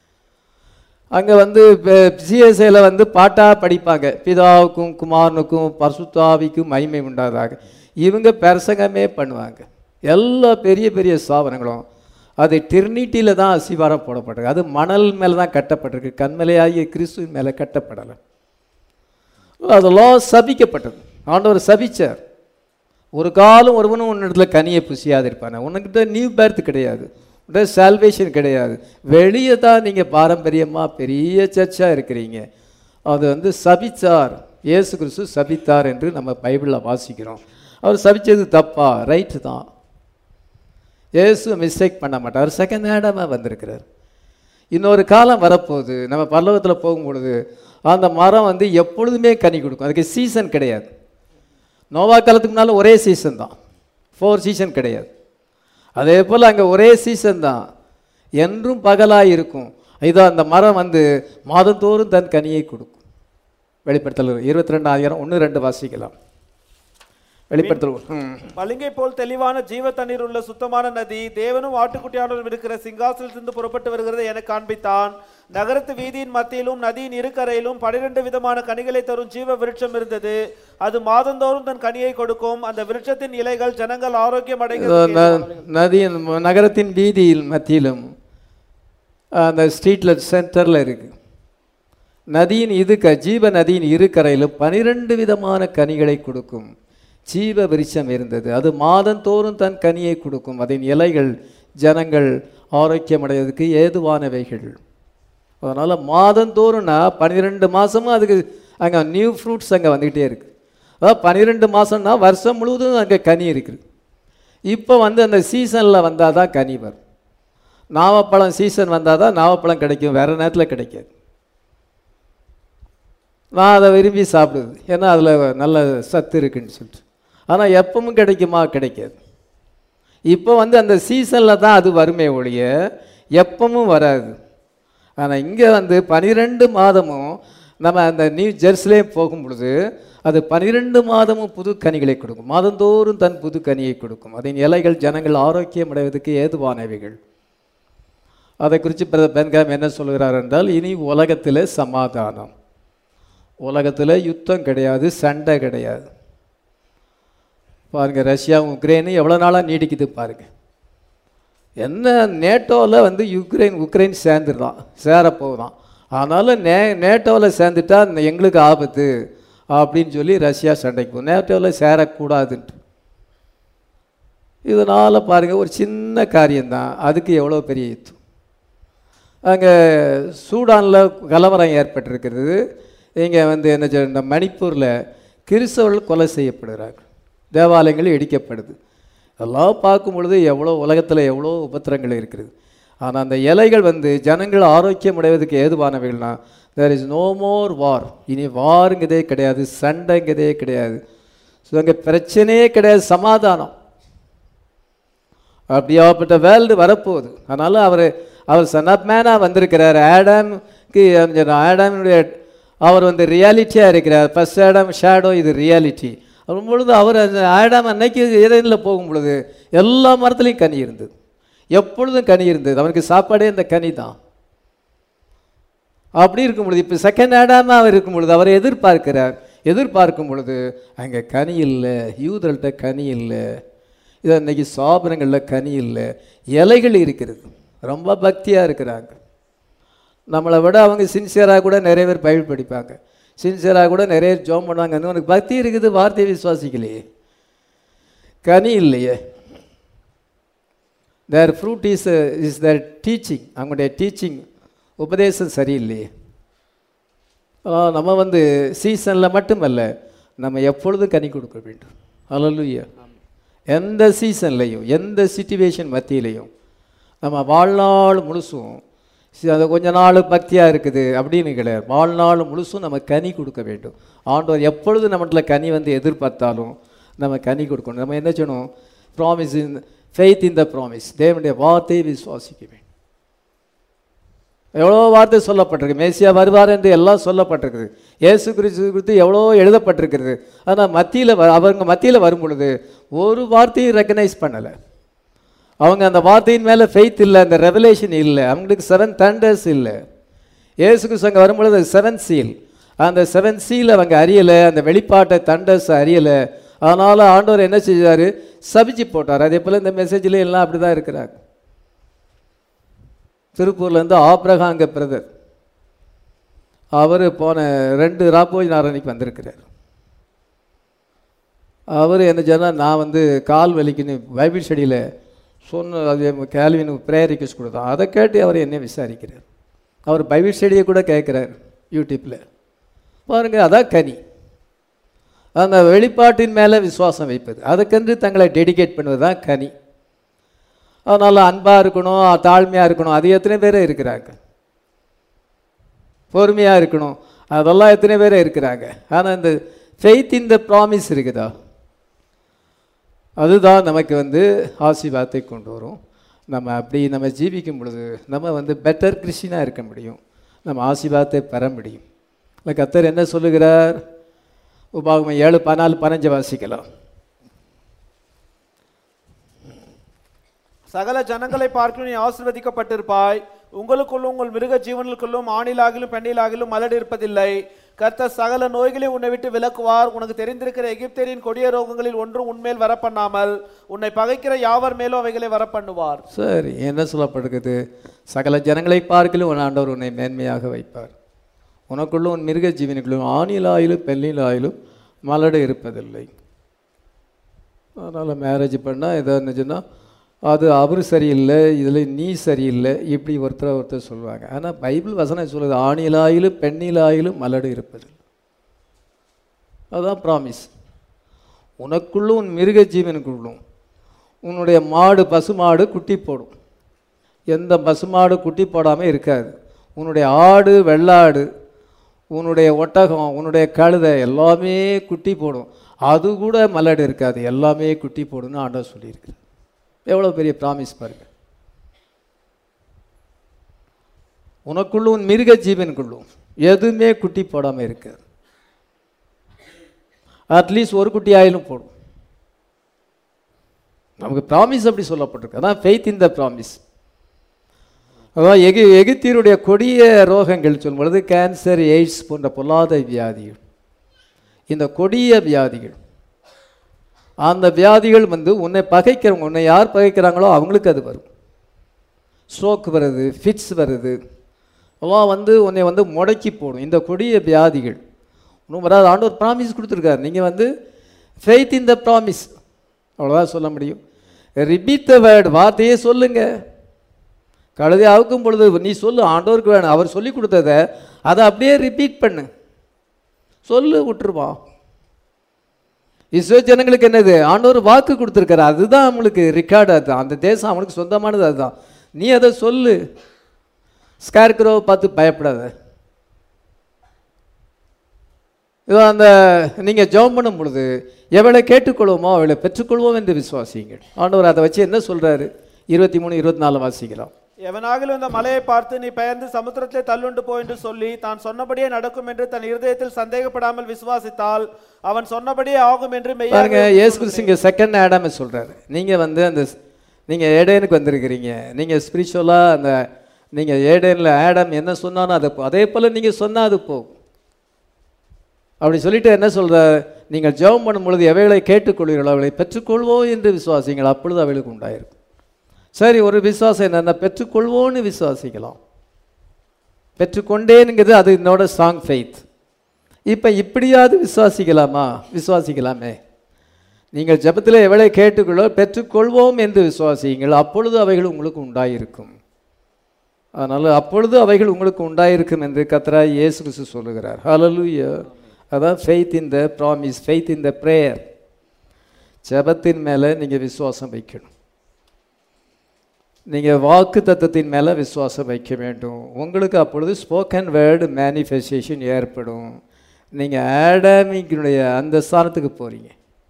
A: அங்கே வந்து சிஎஸ்ஐயில் வந்து பாட்டாக படிப்பாங்க பிதாவுக்கும் குமாரனுக்கும் பசுத்தாவிக்கும் மகிமை உண்டாதாக இவங்க பிரசங்கமே பண்ணுவாங்க எல்லா பெரிய பெரிய ஸ்தாபனங்களும் அது டிர்னிட்டியில் தான் அசிவாரம் போடப்பட்டிருக்கு அது மணல் மேலே தான் கட்டப்பட்டிருக்கு கண்மலையாகிய கிறிஸ்துவின் மேலே கட்டப்படலை அதெல்லாம் சபிக்கப்பட்டது ஆண்டவர் சபிச்சார் ஒரு காலம் ஒருவனும் உன்னிடத்துல கனியை புசியாது இருப்பானே உனக்கிட்ட நியூ பேர்த் கிடையாது உன்கிட்ட சால்வேஷன் கிடையாது வெளியே தான் நீங்கள் பாரம்பரியமாக பெரிய சர்ச்சாக இருக்கிறீங்க அது வந்து சபிச்சார் இயேசு கிறிஸ்து சபித்தார் என்று நம்ம பைபிளில் வாசிக்கிறோம் அவர் சபிச்சது தப்பா ரைட்டு தான் இயேசு மிஸ்டேக் பண்ண மாட்டார் செகண்ட் ஹேண்டமாக வந்திருக்கிறார் இன்னொரு காலம் வரப்போகுது நம்ம பல்லவத்தில் போகும்பொழுது அந்த மரம் வந்து எப்பொழுதுமே கனி கொடுக்கும் அதுக்கு சீசன் கிடையாது நோவா காலத்துக்கு முன்னால் ஒரே சீசன் தான் ஃபோர் சீசன் கிடையாது அதே போல் அங்கே ஒரே சீசன் தான் என்றும் பகலாக இருக்கும் இதோ அந்த மரம் வந்து மாதந்தோறும் தன் கனியை கொடுக்கும் வெளிப்படுத்தல் இருபத்தி ரெண்டாயிரம் ஒன்று ரெண்டு வாசிக்கலாம் வெளிப்படுத்தல் ம்.
B: பளிங்கை போல் தெளிவான ஜீவ தண்ணீர் உள்ள சுத்தமான நதி தேவனும் ஆட்டுக்குட்டியானவரும் இருக்கிற சிங்காசனத்திலிருந்து புறப்பட்டு வருகிறதை எனக்கு காண்பித்தான் நகரத்து வீதியின் மத்தியிலும் நதியின் இருக்கரையிலும் பனிரெண்டு விதமான கனிகளை தரும் ஜீவ விருட்சம் இருந்தது அது மாதந்தோறும் தன் கனியை கொடுக்கும் அந்த விருட்சத்தின் இலைகள் ஜனங்கள் ஆரோக்கியம்
A: இதோ
B: அடைகிறது
A: ந- நதியின் நகரத்தின் வீதியில் மத்தியிலும் அந்த ஸ்ட்ரீட்டில் சென்டரில் இருக்கு நதியின் இது க ஜீவ நதியின் இரு கரையிலும் பனிரெண்டு விதமான கனிகளை கொடுக்கும் ஜீவ விருட்சம் இருந்தது அது மாதந்தோறும் தன் கனியை கொடுக்கும் அதன் இலைகள் ஜனங்கள் ஆரோக்கியமடைவதற்கு ஏதுவானவைகள் அதனால் மாதந்தோறும்னா பன்னிரெண்டு மாதமும் அதுக்கு அங்கே நியூ ஃப்ரூட்ஸ் அங்கே வந்துக்கிட்டே இருக்குது அதாவது பன்னிரெண்டு மாதம்னா வருஷம் முழுவதும் அங்கே கனி இருக்குது இப்போ வந்து அந்த சீசனில் வந்தால் தான் கனி வரும் நாவப்பழம் சீசன் வந்தால் தான் நாவப்பழம் கிடைக்கும் வேறு நேரத்தில் கிடைக்காது நான் அதை விரும்பி சாப்பிடுது ஏன்னா அதில் நல்ல சத்து இருக்குன்னு சொல்லிட்டு ஆனால் எப்பவும் கிடைக்குமா கிடைக்காது இப்போ வந்து அந்த சீசனில் தான் அது வருமே ஒழிய எப்பவும் வராது ஆனால் இங்கே வந்து பனிரெண்டு மாதமும் நம்ம அந்த நியூ ஜெர்சிலே போகும் பொழுது அது பனிரெண்டு மாதமும் புது கனிகளை கொடுக்கும் மாதந்தோறும் தன் புது கனியை கொடுக்கும் அதன் இலைகள் ஜனங்கள் ஆரோக்கியம் அடைவதற்கு ஏதுவானவைகள் அதை குறித்து பிரதர் பென்காம் என்ன சொல்கிறார் என்றால் இனி உலகத்தில் சமாதானம் உலகத்தில் யுத்தம் கிடையாது சண்டை கிடையாது பாருங்க ரஷ்யாவும் உக்ரைனும் எவ்வளோ நாளாக நீடிக்குது பாருங்க என்ன நேட்டோவில் வந்து யுக்ரைன் உக்ரைன் சேர்ந்துருதான் சேரப்போகுதான் ஆனாலும் நே நேட்டோவில் சேர்ந்துட்டா இந்த எங்களுக்கு ஆபத்து அப்படின்னு சொல்லி ரஷ்யா சண்டைக்கு போகும் நேட்டோவில் சேரக்கூடாதுன்ட்டு இதனால் பாருங்கள் ஒரு சின்ன காரியம்தான் அதுக்கு எவ்வளோ பெரிய யுத்தம் அங்கே சூடானில் கலவரம் ஏற்பட்டிருக்கிறது இங்கே வந்து என்ன சொல்ற- இந்த மணிப்பூரில் கிறிஸ்தவர்கள் கொலை செய்யப்படுகிறார்கள் தேவாலயங்கள் இடிக்கப்படுது எல்லாம் பார்க்கும் பொழுது எவ்வளோ உலகத்தில் எவ்வளோ உபத்திரங்கள் இருக்குது ஆனால் அந்த இலைகள் வந்து ஜனங்கள் ஆரோக்கியம் அடைவதற்கு ஏதுவானவைகள்னா தேர் இஸ் நோ மோர் வார் இனி வாருங்கிறதே கிடையாது சண்டைங்கிறதே கிடையாது ஸோ அங்கே பிரச்சனையே கிடையாது சமாதானம் அப்படியாப்பட்ட வேர்ல்டு வரப்போகுது அதனால் அவர் அவர் சன் ஆஃப் மேனாக வந்திருக்கிறார் ஆடாம்க்கு ஆடாமினுடைய அவர் வந்து ரியாலிட்டியாக இருக்கிறார் ஃபர்ஸ்ட் ஆடம் ஷேடோ இது ரியாலிட்டி வரும் பொழுது அவர் அந்த ஆடாம் அன்னைக்கு இறைவனில் போகும் பொழுது எல்லா மரத்துலேயும் கனி இருந்தது எப்பொழுதும் கனி இருந்தது அவனுக்கு சாப்பாடே இந்த கனி தான் அப்படி இருக்கும் பொழுது இப்போ செகண்ட் ஆடாமல் அவர் இருக்கும் பொழுது அவரை எதிர்பார்க்கிறார் எதிர்பார்க்கும் பொழுது அங்கே கனி இல்லை யூதர்கிட்ட கனி இல்லை இது அன்னைக்கு சாபனங்களில் கனி இல்லை இலைகள் இருக்கிறது ரொம்ப பக்தியாக இருக்கிறாங்க நம்மளை விட அவங்க சின்சியராக கூட நிறைய பேர் பைபிள் படிப்பாங்க சின்சியராக கூட நிறைய ஜோம் பண்ணுவாங்க உனக்கு பக்தி இருக்குது வார்த்தையை விசுவாசிக்கலையே கனி இல்லையே their fruit is is their teaching அவங்களுடைய டீச்சிங் உபதேசம் சரியில்லையே ஆ, நம்ம வந்து சீசனில் மட்டுமல்ல நம்ம எப்பொழுதும் கனி கொடுக்க வேண்டும் ஹalleluya எந்த சீசன்லையும் எந்த சுச்சுவேஷன் மத்தியிலையும் நம்ம வாழ்நாள் முழுசும் சி- அது கொஞ்ச நாள் பக்தியாக இருக்குது அப்படின்னு கிடையாது வாழ்நாள் முழுசும் நம்ம கனி கொடுக்க வேண்டும் ஆண்டவர் எப்பொழுது நம்மகிட்ட கனி வந்து எதிர்பார்த்தாலும் நம்ம கனி கொடுக்கணும் நம்ம என்ன செய்யணும் promise in faith in the promise தேவனுடைய வார்த்தையை விசுவாசிக்க வேண்டும் எவ்வளோ வார்த்தை சொல்லப்பட்டிருக்கு மேசியா வருவார் என்று எல்லாம் சொல்லப்பட்டிருக்குது இயேசு கிறிஸ்து குறித்து எவ்வளோ எழுதப்பட்டிருக்கிறது ஆனால் மத்தியில் அவங்க மத்தியில் வரும் பொழுது ஒரு வார்த்தையும் ரெக்கனைஸ் பண்ணலை அவங்க அந்த வார்த்தையின் மேலே ஃபெய்த் இல்லை அந்த ரெவலேஷன் இல்லை அவங்களுக்கு செவன் தண்டர்ஸ் இல்லை இயேசு கிறிஸ்து அங்கே வரும்பொழுது செவன் சீல் அந்த செவன் சீல் அவங்க அறியலை அந்த வெளிப்பாட்டை தண்டர்ஸ் அறியலை அதனால் ஆண்டவர் என்ன செஞ்சார் சபிச்சு போட்டார் அதே போல் இந்த மெசேஜில் எல்லாம் அப்படி தான் இருக்கிறாங்க திருப்பூர்லேருந்து ஆப்ரஹாங்க பிரதர் அவர் போன ரெண்டு ராப்போஜ் நாரணிக்கு வந்திருக்கிறார் அவர் என்ன சொன்னால் நான் வந்து கால் வலிக்குன்னு பைபிள் ஸ்டடியில் சொன்ன அது கேள்வினுக்கு ப்ரேயர் ரிக்வஸ்ட் கொடுத்தோம் அதை கேட்டு அவர் என்ன விசாரிக்கிறார் அவர் பைபிள் ஸ்டடியை கூட கேட்குறார் யூடியூப்பில் பாருங்கள் அதான் கனி அந்த வெளிப்பாட்டின் மேலே விசுவாசம் வைப்பது அதுக்கென்று தங்களை டெடிகேட் பண்ணுவது தான் கனி அதனால் அன்பாக இருக்கணும் தாழ்மையாக இருக்கணும் அது எத்தனை பேர் இருக்கிறாங்க பொறுமையாக இருக்கணும் அதெல்லாம் எத்தனை பேர் இருக்கிறாங்க ஆனால் இந்த ஃபெய்த் இன் த ப்ராமிஸ் இருக்குதா அதுதான் நமக்கு வந்து ஆசீர்வாதத்தை கொண்டு வரும் நம்ம அப்படி நம்ம ஜீவிக்கும் பொழுது நம்ம வந்து பெட்டர் கிறிஸ்டினாக இருக்க முடியும் நம்ம ஆசீர்வாதத்தை பெற முடியும் இல்லை கத்தர் என்ன சொல்லுகிறார் உபாகமம் ஏழு பதினாலு பதினஞ்சு வாசிக்கலாம்
B: சகல ஜனங்களை பார்க்கும் நீ ஆசீர்வதிக்கப்பட்டிருப்பாய் உங்களுக்குள்ளும் உங்கள் மிருக ஜீவனுக்குள்ளும் ஆணிலாகிலும் பெண்ணிலாகிலும் மலடு இருப்பதில்லை கர்த்தர் சகல நோய்களையும் உன்னை விட்டு விலக்குவார் உனக்கு தெரிந்திருக்கிற எகிப்தியரின் கொடிய ரோகங்களில் ஒன்றும் உன்மேல் வரப்பண்ணாமல் உன்னை பகைக்கிற யாவர் மேலும் அவைகளை வரப்பண்ணுவார்
A: சரி என்ன சொல்லப்பட்டிருக்குது சகல ஜனங்களை பார்க்கலும் உன் ஆண்டவர் உன்னை மேன்மையாக வைப்பார் உனக்குள்ளும் உன் மிருக ஜீவனுக்குள்ளும் ஆணிலாயிலும் பெண்ணிலாயிலும் மலடு இருப்பதில்லை அதனால் மேரேஜ் பண்ணால் எதோ இருந்துச்சுன்னா அது அவர் சரியில்லை இதில் நீ சரியில்லை இப்படி ஒருத்தர் ஒருத்தர் சொல்லுவாங்க ஆனால் பைபிள் வசனம் சொல்லுது ஆணிலாயிலும் பெண்ணிலாயிலும் மலடு இருப்பது அதுதான் ப்ராமிஸ் உனக்குள்ளும் உன் மிருக ஜீவனுக்குள்ளும் உன்னுடைய மாடு பசுமாடு குட்டி போடும் எந்த பசுமாடு குட்டி போடாமல் இருக்காது உன்னுடைய ஆடு வெள்ளாடு உன்னுடைய ஒட்டகம் உன்னுடைய கழுதை எல்லாமே குட்டி போடும் அது கூட மலடு இருக்காது எல்லாமே குட்டி போடுன்னு ஆண்டவர் சொல்லியிருக்கு எவ்வளோ பெரிய ப்ராமிஸ் பாருங்க உனக்குள்ளும் உன் மிருக ஜீவனுக்குள்ளும் எதுவுமே குட்டி போடாமல் இருக்காது அட்லீஸ்ட் ஒரு குட்டி ஆயிலும் போடும் நமக்கு ப்ராமிஸ் அப்படி சொல்லப்பட்டிருக்கு அதான் ஃபெய்த் இன் த ப்ராமிஸ் அதான் எகி எகிப்தியருடைய கொடிய ரோகங்கள் சொல்லும் பொழுது கேன்சர் எய்ட்ஸ் போன்ற பொல்லாத வியாதிகள் இந்த கொடிய வியாதிகள் அந்த வியாதிகள் வந்து உன்னை பகைக்கிறவங்க உன்னை யார் பகைக்கிறாங்களோ அவங்களுக்கு அது வரும் ஸ்ட்ரோக் வருது ஃபிட்ஸ் வருது எல்லாம் வந்து உன்னை வந்து முடக்கி போடும் இந்த கொடிய வியாதிகள் இன்னும் வராது ஆண்டவர் ப்ராமிஸ் கொடுத்துருக்காரு நீங்கள் வந்து ஃபெய்த் இன் த ப்ராமிஸ் அவ்வளோதான் சொல்ல முடியும் ரிபீட் த வேர்டு வார்த்தையே சொல்லுங்க கழுதை அவுக்கும் பொழுது நீ சொல்லு ஆண்டவருக்கு வேணும் அவர் சொல்லி கொடுத்தத அதை அப்படியே ரிப்பீட் பண்ணு சொல்லு விட்டுருவான் இஸ்ரோ ஜனங்களுக்கு என்னது ஆண்டவர் வாக்கு கொடுத்துருக்காரு அதுதான் அவங்களுக்கு ரெக்கார்டு அதுதான் அந்த தேசம் அவனுக்கு சொந்தமானது அதுதான் நீ அதை சொல்லு ஸ்கேர்க்ரோவை பார்த்து பயப்படாத இதோ அந்த நீங்கள் ஜெபம் பண்ணும் பொழுது எவளை கேட்டுக்கொள்வோமோ அவளை பெற்றுக்கொள்வோம் என்று விசுவாசியுங்கள் ஆண்டவர் அதை வச்சு என்ன சொல்றாரு இருபத்தி மூணு இருபத்தி நாலு வாசிக்கலாம்
B: எவனாகிலும் இந்த மலையை பார்த்து நீ பெயர்ந்து சமுத்திரத்திலே தள்ளுண்டு போ என்று சொல்லி தான் சொன்னபடியே நடக்கும் என்று தன் இருதயத்தில் சந்தேகப்படாமல் விசுவாசித்தால் அவன் சொன்னபடியே ஆகும் என்று
A: பாருங்க
B: மெய்யாக
A: இயேசு கிறிஸ்து இங்கே செகண்ட் ஆடாம சொல்றாரு நீங்க வந்து அந்த நீங்க ஏடேனுக்கு வந்திருக்கிறீங்க நீங்க ஸ்பிரிச்சுவலா அந்த நீங்க ஏடேனில் ஆடம் என்ன சொன்னாலும் அது போ- அதே போல நீங்க சொன்னா அது போகும் அப்படி சொல்லிட்டு என்ன சொல்ற நீங்கள் ஜெபம் பண்ணும் பொழுது எவைகளை கேட்டுக்கொள்வீர்களோ அவளை பெற்றுக்கொள்வோம் என்று விசுவாசிங்கள் அப்பொழுது அவளுக்கு உண்டாயிருக்கும் சரி ஒரு விசுவாசம் என்னன்னா பெற்றுக்கொள்வோன்னு விசுவாசிக்கலாம் பெற்றுக்கொண்டேனுங்கிறது அது என்னோட ஸ்ட்ராங் ஃபெய்த் இப்போ இப்படியாவது விசுவாசிக்கலாமா விசுவாசிக்கலாமே நீங்கள் ஜெபத்தில் எவளை கேட்டுக்கொள்ளோ பெற்றுக்கொள்வோம் என்று விசுவாசியுங்கள் அப்பொழுது அவைகள் உங்களுக்கு உண்டாயிருக்கும் அதனால் அப்பொழுது அவைகள் உங்களுக்கு உண்டாயிருக்கும் என்று கத்தராய் இயேசு கிறிஸ்து சொல்லுகிறார் ஹalleluya அதான் faith in the promise faith in the prayer ஜெபத்தின் மேலே நீங்கள் விசுவாசம் வைக்கணும் நீங்கள் வாக்கு தத்தத்தின் மேலே விசுவாசம் வைக்க வேண்டும் உங்களுக்கு அப்பொழுது ஸ்போக்கன் வேர்டு மேனிஃபெஸ்டேஷன் ஏற்படும் நீங்கள் ஆடாமிக்கினுடைய அந்த ஸ்தானத்துக்கு போகிறீங்க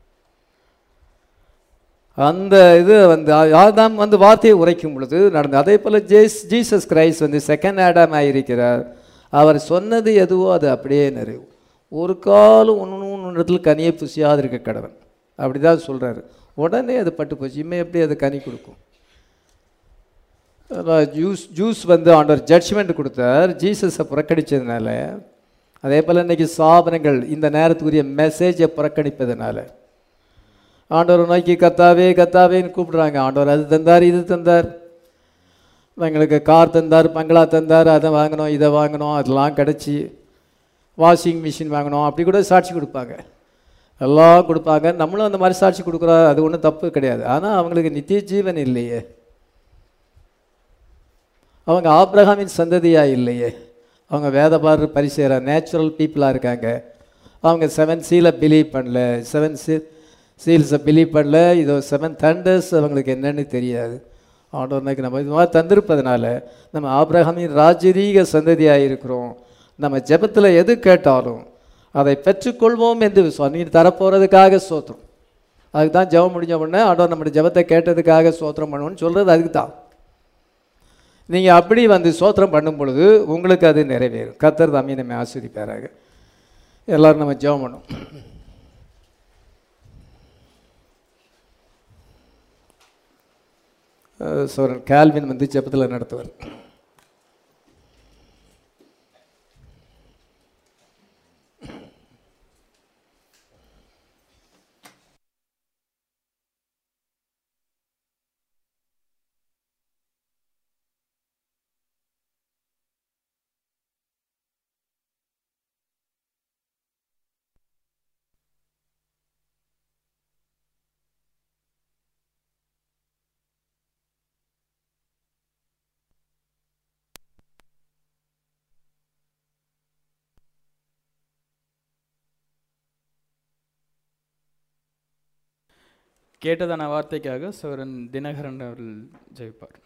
A: அந்த இது வந்து ஆதாம் வந்து வார்த்தையை உரைக்கும் பொழுது நடந்தது அதே போல் ஜேஸ் ஜீசஸ் கிரைஸ்ட் வந்து செகண்ட் ஆடாம் ஆயிருக்கிறார் அவர் சொன்னது எதுவோ அது அப்படியே நிறைவு ஒரு காலம் ஒன்று ஒன்று இடத்துல கனியை புசியாது இருக்க கடவன் அப்படி தான் சொல்கிறாரு உடனே அது பட்டு போச்சு இனிமே எப்படி அது கனி கொடுக்கும் ஜூஸ் ஜூஸ் வந்து ஆண்டவர் ஜட்ஜ்மெண்ட் கொடுத்தார் ஜீசஸை புறக்கணித்ததுனால அதே போல் இன்றைக்கி சாபனங்கள் இந்த நேரத்துக்குரிய மெசேஜை புறக்கணிப்பதனால ஆண்டவர் நோக்கி கத்தாவே கத்தாவேன்னு கூப்பிடுறாங்க ஆண்டவர் அது தந்தார் இது தந்தார் எங்களுக்கு கார் தந்தார் பங்களா தந்தார் அதை வாங்கினோம் இதை வாங்கினோம் அதெல்லாம் கிடச்சி வாஷிங் மிஷின் வாங்கினோம் அப்படி கூட சாட்சி கொடுப்பாங்க எல்லாம் கொடுப்பாங்க நம்மளும் அந்த மாதிரி சாட்சி கொடுக்குறோம் அது ஒன்றும் தப்பு கிடையாது ஆனால் அவங்களுக்கு நித்திய ஜீவன் இல்லையே அவங்க ஆப்ரஹாமின் சந்ததியாக இல்லையே அவங்க வேதபாரர் பரிசேரா நேச்சுரல் பீப்புளாக இருக்காங்க அவங்க செவன் சீலை பிலீவ் பண்ணல செவன் சீ சீல்ஸை பிலீவ் பண்ணல இதோ செவன் தண்டர்ஸ் அவங்களுக்கு என்னன்னு தெரியாது ஆண்டவனுக்கு நம்ம இது மாதிரி தந்திருப்பதனால நம்ம ஆப்ரஹாமின் ராஜரீக சந்ததியாக இருக்கிறோம் நம்ம ஜெபத்தில் எது கேட்டாலும் அதை பெற்றுக்கொள்வோம் என்று விசுவா நீ தரப்போகிறதுக்காக சோத்திரம் அதுக்கு தான் ஜெபம் முடிஞ்ச உடனே ஆண்டவர் நம்முடைய ஜெபத்தை கேட்டதுக்காக சோத்திரம் பண்ணுவோம்னு சொல்கிறது அதுக்கு தான் நீங்கள் அப்படி வந்து சோத்திரம் பண்ணும் பொழுது உங்களுக்கு அது நிறைவேறும் கத்தர் தாமி நம்ம ஆஸ்வதிப்பாராக எல்லாரும் நம்ம ஜெபம் பண்ணும் சோரன் கேல்வின் வந்து ஜெபத்தில் நடத்துவார்
C: கேட்டதான வார்த்தைக்காக சோரன் தினகரன் அவர்கள் ஜெயிப்பார்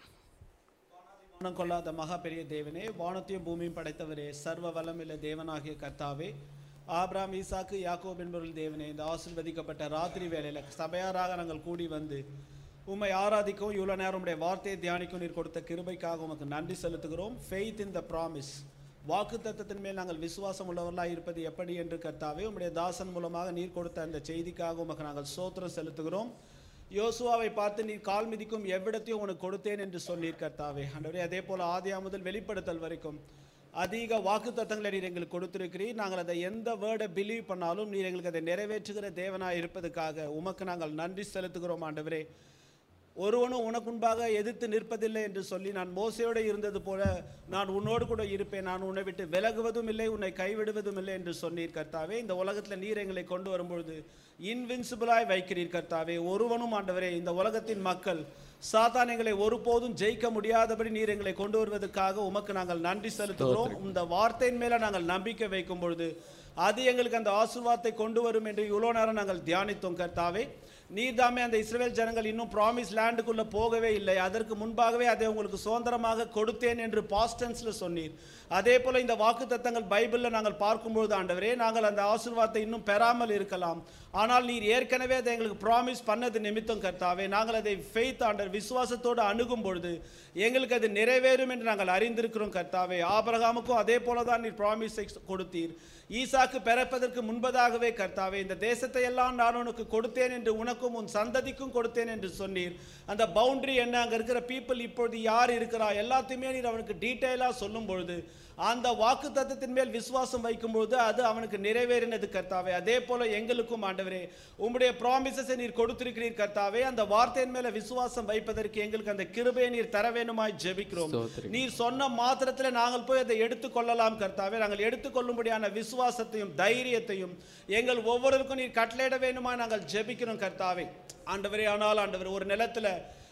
B: மனம் கொள்ளாத மகா பெரிய தேவனே வானத்தையும் பூமியும் படைத்தவரே சர்வ வல்லமில்ல தேவனாகிய கர்த்தாவே ஆபிராம் ஈசாக்கு யாக்கோப் என்பவர்கள் தேவனே இந்த ஆசீர்வதிக்கப்பட்ட ராத்திரி வேளையில சபையாராக நாங்கள் கூடி வந்து உம்மை ஆராதிக்கவும் இவ்வளோ நேரம் உடைய வார்த்தையை தியானிக்கும் நீர் கொடுத்த கிருபைக்காக உமக்கு நன்றி செலுத்துகிறோம் ஃபெய்த் இன் த ப்ராமிஸ் வாக்கு தத்தத்தின் மேல் நாங்கள் விசுவாசம் உள்ளவர்களாக இருப்பது எப்படி என்று கர்த்தாவே உம்முடைய தாசன் மூலமாக நீர் கொடுத்த அந்த செய்திக்காக உமக்கு நாங்கள் சோத்திரம் செலுத்துகிறோம் யோசுவாவை பார்த்து நீர் கால் மிதிக்கும் எவ்விடத்தையும் உனக்கு கொடுத்தேன் என்று சொன்னீர் கர்த்தாவே ஆண்டவரே அதே போல ஆதியா முதல் வெளிப்படுத்தல் வரைக்கும் அதிக வாக்கு தத்தங்களை நீர் எங்களுக்கு கொடுத்திருக்கிறீர் நாங்கள் அதை எந்த வேர்டை பிலீவ் பண்ணாலும் நீர் எங்களுக்கு அதை நிறைவேற்றுகிற தேவனாய் இருப்பதுக்காக உமக்கு நாங்கள் நன்றி செலுத்துகிறோம் ஆண்டவரே ஒருவனும் உனக்கு முன்பாக எதிர்த்து நிற்பதில்லை என்று சொல்லி நான் மோசையோடு இருந்தது போல நான் உன்னோடு கூட இருப்பேன் நான் உன்னை விட்டு விலகுவதும் இல்லை உன்னை கைவிடுவதும் இல்லை என்று சொன்னீர் கர்த்தாவே இந்த உலகத்தில் நீர் எங்களை கொண்டு வரும்பொழுது இன்வின்சிபிளாய் வைக்கிறீர் கர்த்தாவே ஒருவனும் ஆண்டவரே இந்த உலகத்தின் மக்கள் சாத்தான் எங்களை ஒருபோதும் ஜெயிக்க முடியாதபடி நீர் எங்களை கொண்டு வருவதற்காக உமக்கு நாங்கள் நன்றி செலுத்துகிறோம் இந்த வார்த்தையின் மேல நாங்கள் நம்பிக்கை வைக்கும் பொழுது அது எங்களுக்கு அந்த ஆசீர்வாதத்தை கொண்டு வரும் என்று இவ்வளோ நேரம் நாங்கள் தியானித்தோம் கர்த்தாவே நீர்தாமே அந்த இஸ்ரவேல் ஜனங்கள் இன்னும் ப்ராமிஸ் லேண்டுக்குள்ள போகவே இல்லை அதற்கு முன்பாகவே அதை உங்களுக்கு சுதந்திரமாக கொடுத்தேன் என்று பாஸ்டன்ஸ்ல சொன்னீர் அதே போல இந்த வாக்கு தத்தங்கள் பைபிளில் நாங்கள் பார்க்கும்பொழுது ஆண்டவரே நாங்கள் அந்த ஆசீர்வாதத்தை இன்னும் பெறாமல் இருக்கலாம் ஆனால் நீர் ஏற்கனவே அதை எங்களுக்கு ப்ராமிஸ் பண்ணது நிமித்தம் கர்த்தாவே நாங்கள் அதை ஃபெய்த் ஆண்டர் விசுவாசத்தோடு அணுகும் பொழுது எங்களுக்கு அது நிறைவேறும் என்று நாங்கள் அறிந்திருக்கிறோம் கர்த்தாவே ஆபரகாமுக்கும் அதே போல தான் நீர் ப்ராமிஸை கொடுத்தீர் ஈசாக்கு பிறப்பதற்கு முன்பதாகவே கர்த்தாவே இந்த தேசத்தை எல்லாம் நான் உனக்கு கொடுத்தேன் என்று உனக்கும் உன் சந்ததிக்கும் கொடுத்தேன் என்று சொன்னீர் அந்த பவுண்டரி என்ன அங்கே இருக்கிற பீப்புள் இப்பொழுது யார் இருக்கிறா எல்லாத்தையுமே நீர் அவனுக்கு டீட்டெயிலாக சொல்லும் பொழுது அந்த வாக்கு தத்தத்தின் மேல் விசுவாசம் வைக்கும்பொழுது அது அவனுக்கு நிறைவேறினது கர்த்தாவே அதே போல எங்களுக்கும் ஆண்டவரே உம்முடைய ப்ராமிசஸை நீர் கொடுத்திருக்கிறீர் கர்த்தாவே அந்த வார்த்தையின் மேல விசுவாசம் வைப்பதற்கு எங்களுக்கு அந்த கிருபையை நீர் தர வேணுமாய் ஜெபிக்கிறோம்
C: ஸ்தோத்திரம்.
B: நீர் சொன்ன மாத்திரத்தில் நாங்கள் போய் அதை எடுத்துக்கொள்ளலாம் கர்த்தாவே நாங்கள் எடுத்துக்கொள்ளும்படியான விசுவாசத்தையும் தைரியத்தையும் எங்கள் ஒவ்வொருவருக்கும் நீர் கட்டளையிட வேணுமா நாங்கள் ஜெபிக்கிறோம் கர்த்தாவே ஆண்டவரே ஆனால் ஆண்டவர் ஒரு நிலத்துல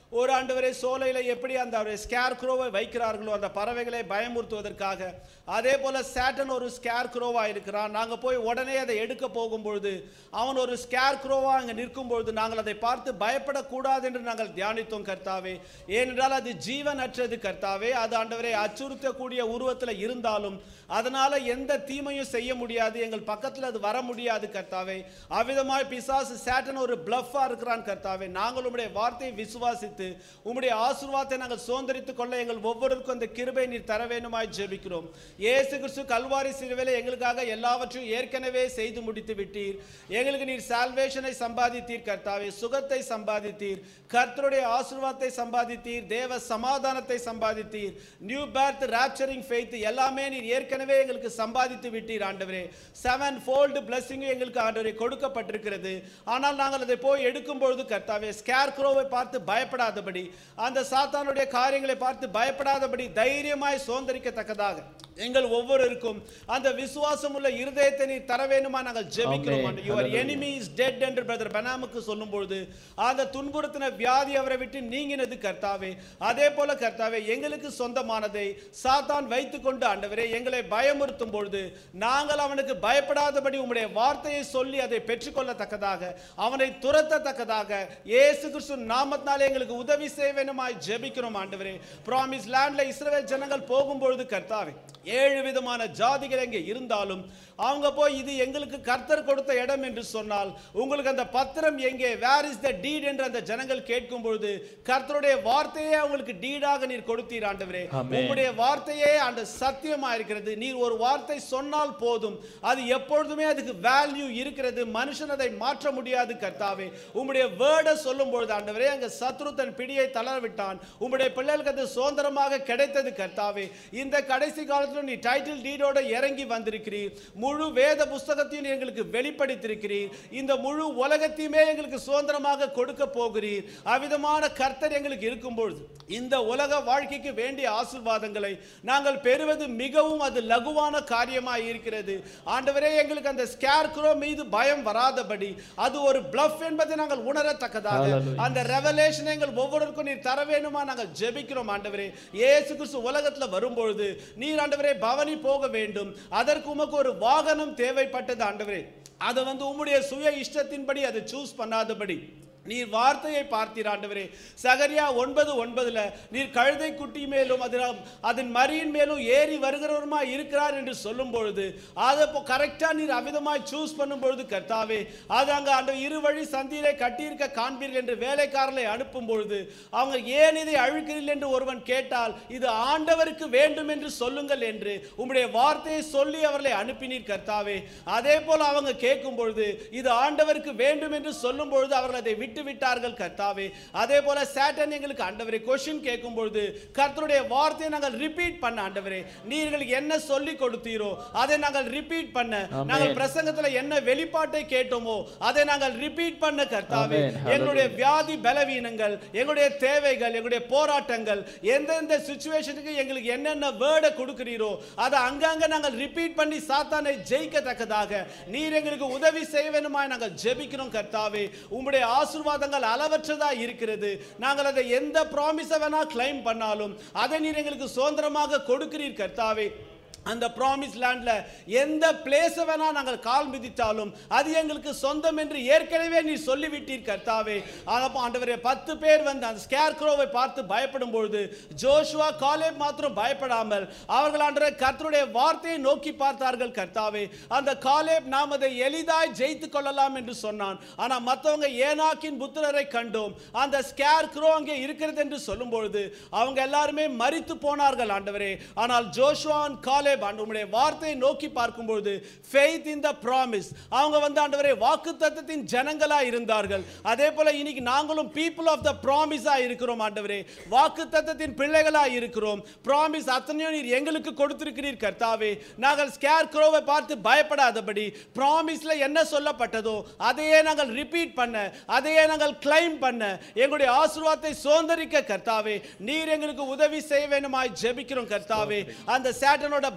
B: ஒரு ஆண்டவரே சோலையில எப்படி அந்த ஸ்கேர் குரோவை வைக்கிறார்களோ அந்த பறவைகளை பயமுறுத்துவதற்காக அதே போல சேட்டன் ஒரு ஸ்கேர் குரோவா இருக்கிறான் நாங்க போய் உடனே அதை எடுக்க போகும்பொழுது அவன் ஒரு ஸ்கேர் குரோவா அங்க நிற்கும் பொழுது நாங்கள் அதை பார்த்து பயப்படக்கூடாது என்று நாங்கள் தியானித்தோம் கர்த்தாவே ஏனென்றால் அது ஜீவனற்றது கர்த்தாவே அது ஆண்டவரை அச்சுறுத்தக்கூடிய உருவத்துல இருந்தாலும் அதனால எந்த தீமையும் செய்ய முடியாது எங்கள் பக்கத்துல அது வர முடியாது கர்த்தாவே அவ்விதமாய் பிசாசு சேட்டன் ஒரு பிளஃபா இருக்கிறான் கர்த்தாவே நாங்கள் உம்முடைய வார்த்தையை விசுவாசித்து உம்முடைய ஆசீர்வாதத்தை நாங்கள் சுதந்திரித்துக் கொள்ள எங்கள் ஒவ்வொருவருக்கும் அந்த கிருபை நீர் தர வேண்டுமாய் ஜெபிக்கிறோம் இயேசு கிறிஸ்து கல்வாரி சிலுவையில எங்களுக்காக எல்லாவற்றையும் ஏற்கனவே செய்து முடித்து விட்டீர் எங்களுக்கு நீர் சால்வேஷனை சம்பாதித்தீர் கர்த்தாவே சுகத்தை சம்பாதித்தீர் கர்த்தருடைய ஆசீர்வாதத்தை சம்பாதித்தீர் தேவ சமாதானத்தை சம்பாதித்தீர் நியூ பேர்த் ராப்சரிங் ஃபெய்த் எல்லாமே நீர் ஏற்கனவே எங்களுக்கு சம்பாதித்து விட்டீர் ஆண்டவரே செவன் ஃபோல்டு பிளஸிங்கும் எங்களுக்கு ஆண்டவரே கொடுக்கப்பட்டிருக்கிறது ஆனால் நாங்கள் அதை போய் எடுக்கும் பொழுது கர்த்தாவே ஸ்கேர் குரோவை பார்த்து பயப்படாதபடி அந்த சாத்தானுடைய காரியங்களை பார்த்து பயப்படாதபடி தைரியமாய் சுதந்திரிக்கத்தக்கதாக எங்கள் ஒவ்வொருவருக்கும் அந்த விசுவாசம் உள்ள இருதயத்தை நீ தர வேணுமா நாங்கள் ஜெபிக்கிறோம்
A: Amen.
B: Your enemy is dead என்று பிரதர் பெனாமுக்கு சொல்லும் பொழுது அந்த துன்புறுத்தின வியாதி அவரை விட்டு நீங்கினது கர்த்தாவே அதே போல கர்த்தாவே எங்களுக்கு சொந்தமானதை சாத்தான் வைத்துக்கொண்டு ஆண்டவரே எங்களை பயமுறுத்தும் பொழுது நாங்கள் அவனுக்கு பயப்படாதபடி உம்முடைய வார்த்தையை சொல்லி அதை பெற்றுக்கொள்ளத்தக்கதாக அவனை துரத்தத்தக்கதாக இயேசு கிறிஸ்து நாமத்தினாலே எங்களுக்கு உதவி செய்ய வேணுமாய் ஜெபிக்கிறோம் ஆண்டவரே ப்ராமிஸ் லேண்ட்ல இஸ்ரவேல் ஜனங்கள் போகும்பொழுது கர்த்தாவே ஏழு விதமான ஜாதிகள் எங்கே இருந்தாலும் அவங்க போய் இது எங்களுக்கு கர்த்தர் கொடுத்த இடம் என்று சொன்னால் உங்களுக்கு அந்த பத்திரம் எங்கே வேர் இஸ் த டீட் என்று அந்த ஜனங்கள் கேட்கும் பொழுது கர்த்தருடைய வார்த்தையே அவங்களுக்கு டீடாக நீர் கொடுத்தீர் ஆண்டவரே
A: ஆமென்.
B: உம்முடைய வார்த்தையே அந்த சத்தியமா இருக்கிறது நீர் ஒரு வார்த்தை சொன்னால் போதும் அது எப்பொழுதுமே அதுக்கு வேல்யூ இருக்கிறது மனுஷன் அதை மாற்ற முடியாது கர்த்தாவே உம்முடைய வேர்டை சொல்லும் பொழுது ஆண்டவரே அங்க சத்ரு தன் பிடியை தளர விட்டான் உம்முடைய பிள்ளைகளுக்கு அது சுதந்திரமாக கிடைத்தது கர்த்தாவே இந்த கடைசி காலத்துல நீ டைட்டில் டீடோட இறங்கி வந்திருக்கிறீர் முழு வேத புஸ்தகத்தையும் நீர் எங்களுக்கு வெளிப்படுத்தியிருக்கிறீர் இந்த முழு உலகத்தையுமே எங்களுக்கு சுதந்திரமாக கொடுக்க போகிறீர் அவ்விதமான கர்த்தர் எங்களுக்கு இருக்கும் பொழுது இந்த உலக வாழ்க்கைக்கு வேண்டிய ஆசீர்வாதங்களை நாங்கள் பெறுவது மிகவும் அது லகுவான காரியமாய் இருக்கிறது ஆண்டவரே எங்களுக்கு அந்த ஸ்கேர் மீது பயம் வராதபடி அது ஒரு bluff என்பதை நாங்கள் உணரத்தக்கதாக
A: Hallelujah.
B: அந்த ரெவலேஷன் எங்கள் ஒவ்வொருவருக்கும் நீர் தர வேணுமா நாங்கள் ஜெபிக்கிறோம் ஆண்டவரே இயேசு கிறிஸ்து உலகத்துல வரும்பொழுது நீர் ஆண்டவரே பவனி போக வேண்டும் அதற்கு உமக்கு ஒரு வாகனம் தேவைப்பட்டது ஆண்டவரே அதை வந்து உம்முடைய சுய இஷ்டத்தின்படி அதை சூஸ் பண்ணாதபடி நீர் வார்த்தையை பார்த்தீர் ஆண்டவரே சகரியா ஒன்பது ஒன்பதுல நீர் கழுதை குட்டி மேலும் அதன் அதன் மரியின் மேலும் ஏறி வருகிறவருமா இருக்கிறார் என்று சொல்லும் பொழுது அதை இப்போ கரெக்டா நீர் அவிதமாய் சூஸ் பண்ணும் பொழுது கர்த்தாவே அது அங்க அந்த இரு வழி சந்தியிலே கட்டியிருக்க காண்பீர்கள் என்று வேலைக்காரர்களை அனுப்பும் பொழுது அவங்க ஏன் இதை அழுக்கிறீர்கள் என்று ஒருவன் கேட்டால் இது ஆண்டவருக்கு வேண்டும் என்று சொல்லுங்கள் என்று உம்முடைய வார்த்தையை சொல்லி அவர்களை அனுப்பினீர் கர்த்தாவே அதே போல அவங்க கேட்கும் பொழுது இது ஆண்டவருக்கு வேண்டும் என்று சொல்லும் பொழுது அவர்கள் அதை விட்டு விட்டார்கள் கர்த்தாவே அதே போல சேட்டன் எங்களுக்கு ஆண்டவரை கொஸ்டின் கேட்கும் பொழுது கர்த்தருடைய வார்த்தையை நாங்கள் ரிப்பீட் பண்ண ஆண்டவரே நீர்களுக்கு என்ன சொல்லி கொடுத்தீரோ அதை நாங்கள் ரிப்பீட் பண்ண
A: Amen.
B: நாங்கள் பிரசங்கத்துல என்ன வெளிப்பாட்டை கேட்டோமோ அதை நாங்கள் ரிப்பீட் பண்ண கர்த்தாவே
A: Amen.
B: எங்களுடைய
A: Hallelujah.
B: வியாதி பலவீனங்கள் எங்களுடைய தேவைகள் எங்களுடைய போராட்டங்கள் எந்தெந்த சுச்சுவேஷனுக்கு எங்களுக்கு என்னென்ன வேர்டை கொடுக்கிறீரோ அதை அங்கங்க நாங்கள் ரிப்பீட் பண்ணி சாத்தானை ஜெயிக்கத்தக்கதாக நீர் எங்களுக்கு உதவி செய்ய வேணுமாய் நாங்கள் ஜெபிக்கிறோம் கர்த்தாவே உம்முடைய ஆசீர்வாதங்கள் அளவற்றதா இருக்கிறது நாங்கள் அதை எந்த ப்ராமிஸை வேணா கிளைம் பண்ணாலும் அதை நீர் எங்களுக்கு சுதந்திரமாக கொடுக்கிறீர் கர்த்தாவே அந்த ப்ராமிஸ் லேண்ட்ல எந்த பிளேஸை வேணா நாங்கள் கால் மிதித்தாலும் அது எங்களுக்கு சொந்தம் என்று ஏற்கனவே நீ சொல்லிவிட்டீர் கர்த்தாவே ஆனப்போ ஆண்டவரே பத்து பேர் வந்து அந்த ஸ்கேர் க்ரோவை பார்த்து பயப்படும் பொழுது ஜோஷுவா காலேப் மாத்திரம் பயப்படாமல் அவர்கள் ஆண்டவரே கர்த்தருடைய வார்த்தையை நோக்கி பார்த்தார்கள் கர்த்தாவே அந்த காலேப் நாம் அதை எளிதாய் ஜெயித்து கொள்ளலாம் என்று சொன்னான் ஆனா மற்றவங்க ஏனாக்கின் புத்திரரை கண்டோம் அந்த ஸ்கேர் க்ரோ அங்கே இருக்கிறது என்று சொல்லும் பொழுது அவங்க எல்லாருமே மரித்து போனார்கள் ஆண்டவரே ஆனால் ஜோஷுவான் காலேப் ஆண்டு உம்முடைய வார்த்தையை நோக்கி பார்க்கும்பொழுது ஃபெய்த் இன் த ப்ராமிஸ் அவங்க வந்து ஆண்டவரே வாக்கு தத்தத்தின் ஜனங்களா இருந்தார்கள் அதே போல இன்னைக்கு நாங்களும் பீப்புள் ஆஃப் த ப்ராமிஸா இருக்கிறோம் ஆண்டவரே வாக்கு தத்தத்தின் பிள்ளைகளா இருக்கிறோம் ப்ராமிஸ் அத்தனையும் நீர் எங்களுக்கு கொடுத்திருக்கிறீர் கர்த்தாவே நாங்கள் ஸ்கேர் க்ரோவை பார்த்து பயப்படாதபடி ப்ராமிஸ்ல என்ன சொல்லப்பட்டதோ அதையே நாங்கள் ரிப்பீட் பண்ண அதையே நாங்கள் கிளைம் பண்ண எங்களுடைய ஆசீர்வாதத்தை சுதந்திரிக்க கர்த்தாவே நீர் எங்களுக்கு உதவி செய்ய வேணுமாய் ஜெபிக்கிறோம் கர்த்தாவே அந்த சேட்டனோட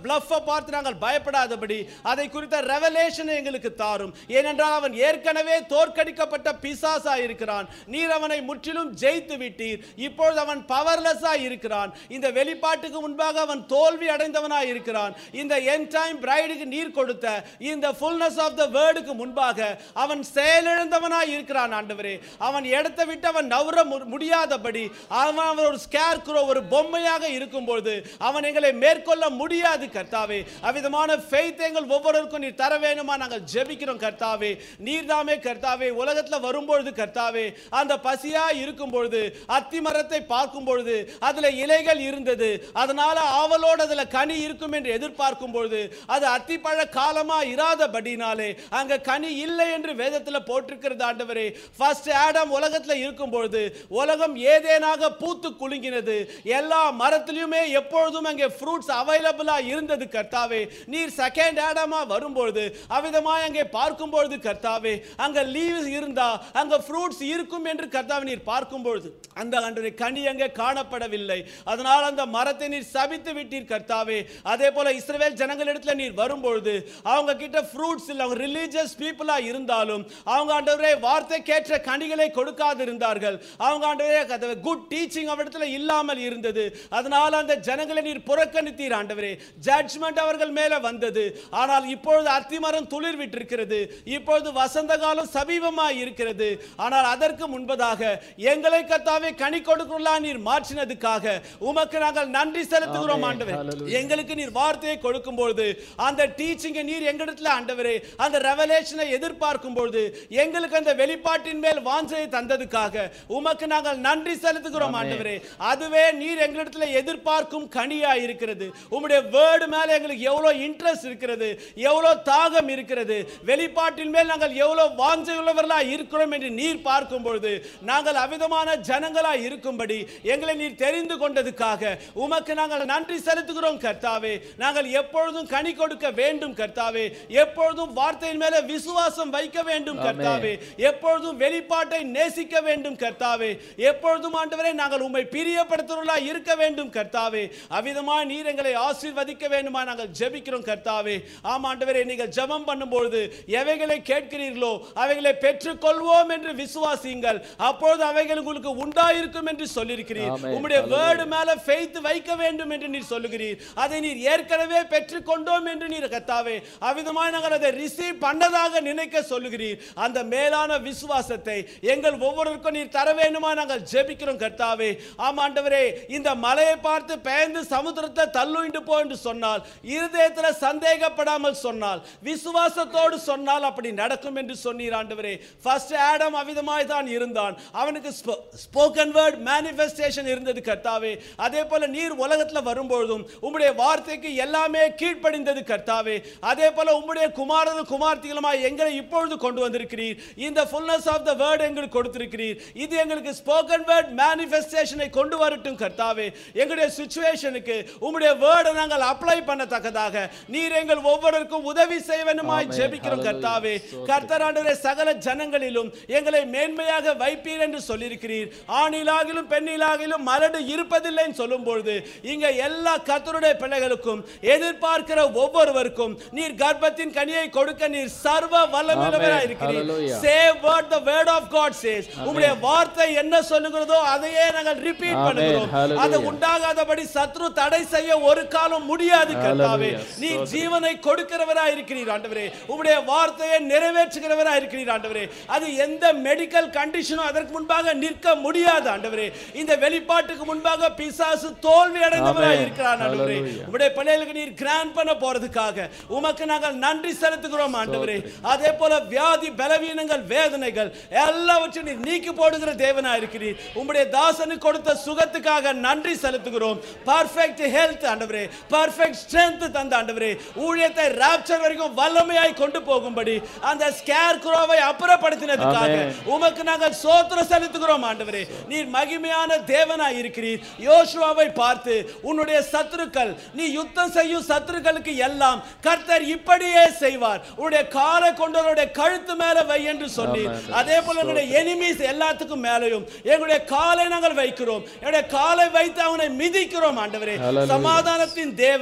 D: பிளஃபை பார்த்து நாங்கள் பயப்படாதபடி அதை குறித்த ரெவலேஷனை எங்களுக்கு தாரும் ஏனென்றால் அவன் ஏற்கனவே தோற்கடிக்கப்பட்ட பிசாசா இருக்கிறான் நீர் அவனை முற்றிலும் ஜெயித்து விட்டீர் இப்பொழுது அவன் பவர்லெஸ்ஸா இருக்கிறான் இந்த வெளிப்பாட்டுக்கு முன்பாக அவன் தோல்வி அடைந்தவனாய் இருக்கிறான் இந்த என் டைம் பிரைடுக்கு நீர் கொடுத்த இந்த ஃபுல்னஸ் ஆஃப் த வேர்டுக்கு முன்பாக அவன் செயலிழந்தவனாய் இருக்கிறான் ஆண்டவரே அவன் இடத்தை விட்டு அவன் நவர மு- முடியாதபடி அவன் அவன் ஒரு ஸ்கேர் ஒரு பொம்மையாக இருக்கும்போது அவன் எங்களை மேற்கொள்ள முடியாது கர்த்தாவே அவ்விதமான ஃபெய்த் எங்கள் ஒவ்வொருவருக்கும் நீர் தர வேணுமா நாங்கள் ஜெபிக்கிறோம் கர்த்தாவே நீர்தாமே கர்த்தாவே உலகத்துல வரும்பொழுது கர்த்தாவே அந்த பசியா இருக்கும் பொழுது அத்தி மரத்தை பார்க்கும் பொழுது அதுல இலைகள் இருந்தது அதனால ஆவலோடு அதுல கனி இருக்கும் என்று எதிர்பார்க்கும் பொழுது அது அத்திப்பழ காலமா இராதபடினாலே அங்க கனி இல்லை என்று வேதத்துல போட்டிருக்கிறது ஆண்டவரே ஃபர்ஸ்ட் ஆடம் உலகத்துல இருக்கும் பொழுது உலகம் ஏதேனாக பூத்து குலுங்கினது எல்லா மரத்திலுமே எப்பொழுதும் அங்கே ஃப்ரூட்ஸ் அவைலபிளா இருந்தது கர்த்தாவே நீர் செகண்ட் ஆடமா வரும்பொழுது அவ்விதமாய் அங்கே பார்க்கும் பொழுது கர்த்தாவே அங்க லீவ்ஸ் இருந்தா அங்க ஃப்ரூட்ஸ் இருக்கும் என்று கர்த்தாவே நீர் பார்க்கும் பொழுது அந்த ஆண்டவரே கனி அங்கே காணப்படவில்லை அதனால் அந்த மரத்தை நீர் சபித்து விட்டீர் கர்த்தாவே அதே போல இஸ்ரவேல் ஜனங்களிடத்துல நீர் வரும்பொழுது அவங்க கிட்ட ஃப்ரூட்ஸ் இல்லை அவங்க ரிலீஜியஸ் பீப்புளா இருந்தாலும் அவங்க ஆண்டவரே வார்த்தை கேட்ட கனிகளை கொடுக்காது இருந்தார்கள் அவங்க ஆண்டவரே குட் டீச்சிங் அவரிடத்துல இல்லாமல் இருந்தது அதனால அந்த ஜனங்களை நீர் புறக்கணித்தீர் ஆண்டவரே ஜட்ஜ்மெண்ட் அவர்கள் மேல வந்தது ஆனால் இப்பொழுது அத்திமரம் துளிர் விட்டிருக்கிறது இப்பொழுது வசந்த காலம் சமீபமாய் இருக்கிறது ஆனால் அதற்கு முன்பதாக எங்களை கத்தாவே கனி கொடுக்கிறா நீர் மாற்றினதுக்காக உமக்கு நாங்கள் நன்றி செலுத்துகிறோம் ஆண்டவரே எங்களுக்கு நீர் வார்த்தையை கொடுக்கும் பொழுது அந்த டீச்சிங்கை நீர் எங்களிடத்துல ஆண்டவரே அந்த ரெவலேஷனை எதிர்பார்க்கும் பொழுது எங்களுக்கு அந்த வெளிப்பாட்டின் மேல் வாஞ்சையை தந்ததுக்காக உமக்கு நாங்கள் நன்றி செலுத்துகிறோம் ஆண்டவரே அதுவே நீர் எங்களிடத்துல எதிர்பார்க்கும் கனியா இருக்கிறது உம்முடைய வேர்டு மேல எங்களுக்கு எவ்வளவு இன்ட்ரெஸ்ட் இருக்கிறது எவ்வளவு தாகம் இருக்கிறது வெளிப்பாட்டின் மேல் நாங்கள் எவ்வளவு வாஞ்சை உள்ளவர்களா இருக்கிறோம் என்று நீர் பார்க்கும் பொழுது நாங்கள் அவிதமான ஜனங்களா இருக்கும்படி எங்களை நீர் தெரிந்து கொண்டதுக்காக உமக்கு நாங்கள் நன்றி செலுத்துகிறோம் கர்த்தாவே நாங்கள் எப்பொழுதும் கனி கொடுக்க வேண்டும் கர்த்தாவே எப்பொழுதும் வார்த்தையின் மேல விசுவாசம் வைக்க வேண்டும் கர்த்தாவே எப்பொழுதும் வெளிப்பாட்டை நேசிக்க வேண்டும் கர்த்தாவே எப்பொழுதும் ஆண்டவரே நாங்கள் உம்மை பிரியப்படுத்துவர்களா இருக்க வேண்டும் கர்த்தாவே அவ்விதமா நீர் எங்களை ஆசீர்வதிக்க வேண்டுமா நாங்கள் ஜெபிக்கிறோம் கர்த்தாவே ஆமா ஆண்டவரே நீங்கள் ஜெபம் பண்ணும்பொழுது எவைகளை கேட்கிறீர்களோ அவைகளை பெற்றுக்கொள்வோம் என்று விசுவாசியுங்கள் அப்பொழுது அவைகள் உங்களுக்கு உண்டாயிருக்கும் என்று சொல்லியிருக்கிறீர்
A: ஆமென்.
D: உம்முடைய வேர்டு மேல ஃபெய்த் வைக்க வேண்டும் என்று நீர் சொல்லுகிறீர் அதை நீர் ஏற்கனவே பெற்றுக்கொண்டோம் என்று நீர் கர்த்தாவே அவ்விதமாய் நாங்கள் அதை ரிசீவ் பண்ணதாக நினைக்க சொல்லுகிறீர் அந்த மேலான விசுவாசத்தை எங்கள் ஒவ்வொருவருக்கும் நீர் தர வேண்டுமா நாங்கள் ஜெபிக்கிறோம் கர்த்தாவே ஆமா ஆண்டவரே இந்த மலையை பார்த்து பெயர்ந்து சமுத்திரத்தை தள்ளுண்டு போ என்று சொன்னால் இருதயத்தில் சந்தேகப்படாமல் சொன்னால் விசுவாசத்தோடு சொன்னால் அப்படி நடக்கும் என்று சொன்னீர் ஆண்டவரே ஃபர்ஸ்ட் ஆடம் அவிதமாய் தான் இருந்தான் அவனுக்கு ஸ்போக்கன் வேர்ட் மேனிஃபெஸ்டேஷன் இருந்தது கர்த்தாவே அதே போல நீர் உலகத்தில் வரும்பொழுதும் உம்முடைய வார்த்தைக்கு எல்லாமே கீழ்ப்படிந்தது கர்த்தாவே அதே போல உம்முடைய குமாரனும் குமார்த்திகளுமாய் எங்களை இப்பொழுது கொண்டு வந்திருக்கிறீர் இந்த ஃபுல்னஸ் ஆஃப் த வேர்ட் எங்களுக்கு கொடுத்திருக்கிறீர் இது எங்களுக்கு ஸ்போக்கன் வேர்ட் மேனிஃபெஸ்டேஷனை கொண்டு வரட்டும் கர்த்தாவே எங்களுடைய சுச்சுவேஷனுக்கு உம்முடைய வேர்டை நாங்கள் அப்ளை பண்ணத்தக்கதாக நீர் எங்கள் ஒவ்வொருவருக்கும் உதவி செய்ய வேண்டுமாய்
A: ஆமென்.
D: ஜெபிக்கிறோம்
A: Hallelujah.
D: கர்த்தாவே
A: ஸ்தோத்திரம்.
D: கர்த்தராண்டவரே சகல ஜனங்களிலும் எங்களை மேன்மையாக வைப்பீர் என்று சொல்லியிருக்கிறீர் ஆணிலாகிலும் பெண்ணிலாகிலும் மலடு இருப்பதில்லைன்னு சொல்லும் பொழுது இங்க எல்லா கர்த்தருடைய பிள்ளைகளுக்கும் எதிர்பார்க்கிற ஒவ்வொருவருக்கும் நீர் கர்ப்பத்தின் கனியை கொடுக்க நீர் சர்வ வல்லமையுள்ளவராய்
A: Amen.
D: இருக்கிறீர்
A: Hallelujah.
D: say what the word of god says உம்முடைய வார்த்தை என்ன சொல்லுகிறதோ அதையே நாங்கள் ரிப்பீட்
A: Amen.
D: பண்ணுகிறோம்
A: Hallelujah.
D: அது உண்டாகாதபடி சத்ரு தடை செய்ய ஒரு காலம் முடியாது கர்த்தாவே
A: Hallelujah.
D: நீர் ஜீவனை கொடுக்கிறவராய் இருக்கிறீர் ஆண்டவரே உம்முடைய வார்த்தையை நிறைவேற்றுகிறவராய் இருக்கிறீர் ஆண்டவரே அது எந்த மெடிக்கல் கண்டிஷனும் அதற்கு முன்பாக நிற்க முடியாது ஆண்டவரே இந்த வெளிப்பாட்டுக்கு முன்பாக பிசாசு தோல்வி அடைந்தவராய்
A: Amen.
D: இருக்கிறார் ஆண்டவரே
A: Hallelujah.
D: உம்முடைய பிள்ளைகளுக்கு நீர் கிராண்ட் பண்ண போறதுக்காக உமக்கு நாங்கள் நன்றி செலுத்துகிறோம் ஆண்டவரே அதே போல வியாதி பலவீனங்கள் வேதனைகள் எல்லாவற்றையும் நீர் நீக்கி போடுகிற தேவனா இருக்கிறீர் உம்முடைய தாசனுக்கு கொடுத்த சுகத்துக்காக நன்றி செலுத்துகிறோம் பர்ஃபெக்ட் ஹெல்த் ஆண்டவரே பர்ஃபெக்ட் ஸ்ட்ரென்த் தந்த ஆண்டவரே ஊழியத்தை ராப்சர் வரைக்கும் வல்லமையாய் கொண்டு போகும்படி அந்த ஸ்கேர் குரோவை அப்புறப்படுத்தினதுக்காக
A: Amen.
D: உமக்கு நாங்கள் சோத்திரம் செலுத்துகிறோம் ஆண்டவரே நீர் மகிமையான தேவனாய் இருக்கிறீர் யோசுவாவை பார்த்து உன்னுடைய சத்துருக்கள் நீ யுத்தம் செய்யும் சத்துருக்களுக்கு எல்லாம் கர்த்தர் இப்படியே செய்வார் உன்னுடைய காலை கொண்டு அவருடைய கழுத்து மேல வை என்று சொன்னீர்
A: Amen.
D: அதே போல எங்களுடைய எனிமீஸ் எல்லாத்துக்கும் மேலையும் எங்களுடைய காலை நாங்கள் வைக்கிறோம் என்னுடைய காலை வைத்து அவனை மிதிக்கிறோம் ஆண்டவரே
A: Hallelujah.
D: சமாதானத்தின் தேவன்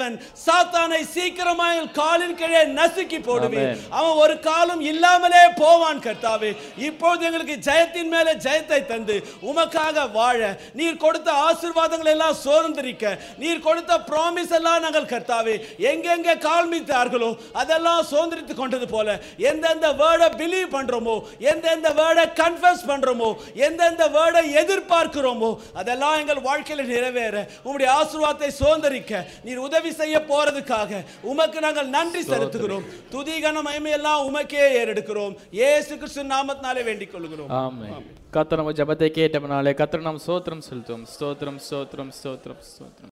D: தேவன் சாத்தானை சீக்கிரமாய் காலின் கீழே நசுக்கி போடுவீர் அவன் ஒரு காலம் இல்லாமலே போவான் கர்த்தாவே இப்பொழுது எங்களுக்கு ஜெயத்தின் மேலே ஜெயத்தை தந்து உமக்காக வாழ நீர் கொடுத்த ஆசீர்வாதங்கள் எல்லாம் சோர்ந்திருக்க நீர் கொடுத்த ப்ராமிஸ் எல்லாம் நாங்கள் கர்த்தாவே எங்கெங்க காண்பித்தார்களோ அதெல்லாம் சோர்ந்திரித்து கொண்டது போல எந்தெந்த வேர்டை பிலீவ் பண்றோமோ எந்தெந்த வேர்டை கன்ஃபஸ் பண்றோமோ எந்தெந்த வேர்டை எதிர்பார்க்கிறோமோ அதெல்லாம் எங்கள் வாழ்க்கையில நிறைவேற உம்முடைய ஆசீர்வாதத்தை சோர்ந்தரிக்க நீர் உதவி செய்ய போறதுக்காக உமக்கு நாங்கள் நன்றி செலுத்துகிறோம் துதி கன மகிமையெல்லாம் உமக்கே ஏறெடுக்கிறோம் இயேசு கிறிஸ்து நாமத்தினாலே வேண்டிக் கொள்கிறோம்
C: ஆமென் கர்த்தர் நம்ம ஜெபத்தை கேட்டபனாலே கர்த்தர் நாம் ஸ்தோத்திரம் செலுத்துவோம் ஸ்தோத்திரம் ஸ்தோத்திரம் ஸ்தோத்திரம் ஸ்தோத்திரம்